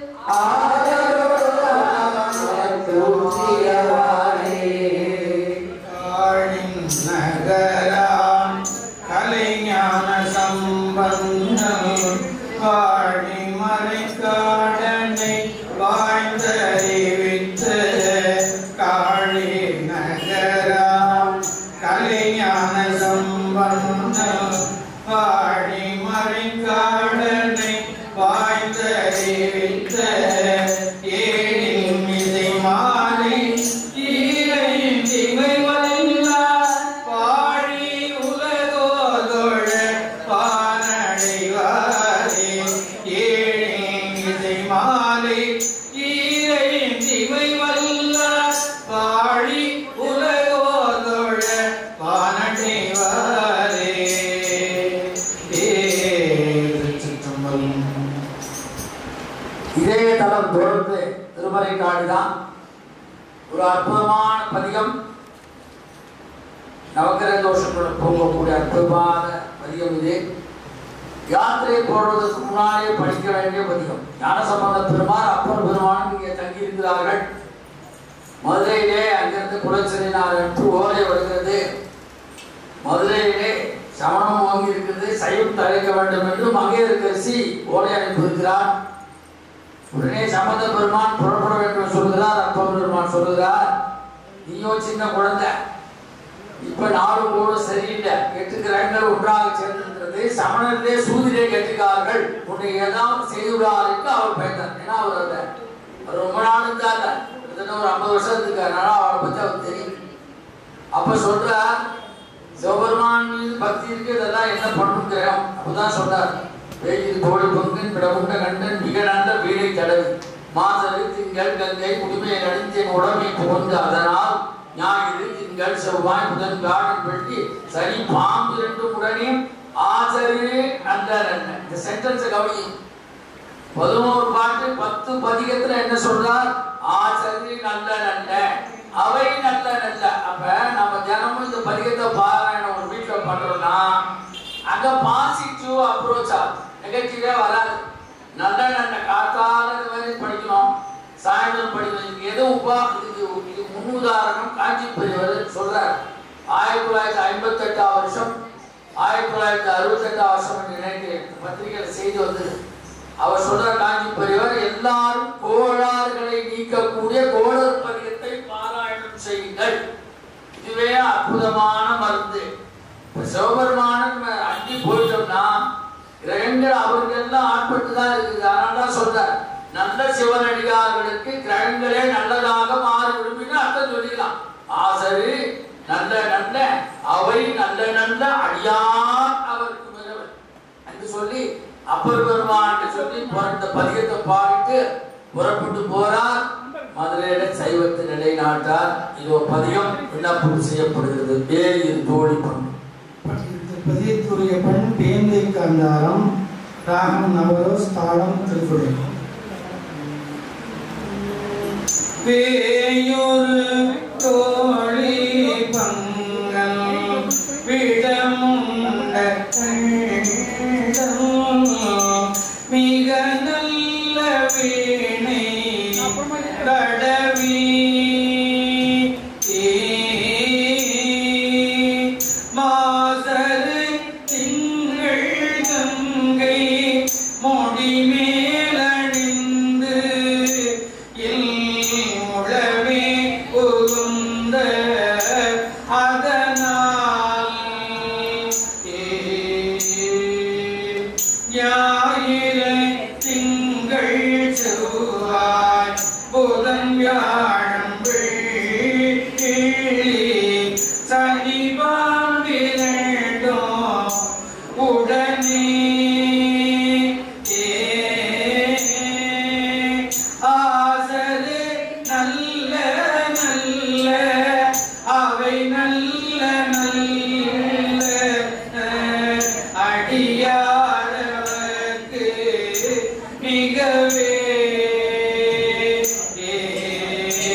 ஆதரவு காழின் நகரான் கலைஞான சம்பந்தம் காழி மறைக்காடனை வாழ்ந்தறிவித்த காழி நகரான் கலைஞான சம்பந்தம் காழி மறைக்காடனை வாழ்ந்தறிவித்த ஏழில் மிதை மாலை இதே தளம் தொடர்ந்து திருமறை காடுதான் ஒரு அற்புதமான பதிகம் நவக்கிரக தோஷங்களுடன் போகக்கூடிய அற்புதமான பதிகம் இது யாத்திரை போடுவதற்கு முன்னாலே படிக்க வேண்டிய பதிகம் ஞானசம்பந்த பெருமான் அப்பர் பெருமான் இங்கே தங்கியிருக்கிறார்கள் மதுரையிலே அங்கிருந்து குலச்சிறினார் என்று ஓலை வருகிறது மதுரையிலே சமணம் வாங்கி இருக்கிறது சைவம் தழைக்க வேண்டும் என்று மங்கையர்கரசி ஓலை அனுப்பியிருக்கிறார் உடனே சம்பந்த பெருமான் புறப்பட வேண்டும் சொல்கிறார் அப்பர் பெருமான் சொல்கிறார் நீயோ சின்ன குழந்தை இப்ப நாடு கூட சரியில்லை எட்டு கிரகங்கள் ஒன்றாக சேர்ந்திருக்கிறது சமணர்களே சூதிலே கேட்டுக்கார்கள் உன்னை ஏதாவது செய்து விடாருக்கு அவர் பயந்தார் ஏன்னா அவர் அந்த அவர் ரொம்ப நாள் இருந்தாங்க கிட்டத்தட்ட ஒரு ஐம்பது வருஷம் இருக்காருனால அவரை பத்தி அவர் தெரியும் அப்ப சொல்றார் சிவபெருமான் மீது பக்தி இருக்கு இதெல்லாம் என்ன பண்ணும் கிரகம் அப்பதான் சொல்றார் வேயில் தோழி பொங்கன் பிடமுண்ட கண்டன் மிக நல்ல வீடை தடவி மாசரு திங்கள் கங்கை குடிமையை நடித்தேன் உடமை புகுந்து அதனால் ஞாயிறு திங்கள் செவ்வாய் புதன் காடன் வெள்ளி சனி பாம்பு இரண்டும் உடனே ஆசரு நல்ல நல்ல இந்த சென்டென்ஸ் கவனி பதினோரு பாட்டு பத்து பதிகத்துல என்ன சொல்றார் ஆசரி நல்ல நல்ல அவை நல்ல நல்ல அப்ப நம்ம தினமும் இந்த பதிகத்தை பாராயணம் ஒரு வீட்டுல பண்றோம்னா அங்க பாசிட்டிவ் அப்ரோச் ஆகும் நெகட்டிவே வராது நல்ல நல்ல காத்தால இது மாதிரி படிக்கணும் சாயந்தரம் படிக்கணும் இதுக்கு எது உபா இதுக்கு இது முன்னுதாரணம் காஞ்சி பெரியவர் சொல்றார் ஆயிரத்தி தொள்ளாயிரத்தி ஐம்பத்தி எட்டாம் வருஷம் ஆயிரத்தி தொள்ளாயிரத்தி அறுபத்தி எட்டாம் வருஷம் என்று நினைக்கிறேன் பத்திரிகையில செய்தி வந்தது அவர் சொல்ற காஞ்சி பெரியவர் எல்லாரும் கோளாறுகளை நீக்கக்கூடிய கோளர் பதிகத்தை பாராயணம் செய்யுங்கள் இதுவே அற்புதமான மருந்து இப்ப சிவபெருமானுக்கு நம்ம அண்டி போயிட்டோம்னா கிரகங்கள் அவருக்கு எல்லாம் ஆட்பட்டு தான் இருக்குது அதனால தான் சொல்றார் நல்ல சிவனடிகார்களுக்கு கிரகங்களே நல்லதாக மாறி விரும்பினா அர்த்தம் சொல்லிக்கலாம் ஆசரு நல்ல நல்ல அவை நல்ல நல்ல அடியார் அவருக்கு மிகவர் என்று சொல்லி அப்பர் பெருமான் சொல்லி பிறந்த பதிகத்தை பாடிட்டு புறப்பட்டு போறார் மதுரையில சைவத்தை நிலைநாட்டார் இது ஒரு பதிகம் விண்ணப்பம் செய்யப்படுகிறது வேலியில் தோழி பண்ணு பதியத்துடைய பண் பேந்தை கந்தாரம் ராகம் நவரோஸ் தாளம் திருக்குறள் பேயொரு தோழி பங்கல் விடமுண்ட கண்டம் மிக நல்ல வீணை கடவி மாசரு திங்கள் கங்கை முடிமேலணிந்து உழவே புகுந்த அதனால் ஞாயிறு திங்கள் செவ்வாய் புதன் வியாழம் வெள்ளி சனி பாம்பிரண்டும் உடனே ஆசரு நல்ல நல்ல அவை நல்ல நல்ல அடியாரவர்க்கு மிகவே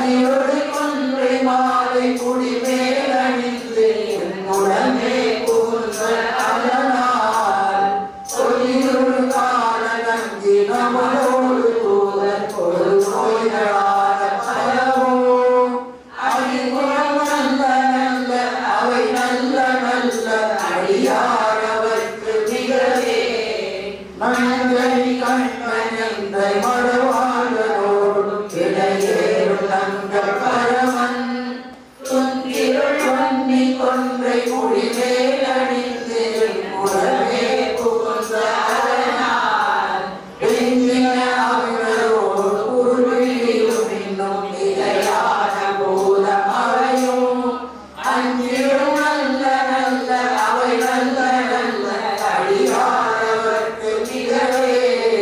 மதியொரு கொன்றை மாலை குடி மேலணிந்து உடனே கூந்த அதனால் சொல்லியொரு கால நஞ்சி நமதோடு தூதர் ஒரு நோய்களான பலவோ அறிவுறம் நல்ல நல்ல அவை நல்ல நல்ல அடியாரவர்க்கு மிகவே நன்கை கண்மணிந்த மடவாளரோடும் இடையேறும் தங்கள் பரமன் துன்றிருள் வன்னி கொன்றை முடிமேல் அணிந்து உடனே புகுந்த அதனால் எண்ணின அவர்களோடு உருவியும் இன்னும் நிலையான போதம் அவையும் அஞ்சிடும் நல்ல நல்ல அவை நல்ல நல்ல அடியாரவர்க்கு மிகவே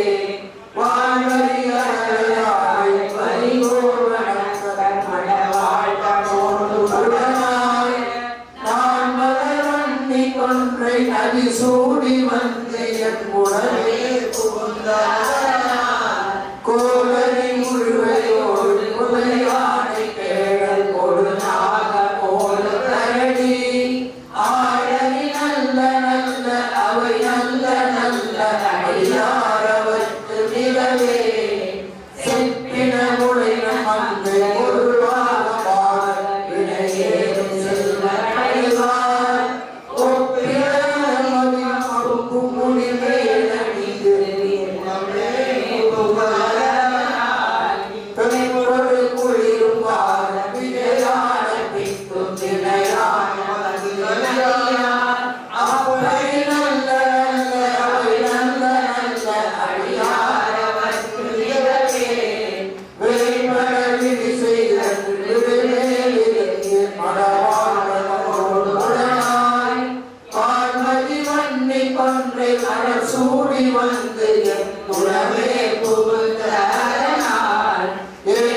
வான்வழியாய் பரிகோவணங்கள் மடவாழ்த்தோடு உடனாய் நான் மலர்வண்ணி கொன்றை நதி சூடி வந்து என் உடலே புகுந்தார் கோவரி முழுவையோடு குலையானை கேழல் கொடுநாக போல கரடி ஆழனி நல்ல நல்ல அவை நல்ல நல்ல அடியாரவர்க்கு மிகவே செப்பின முளைனம் அங்கு ஒருவாக பாட வினையேறும் செல்வ அடைவார் மடவாழ்வோடு பார்வதி வன்னி கொன்றை மலர் சூடி வந்து என் குலமே புகுந்த அதனால்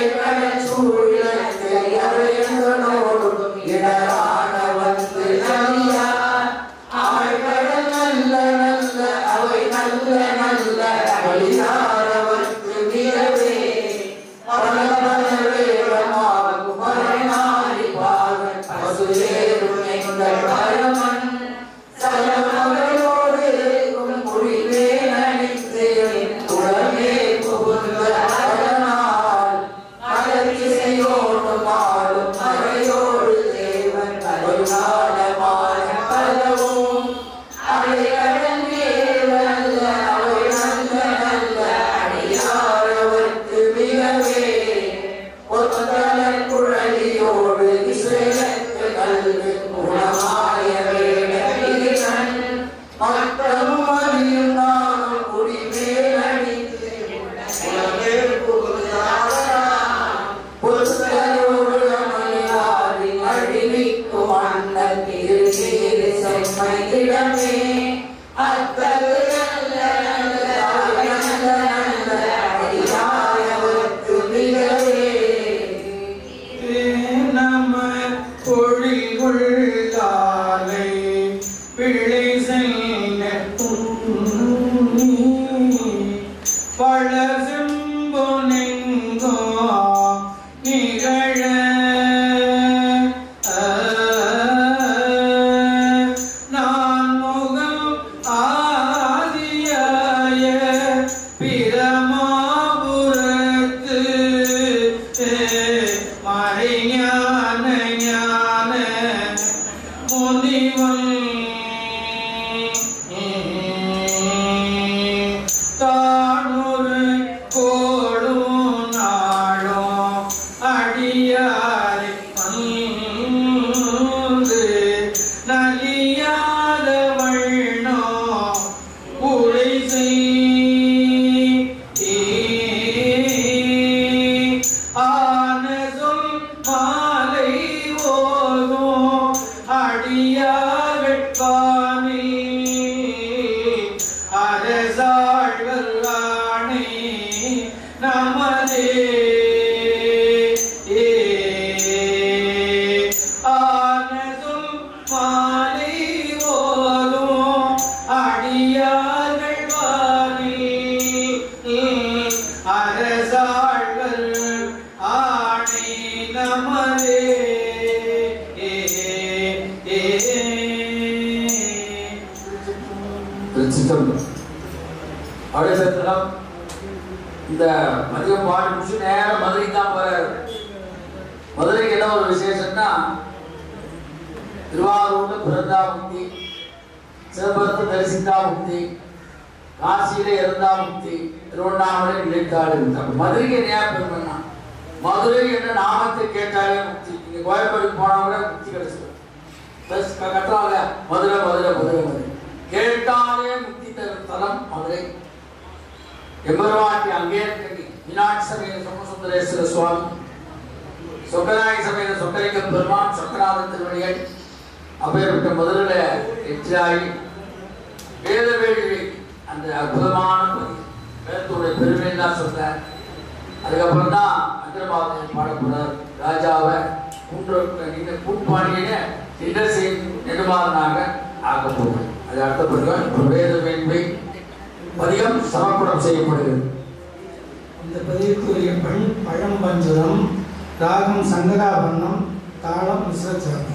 இந்த மதியம் பாடி முடிச்சு நேரம் மதுரைக்கு தான் போறாரு மதுரைக்கு என்ன ஒரு விசேஷம்னா திருவாரூர்ல பிறந்தா முக்தி சிதம்பரத்தை தரிசித்தா முக்தி காசியில இருந்தா முக்தி திருவண்ணாமலை நிலைத்தாள் இருந்தாங்க மதுரைக்கு ஏன் பெருமைன்னா மதுரை என்ற நாமத்தை கேட்டாலே முக்தி நீங்க கோயம்பேடுக்கு போனா கூட முக்தி கிடைச்சிடும் பஸ் கட்டுறாங்க மதுரை மதுரை மதுரை மதுரை கேட்டாலே முக்தி தரும் தலம் மதுரை எம்பெருமாட்டி அங்கே இருக்கு மீனாட்சி சமய சோமசுந்தரேஸ்வர சுவாமி சொக்கநாயக சமய சொக்கலிங்க பெருமான் சொக்கநாத திருவடிகள் அப்பேற்பட்ட மதுரையில எச்சாயி வேத வேள்வி அந்த அற்புதமான பதி வேதத்துடைய பெருமை தான் சொல்றார் அதுக்கப்புறம் தான் அந்தரபாவனை பாடப்படுறார் ராஜாவை குன்ற நீங்க கூட்பாடியின என்ன செய்யும் நெடுமாறனாக ஆக்க போகிறோம் அது அடுத்த பதிகம் இப்போ வேத வேள்வி பதிகம் சமர்ப்பணம் செய்யப்படுகிறது இந்த பதிவுக்குரிய பண் பழம்பஞ்சுரம் ராகம் சங்கராபரணம் தாளம் மிஸ்ரச்சாரம்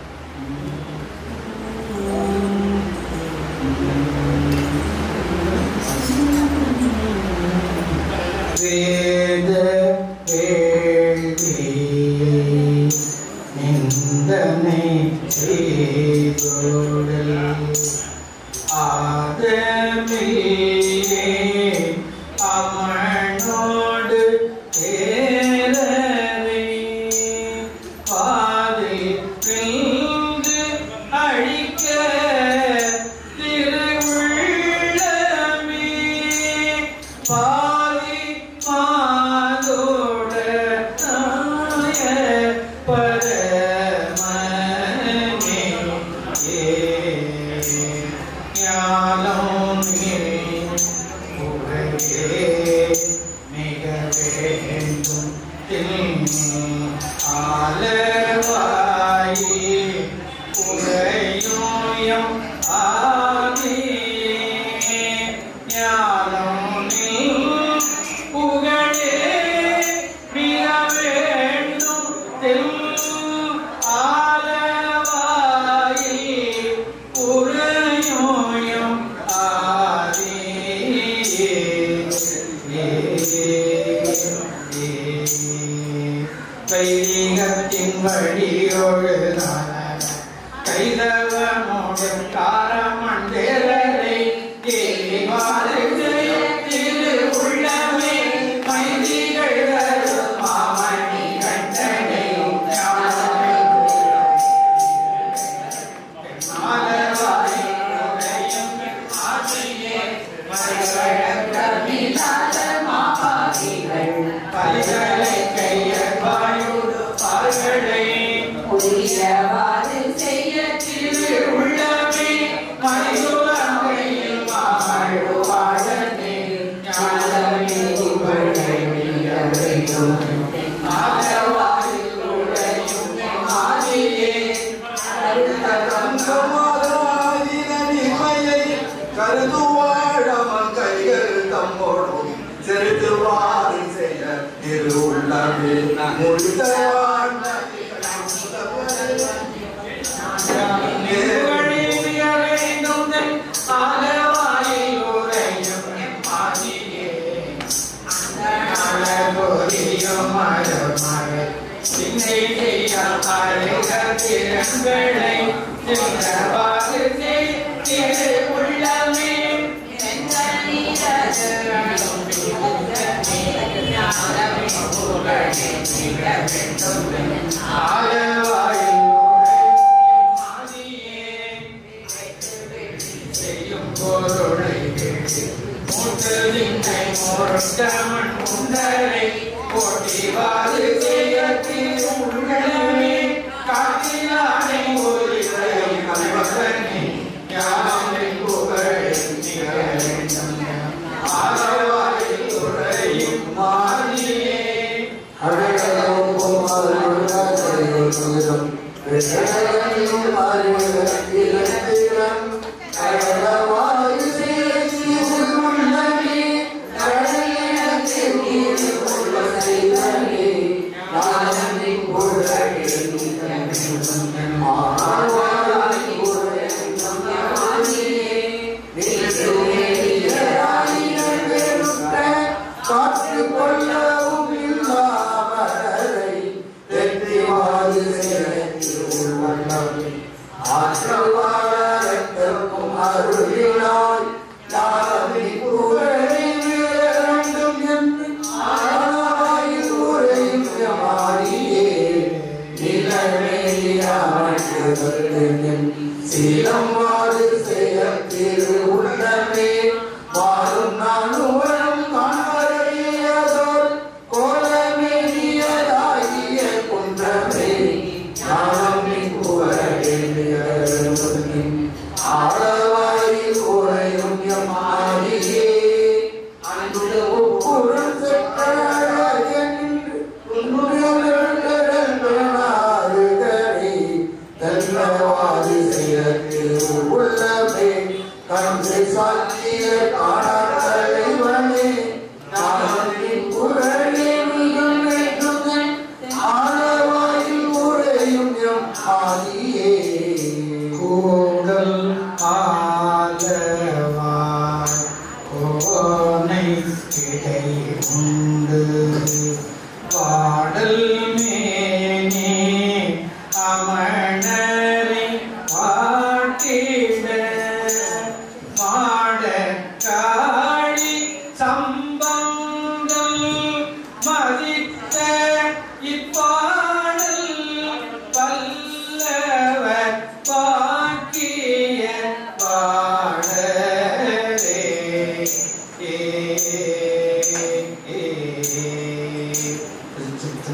வேத வேள்வி நிந்தனை செய்தோடல் ஆதமியே அமனோடு தேரவே பாதை பிந்து அழிக்க திருவுள்ளமே பாதி மாதோட நாய பரமனே ஏ ஞானம் உலகே மிக வேண்டும் ஆலவாயி உரையோயம் ஆதி ஞானம் புகழே மிக வேண்டும் ஆலவாயி உரையோயம் வைதிகத்தின் வழியோடு கைதவனோடு காரமண்டேரரை கேவாறு திரு உள்ளமே மைதிகள் தரும் மாமணி கண்டனை மாலவாய் உடையும் ஆசையே பலிகளை கையர் வாயோடு பார்களை திரு உள்ளமே மனிதுலகையில் வாழ்வாழனே ஞானமே புகழை வேண்டும் மாலவாயில் உடையும் ஆதியே கருதுவாழமன் கைகள் தம்மோடும் செலுத்துவாறு செய்ய திருவுள்ளமே முடித்தவாழ் செய்யும் பொருளை மூட்டதின்னை மோர்த்தமன் முண்டரை போட்டிவாது செய்யத்தில் உள்ளமே காட்டினானை ஒரு கல்வசனி ஞானமை புகழ் ஆதவாயில் உரையும் மாதிரியே காற்று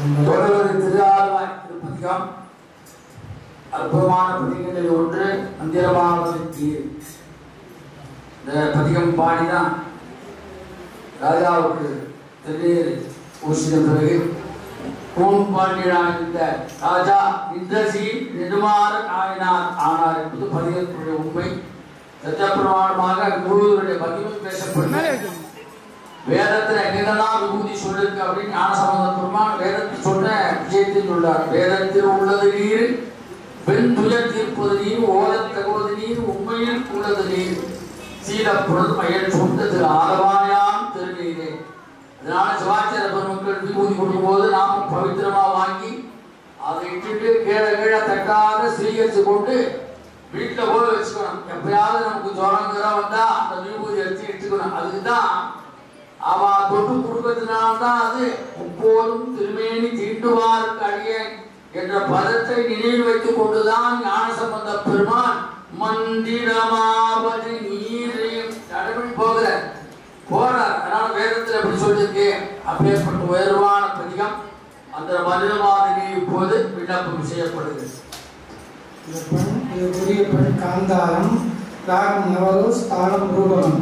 தொடர்வது திருஆழ்வாய் திருப்பதிகம் அற்புதமான பதிகங்களில் ஒன்று மந்திரமாவது தீர் இந்த பதிகம் பாடிதான் ராஜாவுக்கு திருநீர் பூசின பிறகு பூன் பாண்டியனாக இருந்த ராஜா இந்திரசி நெடுமாற நாயனார் ஆனார் என்பது பதிகத்தினுடைய உண்மை சத்தியப்பிரமாணமாக முழுவதுடைய பதிவும் பேசப்படுகிறது வேதத்துல எங்கெல்லாம் விபூதி சொல்லிருக்கு அப்படின்னு ஞானசம்பந்த பெருமான் வேதத்தில் சொன்ன விஷயத்தில் உள்ளார் வேதத்தில் உள்ளது நீர் பெண் துயர் தீர்ப்பது நீர் ஓதத் தகுவது நீர் உண்மையில் உள்ளது நீர் சீலப்புறது மயல் சொந்த திரு ஆலவாயாம் திருநீரே அதனால சிவாச்சார பெருமக்கள் விபூதி கொடுக்கும்போது நாம பவித்திரமா வாங்கி அதை இட்டுட்டு கீழே கீழே தட்டாத ஸ்ரீகரிச்சு கொண்டு வீட்டில் போய் வச்சுக்கணும் எப்பயாவது நமக்கு ஜுரம் ஜுரம் வந்தா அந்த விபூதி எடுத்து இட்டுக்கணும் அதுக்கு தான் அவ தொட்டு கொடுக்கறதுனால்தான் அது முப்போதும் திருமேனி தீண்டுவாருக்கு அடியேன் என்ற பதத்தை நினைவில் வைத்துக் கொண்டுதான் ஞான சம்பந்த பெருமான் மந்திரமாவது நீரையும் கடவுள் போகிற போறார் அதனால வேதத்துல எப்படி சொல்லியிருக்கு அப்பேற்பட்ட உயர்வான பதிகம் அந்த மந்திரமாவது நீர் இப்போது விண்ணப்பம் செய்யப்படுகிறது இந்த பெண் இதுக்குரிய பெண் காந்தாரம் ராகம் நவரோஸ் தாளம் ரூபகம்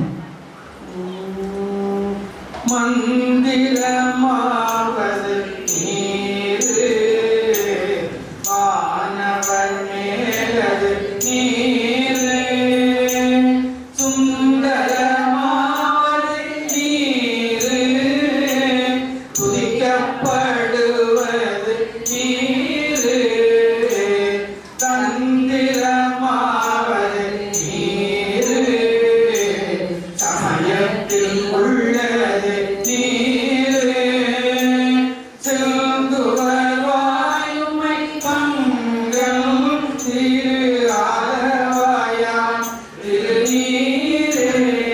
மந்திரமாவது நீரு வானவர் மேலது நீரு சுந்தரமாவது நீரு துதிக்கப்படுவது நீரு தந்திரமாவது நீரு சமயத்தில் உள்ளது நீரு செல்துவர் வாயுமை பங்கம் திரு ஆரவாயாம் திருநீரே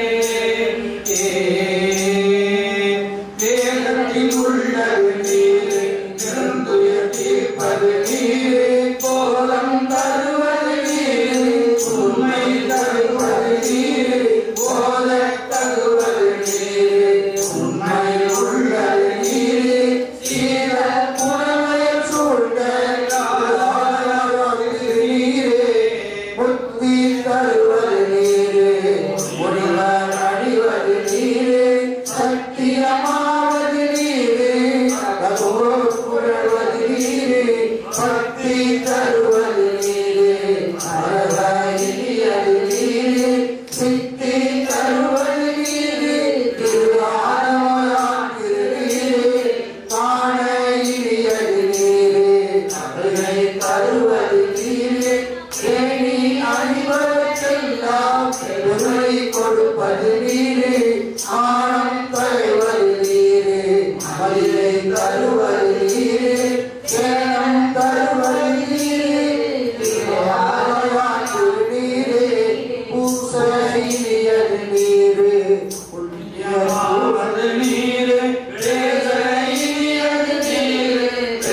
வேதத்தில் உள்ளது நீரு பெருந்துயர் தீர்ப்பது நீரு கோலம் தருவது நீரு உண்மை தருவது நீரு போல தருவது நீரு உண்மை உள்ளது நீரு சீர புறமையில் சூழ்ந்த காலாவது நீரு புத்தி தருவது நீரு ஒருவர் அடிவது நீரு சத்தியமாவது நீரு புரள்வது நீரு பக்தி தருவது நீரு அழகியது நீரு சித்தி தருவது நீரு திருவாரவரான் திருநீரு காண இனியது நீரு அருகை தருவது நீரு தேனி அணிவதற்கெல்லாம் பெருமை கொடுப்பது நீரு ஆணம் தருவது நீரு மதிலை தருவது நீரு சேனம் தருவது நீரு திருவாரவான் திருநீரு பூச இனியது நீரு புண்ணியமாவது நீரு வேத இனியது நீரு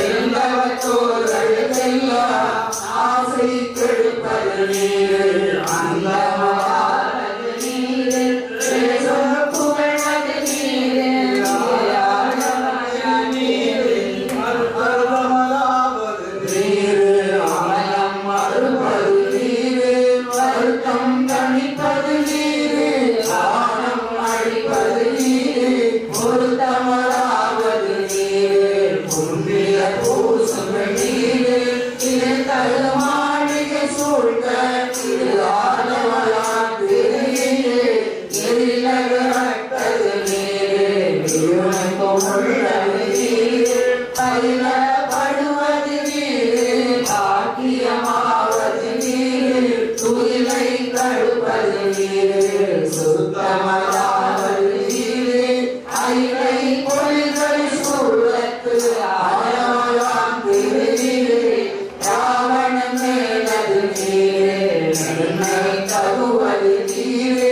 பெருந்தவத்தோர்களுக்கெல்லாம் ஆசை கெடுப்பது நீரு அந்தமாவது நீரு தேச புகழ்வது நீரு ஆயானவது நீரு அற்புதமாவது நீரு அமலம் மறுப்பது நீரு வருத்தம் தணிப்பது நீரு ஆணம் அழிப்பது நீரு பொருத்தமராவது நீரு புண்ணிய பூசுகள் நீரு இது தருமாளிகை சூழ்க இது ஆனவளான் திருநீரு எரிலகப்பது நீரு இருவனுக்கும் உள்ளது நீரு பயிலப்படுவது நீரு பாக்கியமாவது நீரு தூய்மை தடுப்பது நீரு சுத்தமராவது நீரு ஐலை பொழிகள் சூழத்து ஆயவளான் திருநீரு ராவணன் மேலது நீரு நன்மை தருவது நீரு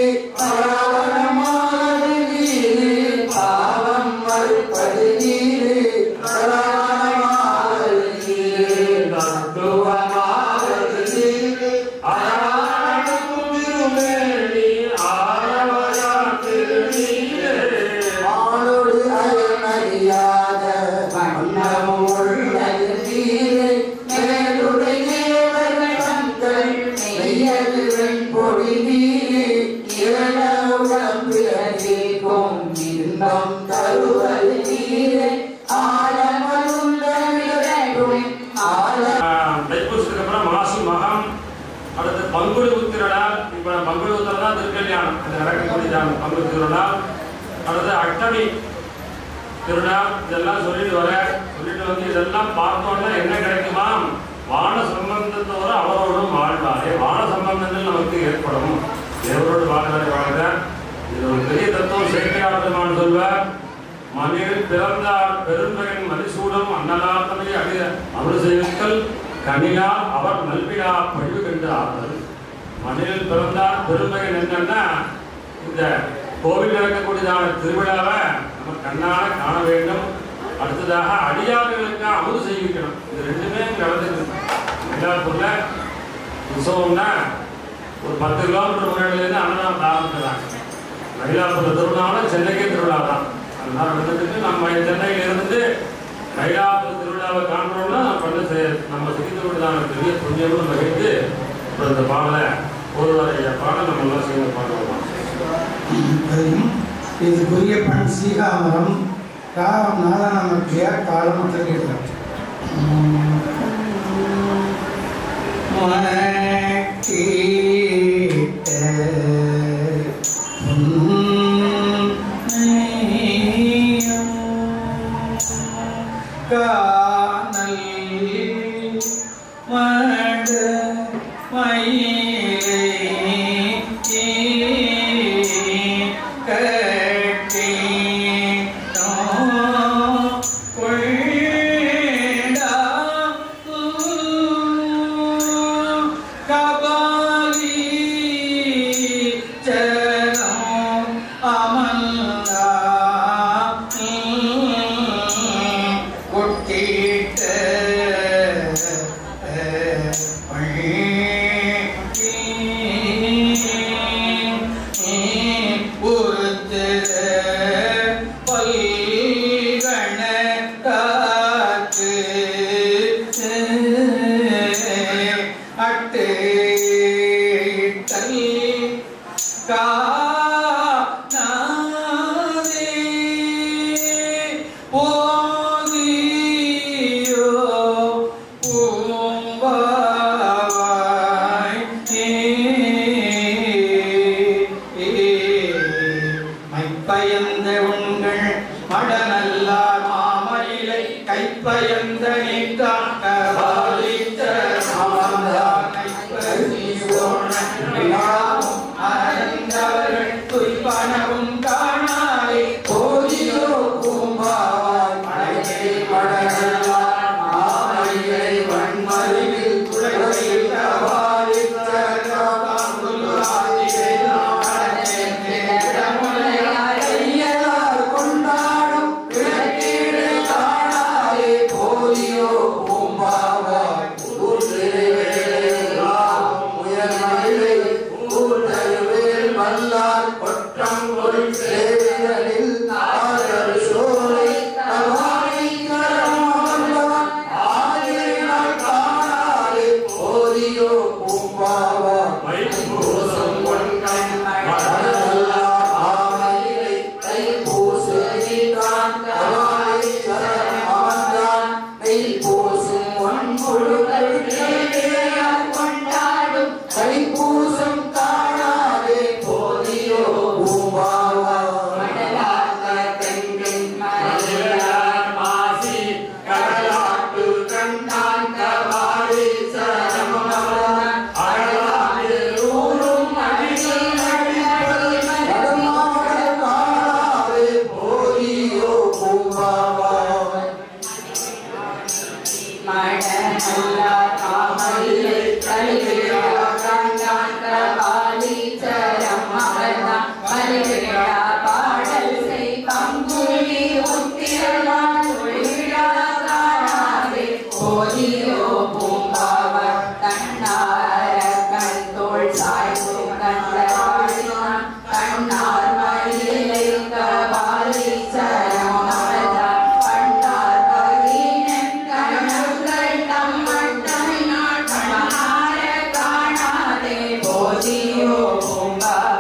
ராவணமானது நீரு பாவம் மறுப்பது நீரு ராவணமானது அது நடக்கக்கூடியதான பங்கு திருநாள் அடுத்து அஷ்டமி திருநாள் இதெல்லாம் சொல்லிட்டு வர சொல்லிட்டு வந்து இதெல்லாம் பார்த்தோன்னா என்ன கிடைக்குமா வான சம்பந்தத்தோட அவரோடும் வாழ்வாரே வான சம்பந்தங்கள் நமக்கு ஏற்படும் தேவரோடு வாழ்வாரே வாழ்க இது ஒரு பெரிய தத்துவம் சேர்க்கையாளருமான் சொல்வார் மண்ணில் பிறந்தார் பெருந்தகன் மதிசூடம் அன்னலாத்தனை அடி அவர் செய்வித்தல் கனியால் அவர் நல்விழா பழிவு கண்டு ஆதல் மண்ணில் பிறந்தார் பெருந்தகன் என்னன்னா இந்த கோவில் நடக்கக்கூடியதான திருவிழாவை நம்ம கண்ணால காண வேண்டும் அடுத்ததாக அடியார்களுக்கு அமுது செய்விக்கணும் இது ரெண்டுமே இங்க நடந்துருக்கு மயிலாப்பூர்ல உற்சவம்னா ஒரு பத்து கிலோமீட்டர் முன்னாடிலேருந்து அன்னதானம் ஆரம்பிக்கிறாங்க மயிலாப்பூர் திருவிழாவில் சென்னைக்கே திருவிழா தான் அதனால நடந்துட்டு நம்ம சென்னையில இருந்து மயிலாப்பூர் திருவிழாவை காண்றோம்னா பண்ண செ- நம்ம சிக்கித்தோடுதான பெரிய புண்ணியமும் நம்ம கேட்டு இப்போ இந்த பாடலை ஒருவரைய பாடல் நம்ம எல்லாம் சேர்ந்து பாடுவோம் அதையும் இதுக்குரிய பண் சீகாமரம் காலம் நாதனமற்றிய காலம் தெரிகிறது காணல் மட மயிலை கட்டி கொண்டா கபாலி ஜனம் அமல்லா ஒட்டிட்ட பொறுத்த பல்கண காத்து அட்டு தல் காணாதே போதியோ பூம்பாவாய் மைப்பயந்த உங்கள் மடநல்லார் மாமயிலை கைப்பயந்த நீக்கான் கபாலித்த மாமந்தார் அறிந்தவர்கள் துய்பனவும் காணாதே போதியோ பூம்பாவாய் மழையை மடநல்லார் மாமயிலை வன்மறிவில் துளையில் கபாலித்த ஐயனார் கொண்டாடும் விளக்கீடு காணாதே போலியோ பூம்பாவாய் ஊர்திரைவேலாம் உயர்மயிலை ஊர்தருவேல் மல்லார் கொற்றம் கொள் சேவைகளில் ஆதர் சோலை தவாரி கரம் அமர்ந்தவன் ஆதிரினால் காணாதே போலியோ பூம்பாவாய் பூசம் கொண்டம் மடநல்லார் ஆமையிலை தைப்பூசலிதான் கவாய் சரண் அமர்ந்தான் மெய்ப்பூசும் ஒன்பொழுகள் தேவையால் கொண்டாடும் தைப்பூசம் காணாதே போதியோ பூமாவா மாசி கடலாட்டு கண்டான் கவாரி சரணம் அமர்ந்தான் அழலாறு ஊரும் அடிகள் அடிப்பது நடமாட காணாதே போதியோ பூமாவா கண்ணார் மயிலை கபாலி சரம் அமர்ந்தார் கண்ணார் பகினன் கணங்கள் நம்மட்டமினாள் கண்ணார காணாதே போதியோ பூங்கா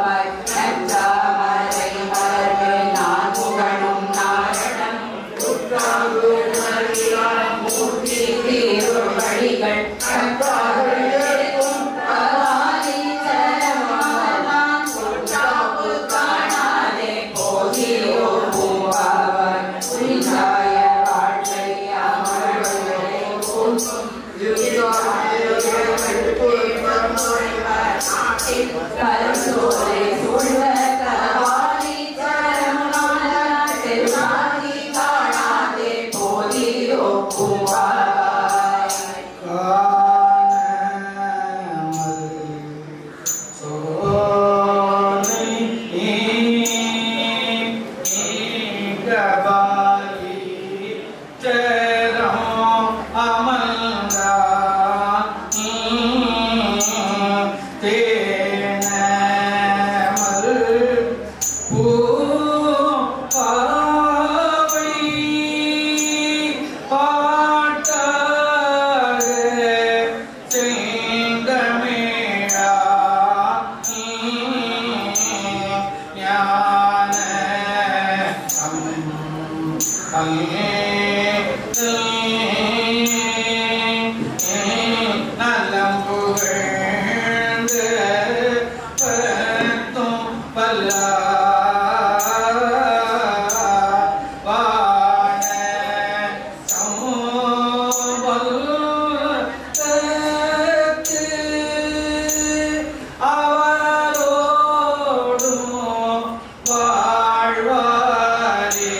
கருசோலை சூழ்ந்த கவாலி சரணம் திருநாதி காணாதே போதியோ குமாராய் நலம் புகழ்ந்து பத்தும் பல்லா வாழ சம்பல்தத்து அவரோடும் வாழ்வாரே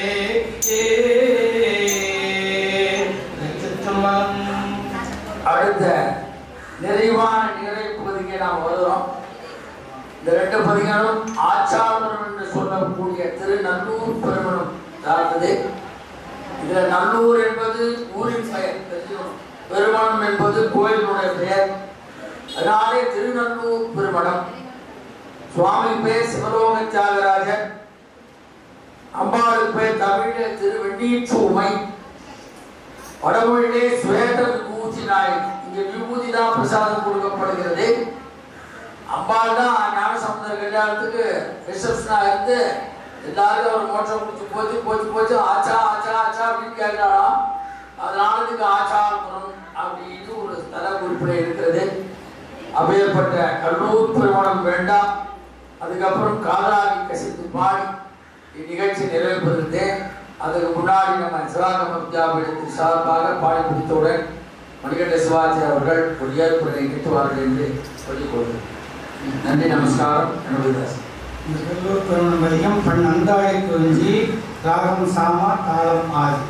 திருச்சிற்றம்பலம். அடுத்த நிறைவான நிறை பகுதிக்கு நாம் வருகிறோம் இந்த ரெண்டு பதிகளும் ஆச்சாரம் என்று சொல்லக்கூடிய திருநல்லூர் பெருமணம் சார்ந்தது இதுல நல்லூர் என்பது ஊரின் பெயர் தெரிஞ்சுக்கணும். பெருமணம் என்பது கோயிலுடைய பெயர் அதனாலே திருநல்லூர் பெருமணம் சுவாமி பேர் சிவலோக தியாகராஜன் அம்பாளுக்கு பேர் தமிழில் திரு வெண்ணீச்சூமை வடமொழியிலே சுவேத விபூதி நாயக் இங்க விபூதி தான் பிரசாதம் கொடுக்கப்படுகிறது அம்பாள் தான் ஞானசமுதர் கல்யாணத்துக்கு ரிசப்ஷனா இருந்து எல்லாரும் அவர் மோட்சம் கொடுத்து போச்சு போச்சு போச்சு ஆச்சா ஆச்சா ஆச்சா அப்படின்னு கேட்கலாம் அதனால இதுக்கு ஆச்சாரபுரம் அப்படின்னு ஒரு ஸ்தல குறிப்பிட இருக்கிறது அப்பேற்பட்ட கல்லூர் திருமணம் வேண்டாம் அதுக்கப்புறம் காதாரி கசித்து பாடி இந்நிகழ்ச்சி நிறைவு பெறுகிறது அதுக்கு முன்னாடி நம்ம சிவாகம வித்யாபீடத்தின் சார்பாக பாடி முடித்தவுடன் மணிகண்ட சிவாஜி அவர்கள் ஒரு ஏற்புரை நிகழ்த்துவார்கள் என்று சொல்லிக் கொள்கிறேன் நன்றி நமஸ்காரம் அனுபவிதாஸ் இந்த கல்லூர் திருமணம் அதிகம் பண் அந்தாழை குறிஞ்சி ராகம் சாமா தாளம் ஆதி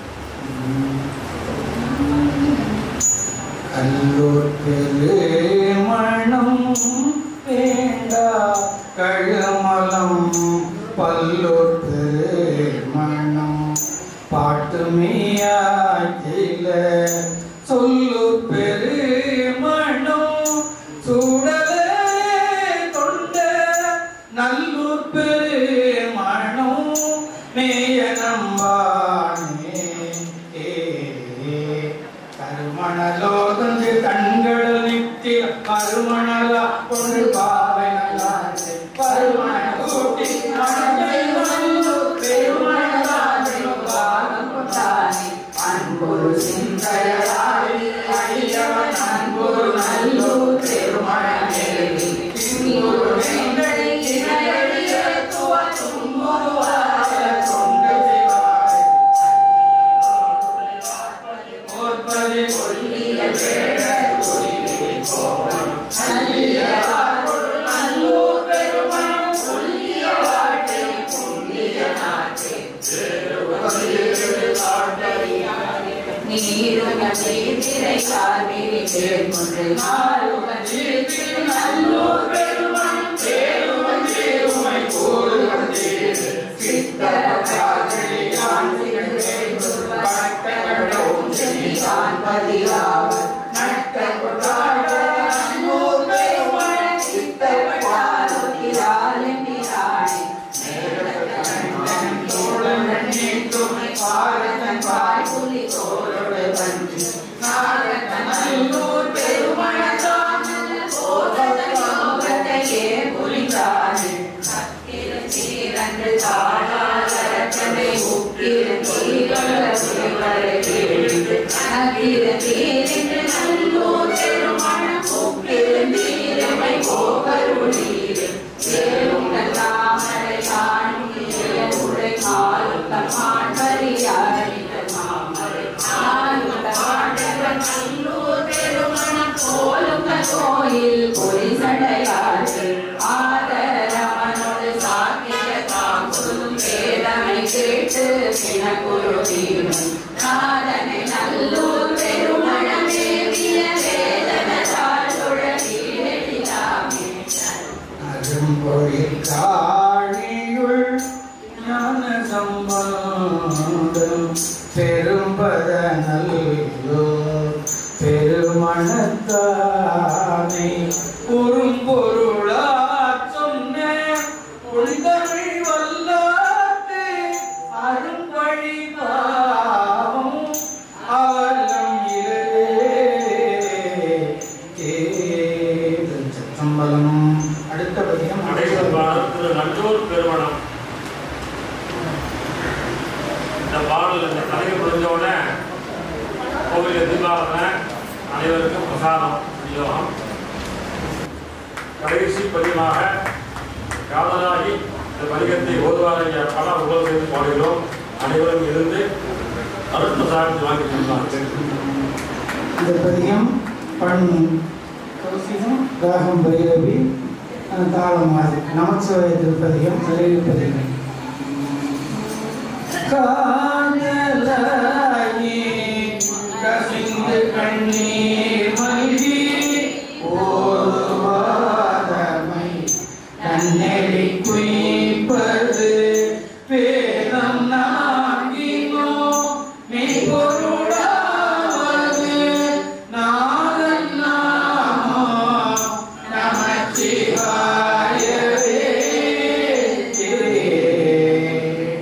கல்லூர் பெருமணம் வேண்டா கழுமலம் பல்லூர் பெருமணம் பாட்டுமையாக்கில சொல்லு பெருமணம் சூடலே கொண்ட நல்லூர் பெருமணம் மேய நம்பானே கருமணலோதந்து கண்கள் நித்திய கருமணலா கொண்டு பாவை நல்லாண்டே பருமண கூட்டி மணத்தை நல்லூர் பெருமணலாஜின் பாதம் தானே அன்பொரு சிந்தையாடி அடியவன் அன்பொரு நல்லூர் பெருமழமேவி பின்பொரு வேண்டை இணையடிய துவத்தும்பொருவாய கொண்ட சிவாய் ஓர்ப்பதி சொல்லிய வேட சொல்லிய கோவன் நல்லிய வார்கொள் நல்லூர் பெருமணம் சொல்லிய வாட்டை புண்ணிய நாட்டே நீருக நீர்த்திரை காவிரி சேர்முன்று மாறுக நீர்த்திரு நல்லூர் பெருமணம் பேருவன் பேருமை கோருவன் தேரு சித்தர காதலியான் பட்டகடோம் சென்னிதான் பதியாவர் நட்ட கொண்டாட நல்லூர் பெருமணம் சித்தர் பார்வதியால் எண்ணினானே தோழன் நீட்டும் பாரதன் பாய் புலி தோழோடு வந்து நாரதன் நல்லூர் பெருமணத்தான் போதன் யோகத்தையே புரிந்தானே சத்திரன் சீரன்று தாடாதரத்தனை உக்கிரன் தீரங்கள சிவரை கேட்டு நத்திரன் தீரென்று நல்லூர் பெருமணம் உக்கிரன் தீரமை போகருளீரே சேரும் நல்லாமரை காணும் உரை காலும் தமான் பரியாரிகள் மாமரை நானும் தமாண்டக பொழியும் நாதனை நல்லூர் பெருமணமேவிய வேதனதால் சுழலிலாமே அரும்பொழில் காணியுள் ஞான சம்பந்தம் பெரும்பத நல்லோ பெருமணத்தானை உரும்பொருளா சொன்ன உள்தமிழ் வல்லாத்து அரும்பழி பாவம் அவலம் சம்பளம் அடுத்த பதிகம் அடைவாளர் திரு நல்லூர் பெருமணம் இந்த பாடல் இந்த கதையை புரிஞ்ச உடனே கோவில் எதிர்பார்த்தன அனைவருக்கும் பிரசாதம் விநியோகம் கடைசி பதிவாக காதலாகி இந்த பதிகத்தை ஓதுவாரைய பல உகல் செய்து பாடுகிறோம் அனைவரும் இருந்து அருட்பிரசாதத்தை வாங்கி செல்வார்கள் இந்த பதிகம் பண் கௌசிகம் ராகம் பைரவி அஹ், தாளம் மாதிரி நமச்சிவாய திருப்பதிகம் நிறைவு பதிகம் காதலாகி கசிந்து கண்ணீர் மல்கி ஓதுவாதமை தன்னெறி குய்ப்பது வேதம் நாங்கினோ மெய்பொருளாவது நாதன் நாமோ நமச்சிவாயவே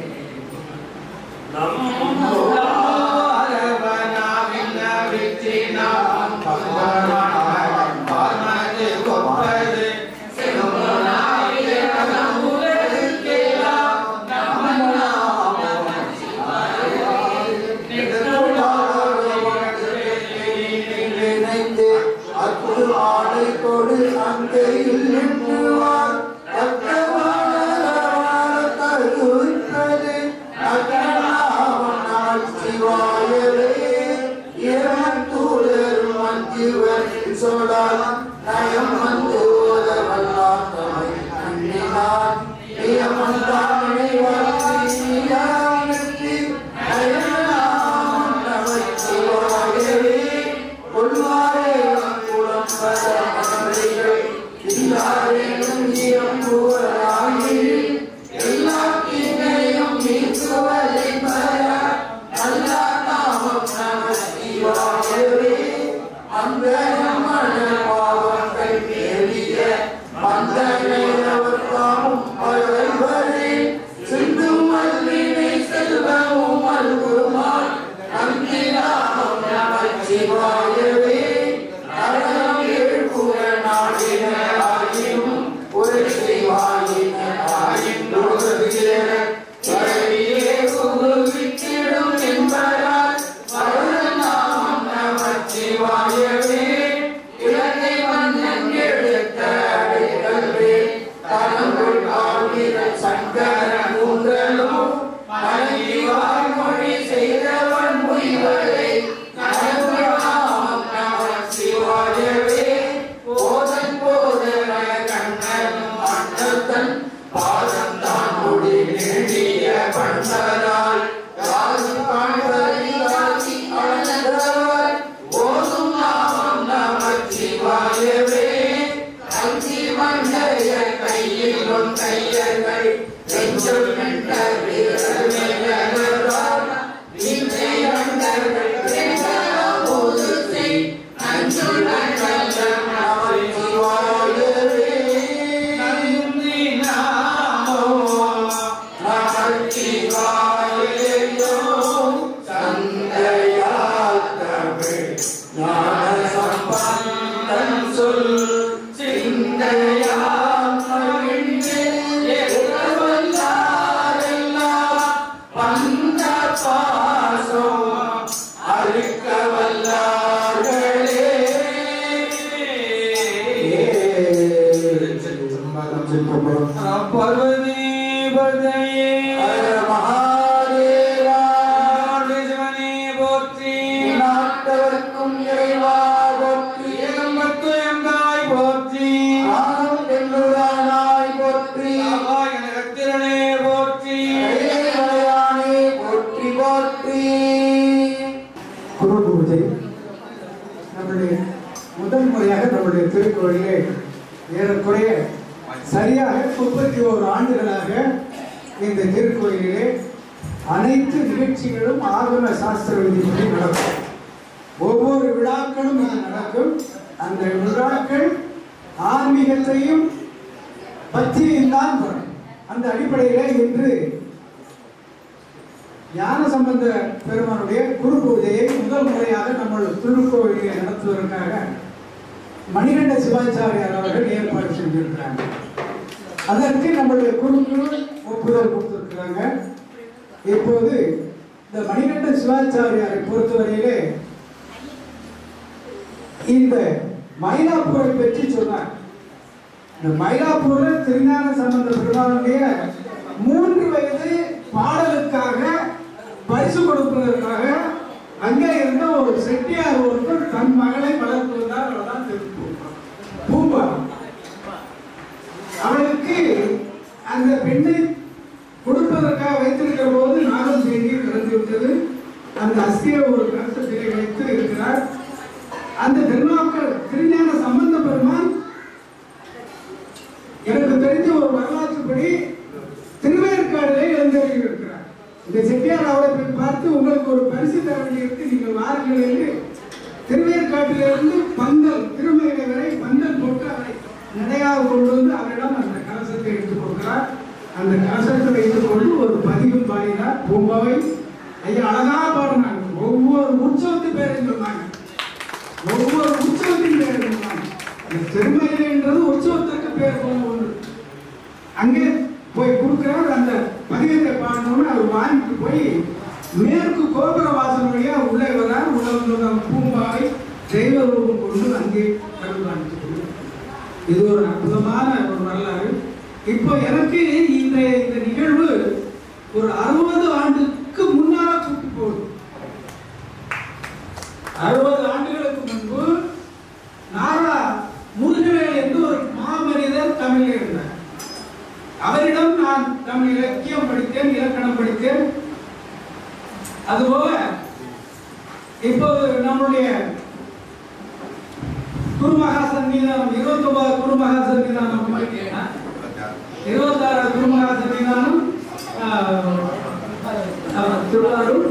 நினைத்து அத்து ஆடை கொடு அங்கையில் நின்றுவார் தருவிப்பது அகனாவனால் சிவாயவே இரண்டூரர் மஞ்சுவர் சொல்லால் நயம் வந்து ஓத வல்லாத்தமை அன்னினான் நியமந்தானை வாழ்த்தி நயனாம் நம சிவாயவே கொள்வாரே குளம்பர மகளிர்கள் இல்லாரேனும் இயம்புவராகி எல்லா தீமையும் நீக்குவதை பெற அல்லா நாமம் நம சிவாயவே அந்த மன பாவங்கள் எளிய மந்தனையவர் தாமும் பழைவரே சிந்தும் மல்லினை செல்வமும் அல்குமார் நம்பினாம் நம சிவாயவே நரம் ஏழ்புற நாடினாயும் ஒரு சிவாயின ஆயின்றோதுகிற வழியே புகுவித்திடும் என்பதால் வருணநாமம் நம சிவாயவே இலங்கை மன்னன் எடுத்த அடைகல்வே தனங்குள் ஆகிற சங்கர கூந்தலும் மனைவி வாய்மொழி செய்தவன் முய்வரை கனவுளாம் நம சிவாயவே போதன் போதன கண்ணனும் அண்ணத்தன் பாதம் தான் முடி நெடிய பண்பரால் யாரு காண்பதை காட்சி அளந்தவர் போதும் நாமம் நம சிவாயவே அஞ்சி மண்டைய கையில் உன் கையர்கள் நெஞ்சல் கண்ட வீரர்கள் வீச்சை கண்டர்கள் போது செய் நஞ்சுள் கண்ட நம சிவாயவே அறுக்க வல்லார்களே பார்வதிபதையே ஹர மகாதேவா சிவனே போற்றி நாட்டவர்க்கும் இறைவா பூஜை நம்முடைய முதல் முறையாக நம்முடைய திருக்கோயிலே ஏறக்குறைய சரியாக முப்பத்தி ஓரு ஆண்டுகளாக இந்த திருக்கோயிலிலே அனைத்து நிகழ்ச்சிகளும் ஆகம சாஸ்திர விதிப்படி நடக்கும் ஒவ்வொரு விழாக்களும் இங்கு நடக்கும் அந்த விழாக்கள் ஆன்மீகத்தையும் பக்தியையும் தான் வரும் அந்த அடிப்படையிலே இன்று ஞான சம்பந்த பெருமானுடைய குரு பூஜையை முதல் முறையாக நம்ம திருக்கோவிலில் நடத்துவதற்காக மணிகண்ட சிவாச்சாரியார் அவர்கள் ஏற்பாடு செஞ்சிருக்கிறாங்க அதற்கு நம்முடைய குருக்கள் ஒப்புதல் கொடுத்திருக்கிறாங்க இப்போது இந்த மணிகண்ட சிவாச்சாரியாரை பொறுத்தவரையிலே இந்த மயிலாப்பூரை பற்றி சொன்னார் இந்த மயிலாப்பூர்ல திருஞான சம்பந்த பெருமானுடைய மூன்று வயது பாடலுக்காக பரிசு கொடுப்பதற்காக அங்கே இருந்த ஒரு செட்டியார் ஒருத்தர் தன் மகளை வளர்த்து வந்தார் அவர்தான் திருப்பூர் பூம்பா அவளுக்கு அந்த பெண்ணை கொடுப்பதற்காக வைத்திருக்கிற போது நாகம் செய்தி நடந்து விட்டது அந்த அஸ்தியை ஒரு கருத்தத்திலே வைத்து இருக்கிறார் அந்த திருநாக்கள் திருஞான சம்பந்த பெருமான் எனக்கு தெரிஞ்ச ஒரு வரலாற்றுப்படி திருவேற்காடிலே எழுந்தருளி இருக்கிறார் இந்த செட்டியார் அவரை போய் பார்த்து உங்களுக்கு ஒரு பரிசு தர வேண்டியிருக்கு நீங்கள் வாருங்கள் என்று திருவேற்காட்டிலிருந்து பந்தல் திருமலை வரை பந்தல் போட்டு அவரை நடையாக கொண்டு வந்து அவரிடம் அந்த கலசத்தை எடுத்துக் கொடுக்கிறார் அந்த கலசத்தை வைத்துக் கொண்டு ஒரு பதிகம் பாடினார் பூம்பாவை ஐயா அழகா பாடினாங்க ஒவ்வொரு உற்சவத்து பேரையும் சொன்னாங்க ஒவ்வொரு உற்சவத்தின் பேர் சொன்னாங்க இந்த திருமலைன்றது உற்சவத்திற்கு பேர் போன ஒன்று அங்கே போய் கொடுக்கிறார் அந்த பதிகத்தை பாடணும்னு அவர் வாங்கிட்டு போய் மேற்கு கோபுர வாசல் வழியா உள்ளே வரார் உள்ள வந்து அந்த பூம்பாவை தெய்வ ரூபம் கொண்டு அங்கே கடவுள் அனுப்பிச்சு இது ஒரு அற்புதமான ஒரு வரலாறு இப்போ எனக்கு இந்த இந்த நிகழ்வு ஒரு அறுபது ஆண்டுக்கு முன்னால கூட்டி போகுது அறுபது ஆண்டுகளுக்கு முன்பு நாரா முருகவேல் என்று ஒரு மாமனிதர் தமிழில் இருந்தார் அவரிடம் நான் தமிழ் இலக்கியம் படித்தேன் இலக்கணம் படித்தேன் அதுபோல இப்போது நம்முடைய குருமகா சன்னிதானம் இருபத்தி ஒன்பது குருமகா சன்னிதானம் இருபத்தாறு குருமகா சன்னிதானம் ஆஹ், ஆஹ், திருவாரூர்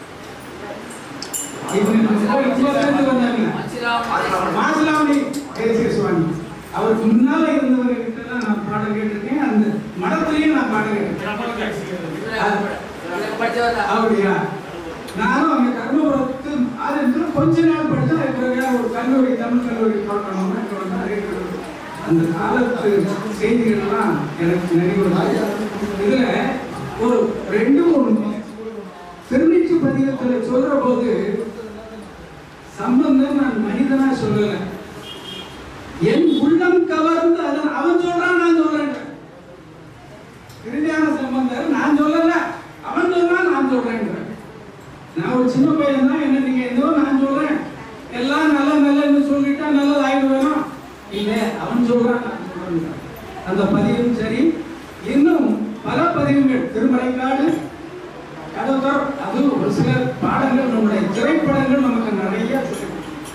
இவங்க இப்போ சேர்ந்து வந்தாங்க மாசிலாமணி தேசிய சுவாமி அவருக்கு முன்னால இருந்தவங்க கிட்ட நான் பாடம் கேட்டிருக்கேன் அந்த மடத்துலயும் நான் பாடம் கேட்டிருக்கேன் அப்படியா நானும் அங்க கர்மபுரத்து அது இன்னும் கொஞ்ச நாள் படிச்சா பிறகு ஒரு கல்லூரி தமிழ் கல்லூரி தொடங்கணும்னு தொடர்ந்து அறிவிக்கிறது. அந்த காலத்து செய்திகள்லாம் எனக்கு நினைவு வருது. இதுல ஒரு ரெண்டு மூணு திருநீச்சு பதிகத்துல சொல்ற போது சம்பந்தம் நான் மனிதனா சொல்லல என் உள்ளம் கவர்ந்து அதன் அவன் சொல்றான் நான் சொல்றேன் திருஞான சம்பந்தர் நான் சொல்லல அவன் சொல்றான் நான் சொல்றேன் நான் ஒரு சின்ன பையன் தான் என்ன நீங்க ஏதோ நான் சொல்றேன் எல்லாம் நல்ல நல்லன்னு சொல்லிட்டா நல்லது ஆயிடுவேனா இல்ல அவன் சொல்றான் நான் சொல்றேன் அந்த பதிவும் சரி இன்னும் பல பதிவுகள் திருமலைக்காடு கடவுளர் அது ஒரு சில பாடங்கள் நம்முடைய திரைப்படங்கள் நமக்கு நிறைய சொல்லிக்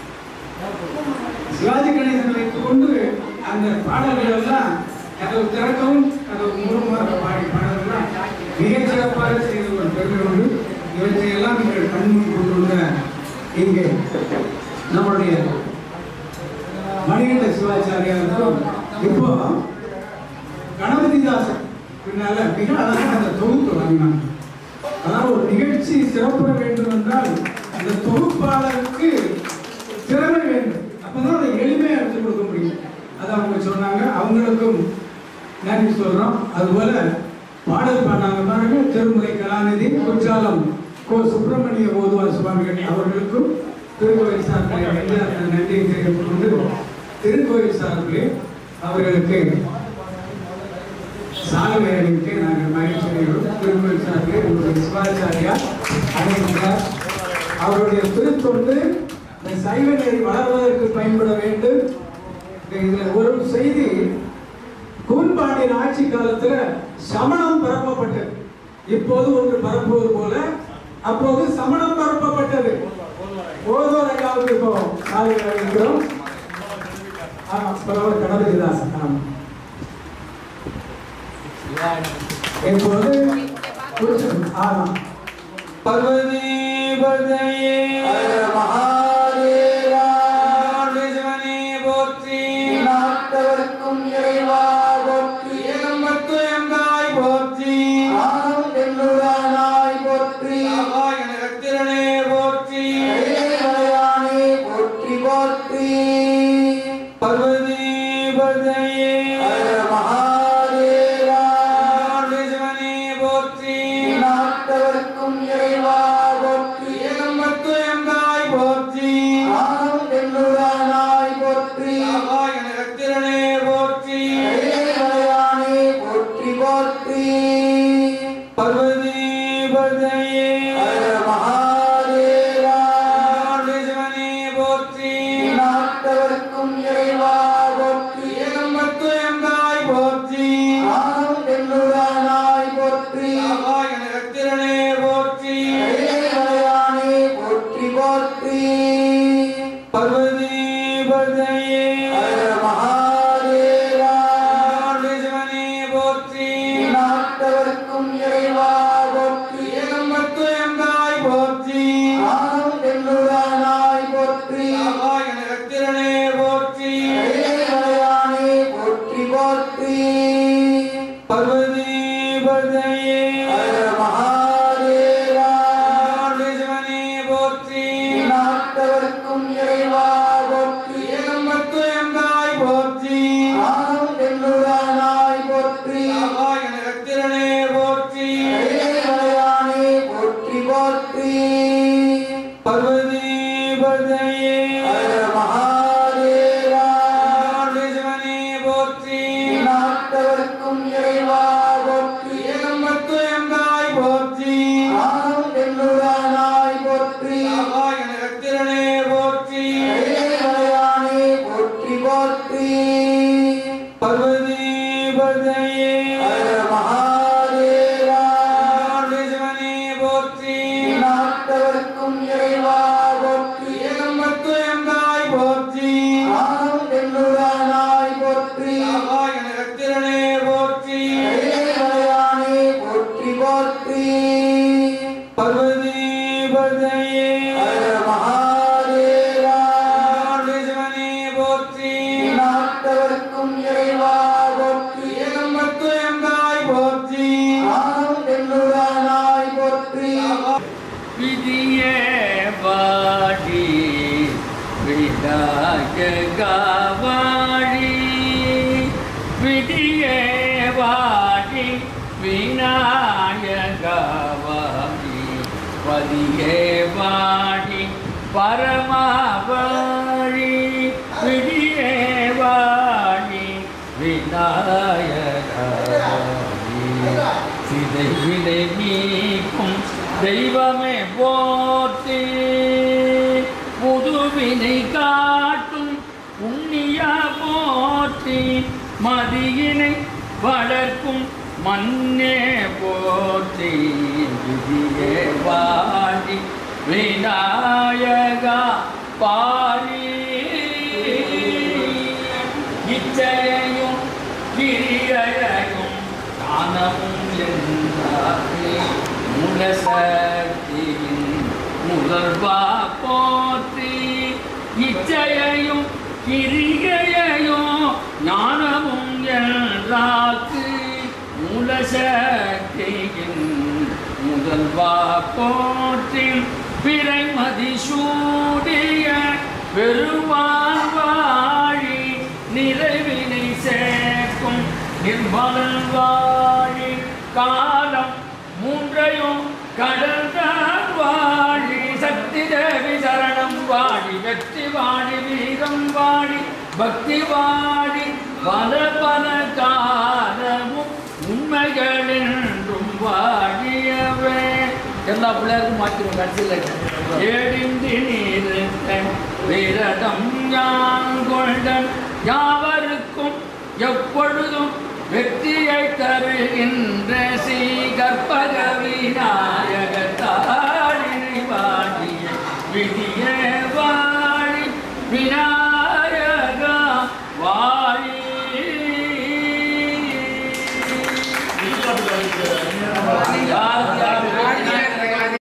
சிவாஜி கணேசன் வைத்துக் கொண்டு அந்த பாடல்கள் எல்லாம் கதவு திறக்கவும் கதவு மூலமாக பாடி பாடல்கள்லாம் மிகச் சிறப்பாக செய்து ஒரு பெருமை உண்டு இவற்றை எல்லாம் நீங்கள் கண்முன் கொண்டுள்ள இங்கே நம்முடைய மணிகண்ட சிவாச்சாரியாருக்கும் இப்போ கணபதிதாசன் பின்னால மிக அழகான அந்த தொகுப்பு வாங்கினாங்க அதாவது ஒரு நிகழ்ச்சி சிறப்புற வேண்டும் என்றால் அந்த தொகுப்பாளருக்கு திறமை வேண்டும் அப்பதான் அதை எளிமையா எடுத்து கொடுக்க முடியும் அது அவங்க சொன்னாங்க அவங்களுக்கும் நன்றி சொல்றோம் அதுபோல பாடல் பாடினாங்க பாருங்க திருமுறை கலாநிதி குற்றாலம் கோ சுப்பிரமணிய ஓதுவார் சுவாமிகள் அவர்களுக்கும் திருக்கோயில் சார்பில் நெஞ்சார்ந்த நன்றியை தெரிவித்துக் கொண்டு திருக்கோயில் சார்பிலே அவர்களுக்கு சால்வை அணிவித்து நாங்கள் மகிழ்ச்சி அடைகிறோம் திருக்கோயில் சார்பிலே உங்களுடைய சிவாச்சாரியா அடைகிறார் அவருடைய திருத்தொண்டு இந்த சைவ நெறி வளர்வதற்கு பயன்பட வேண்டும் இதுல ஒரு செய்தி கூன்பாண்டியன் ஆட்சி காலத்துல சமணம் பரப்பப்பட்டது இப்போது ஒன்று பரப்புவது போல அப்போது சமணம் பரப்பப்பட்டது ஓதோர் விழாவுக்கு இப்போ காலை இருக்கிறோம் ஆமா புலவர் கணபதிதாசன் ஆமா இப்போது குறிச்சு- ஆமா பார்வதி பதையே மகாதேவா சிவனே போற்றி நாட்டவர்க்கும் இறைவா போற்றி ஏகம்பத்து எங்காய் போற்றி ஆனம் தென்னுரானாய் போற்றி ஆகாய நகத்திரனே போற்றி இறைவனையானே போற்றி போற்றி பார்வதி பதையே மகாதேவா சிவனே போற்றி நாட்டவர்க்கும் இறைவா போற்றி ஏகம்பத்து எங்காய் போற்றி ஆனம் தென்னுரானாய் போற்றி ஆகாய நகத்திரனே போற்றி இறைவனையானே போற்றி போற்றி பார்வதி பதையே மகாதேவா சிவனே போற்றி நாட்டவர்க்கும் இறைவா போற்றி ஏகம்பத்து எங்காய் போற்றி ஆனம் தென்னுரானாய் போற்றி ஆகாய நகத்திரனே போற்றி இறைவனையானே போற்றி போற்றி பார்வதி பதையே மகாதேவா சிவனே போற்றி நாட்டவர்க்கும் இறைவா போற்றி ஏகம்பத்து எங்காய் போற்றி ஆனம் தென்னுரானாய் போற்றி ஆகாய நகத்திரனே போற்றி இறைவனையானே போற்றி போற்றி பார்வதி பதையே மகாதேவா சிவனே போற்றி நாட்டவர்க்கும் இறைவா போற்றி ஏகம்பத்து எங்காய் போற்றி ஆனம் தென்னுரானாய் போற்றி ஆகாய நகத்திரனே போற்றி இறைவனையானே போற்றி போற்றி பார்வதி பதையே மகாதேவா சிவனே போற்றி நாட்டவர்க்கும் இறைவா போற்றி ஏகம்பத்து எங்காய் போற்றி ஆனம் தென்னுரானாய் போற்றி ஆகாய நகத்திரனே போற்றி இறைவனையானே போற்றி போற்றி பார்வதி பதையே மகாதேவா சிவனே போற்றி நாட்டவர்க்கும் இறைவா போற்றி ஏகம்பத்து எங்காய் போற்றி ஆனம் தென்னுரானாய் போற்றி ஆகாய நகத்திரனே போற்றி இறைவனையானே போற்றி போற்றி பார்வதி பதையே மகாதேவா சிவனே போற்றி நாட்டவர்க்கும் இறைவா போற்றி ஏகம்பத்து எங்காய் போற்றி ஆனம் தென்னுரானாய் போற்றி விதியே வாடி விநாயகவாடி விதியே வாடி விநாயகவாடி பதியே வாடி பரமாவாடி விதியே வாடி விநாயகவாடி சிதை வினை நீக்கும் தெய்வமே போற்றி புதுவினை காட்டும் புண்ணியா போற்றி மதியினை வளர்க்கும் மண்ணே போற்றி விதியே வாடி விநாயகா பாரி இச்சையும் கிரியையும் ஞானமும் என்றாரே முலசக்தியின் முதல்வா போற்றி இச்சையையும் கிரிகையையும் ஞானமும் என்றாக்கு மூலசக்தியின் முதல்வா போற்றி பிறைமதி சூடிய பெருவான் வாழி நிறைவினை சேர்க்கும் நிர்மலன் வாழி காலம் மூன்றையும் கடல்தான் வாழி சக்தி தேவி சரணம் வாழி வெற்றி வாழி வீரம் வாழி பக்தி வாழி பல பல காலமும் உண்மைகள் என்றும் வாழியவே எல்லா பிள்ளையாருக்கும் மாற்றிடும் கடைசியில் ஏடிந்தி நீருத்த விரதம் யான் கொண்டன் யாவருக்கும் எப்பொழுதும் வெற்றியை தருகின்ற ஸ்ரீ கற்பக விநாயகத்தாளினை வாடிய விதியே வா விநாயகா வாழி யார் யார்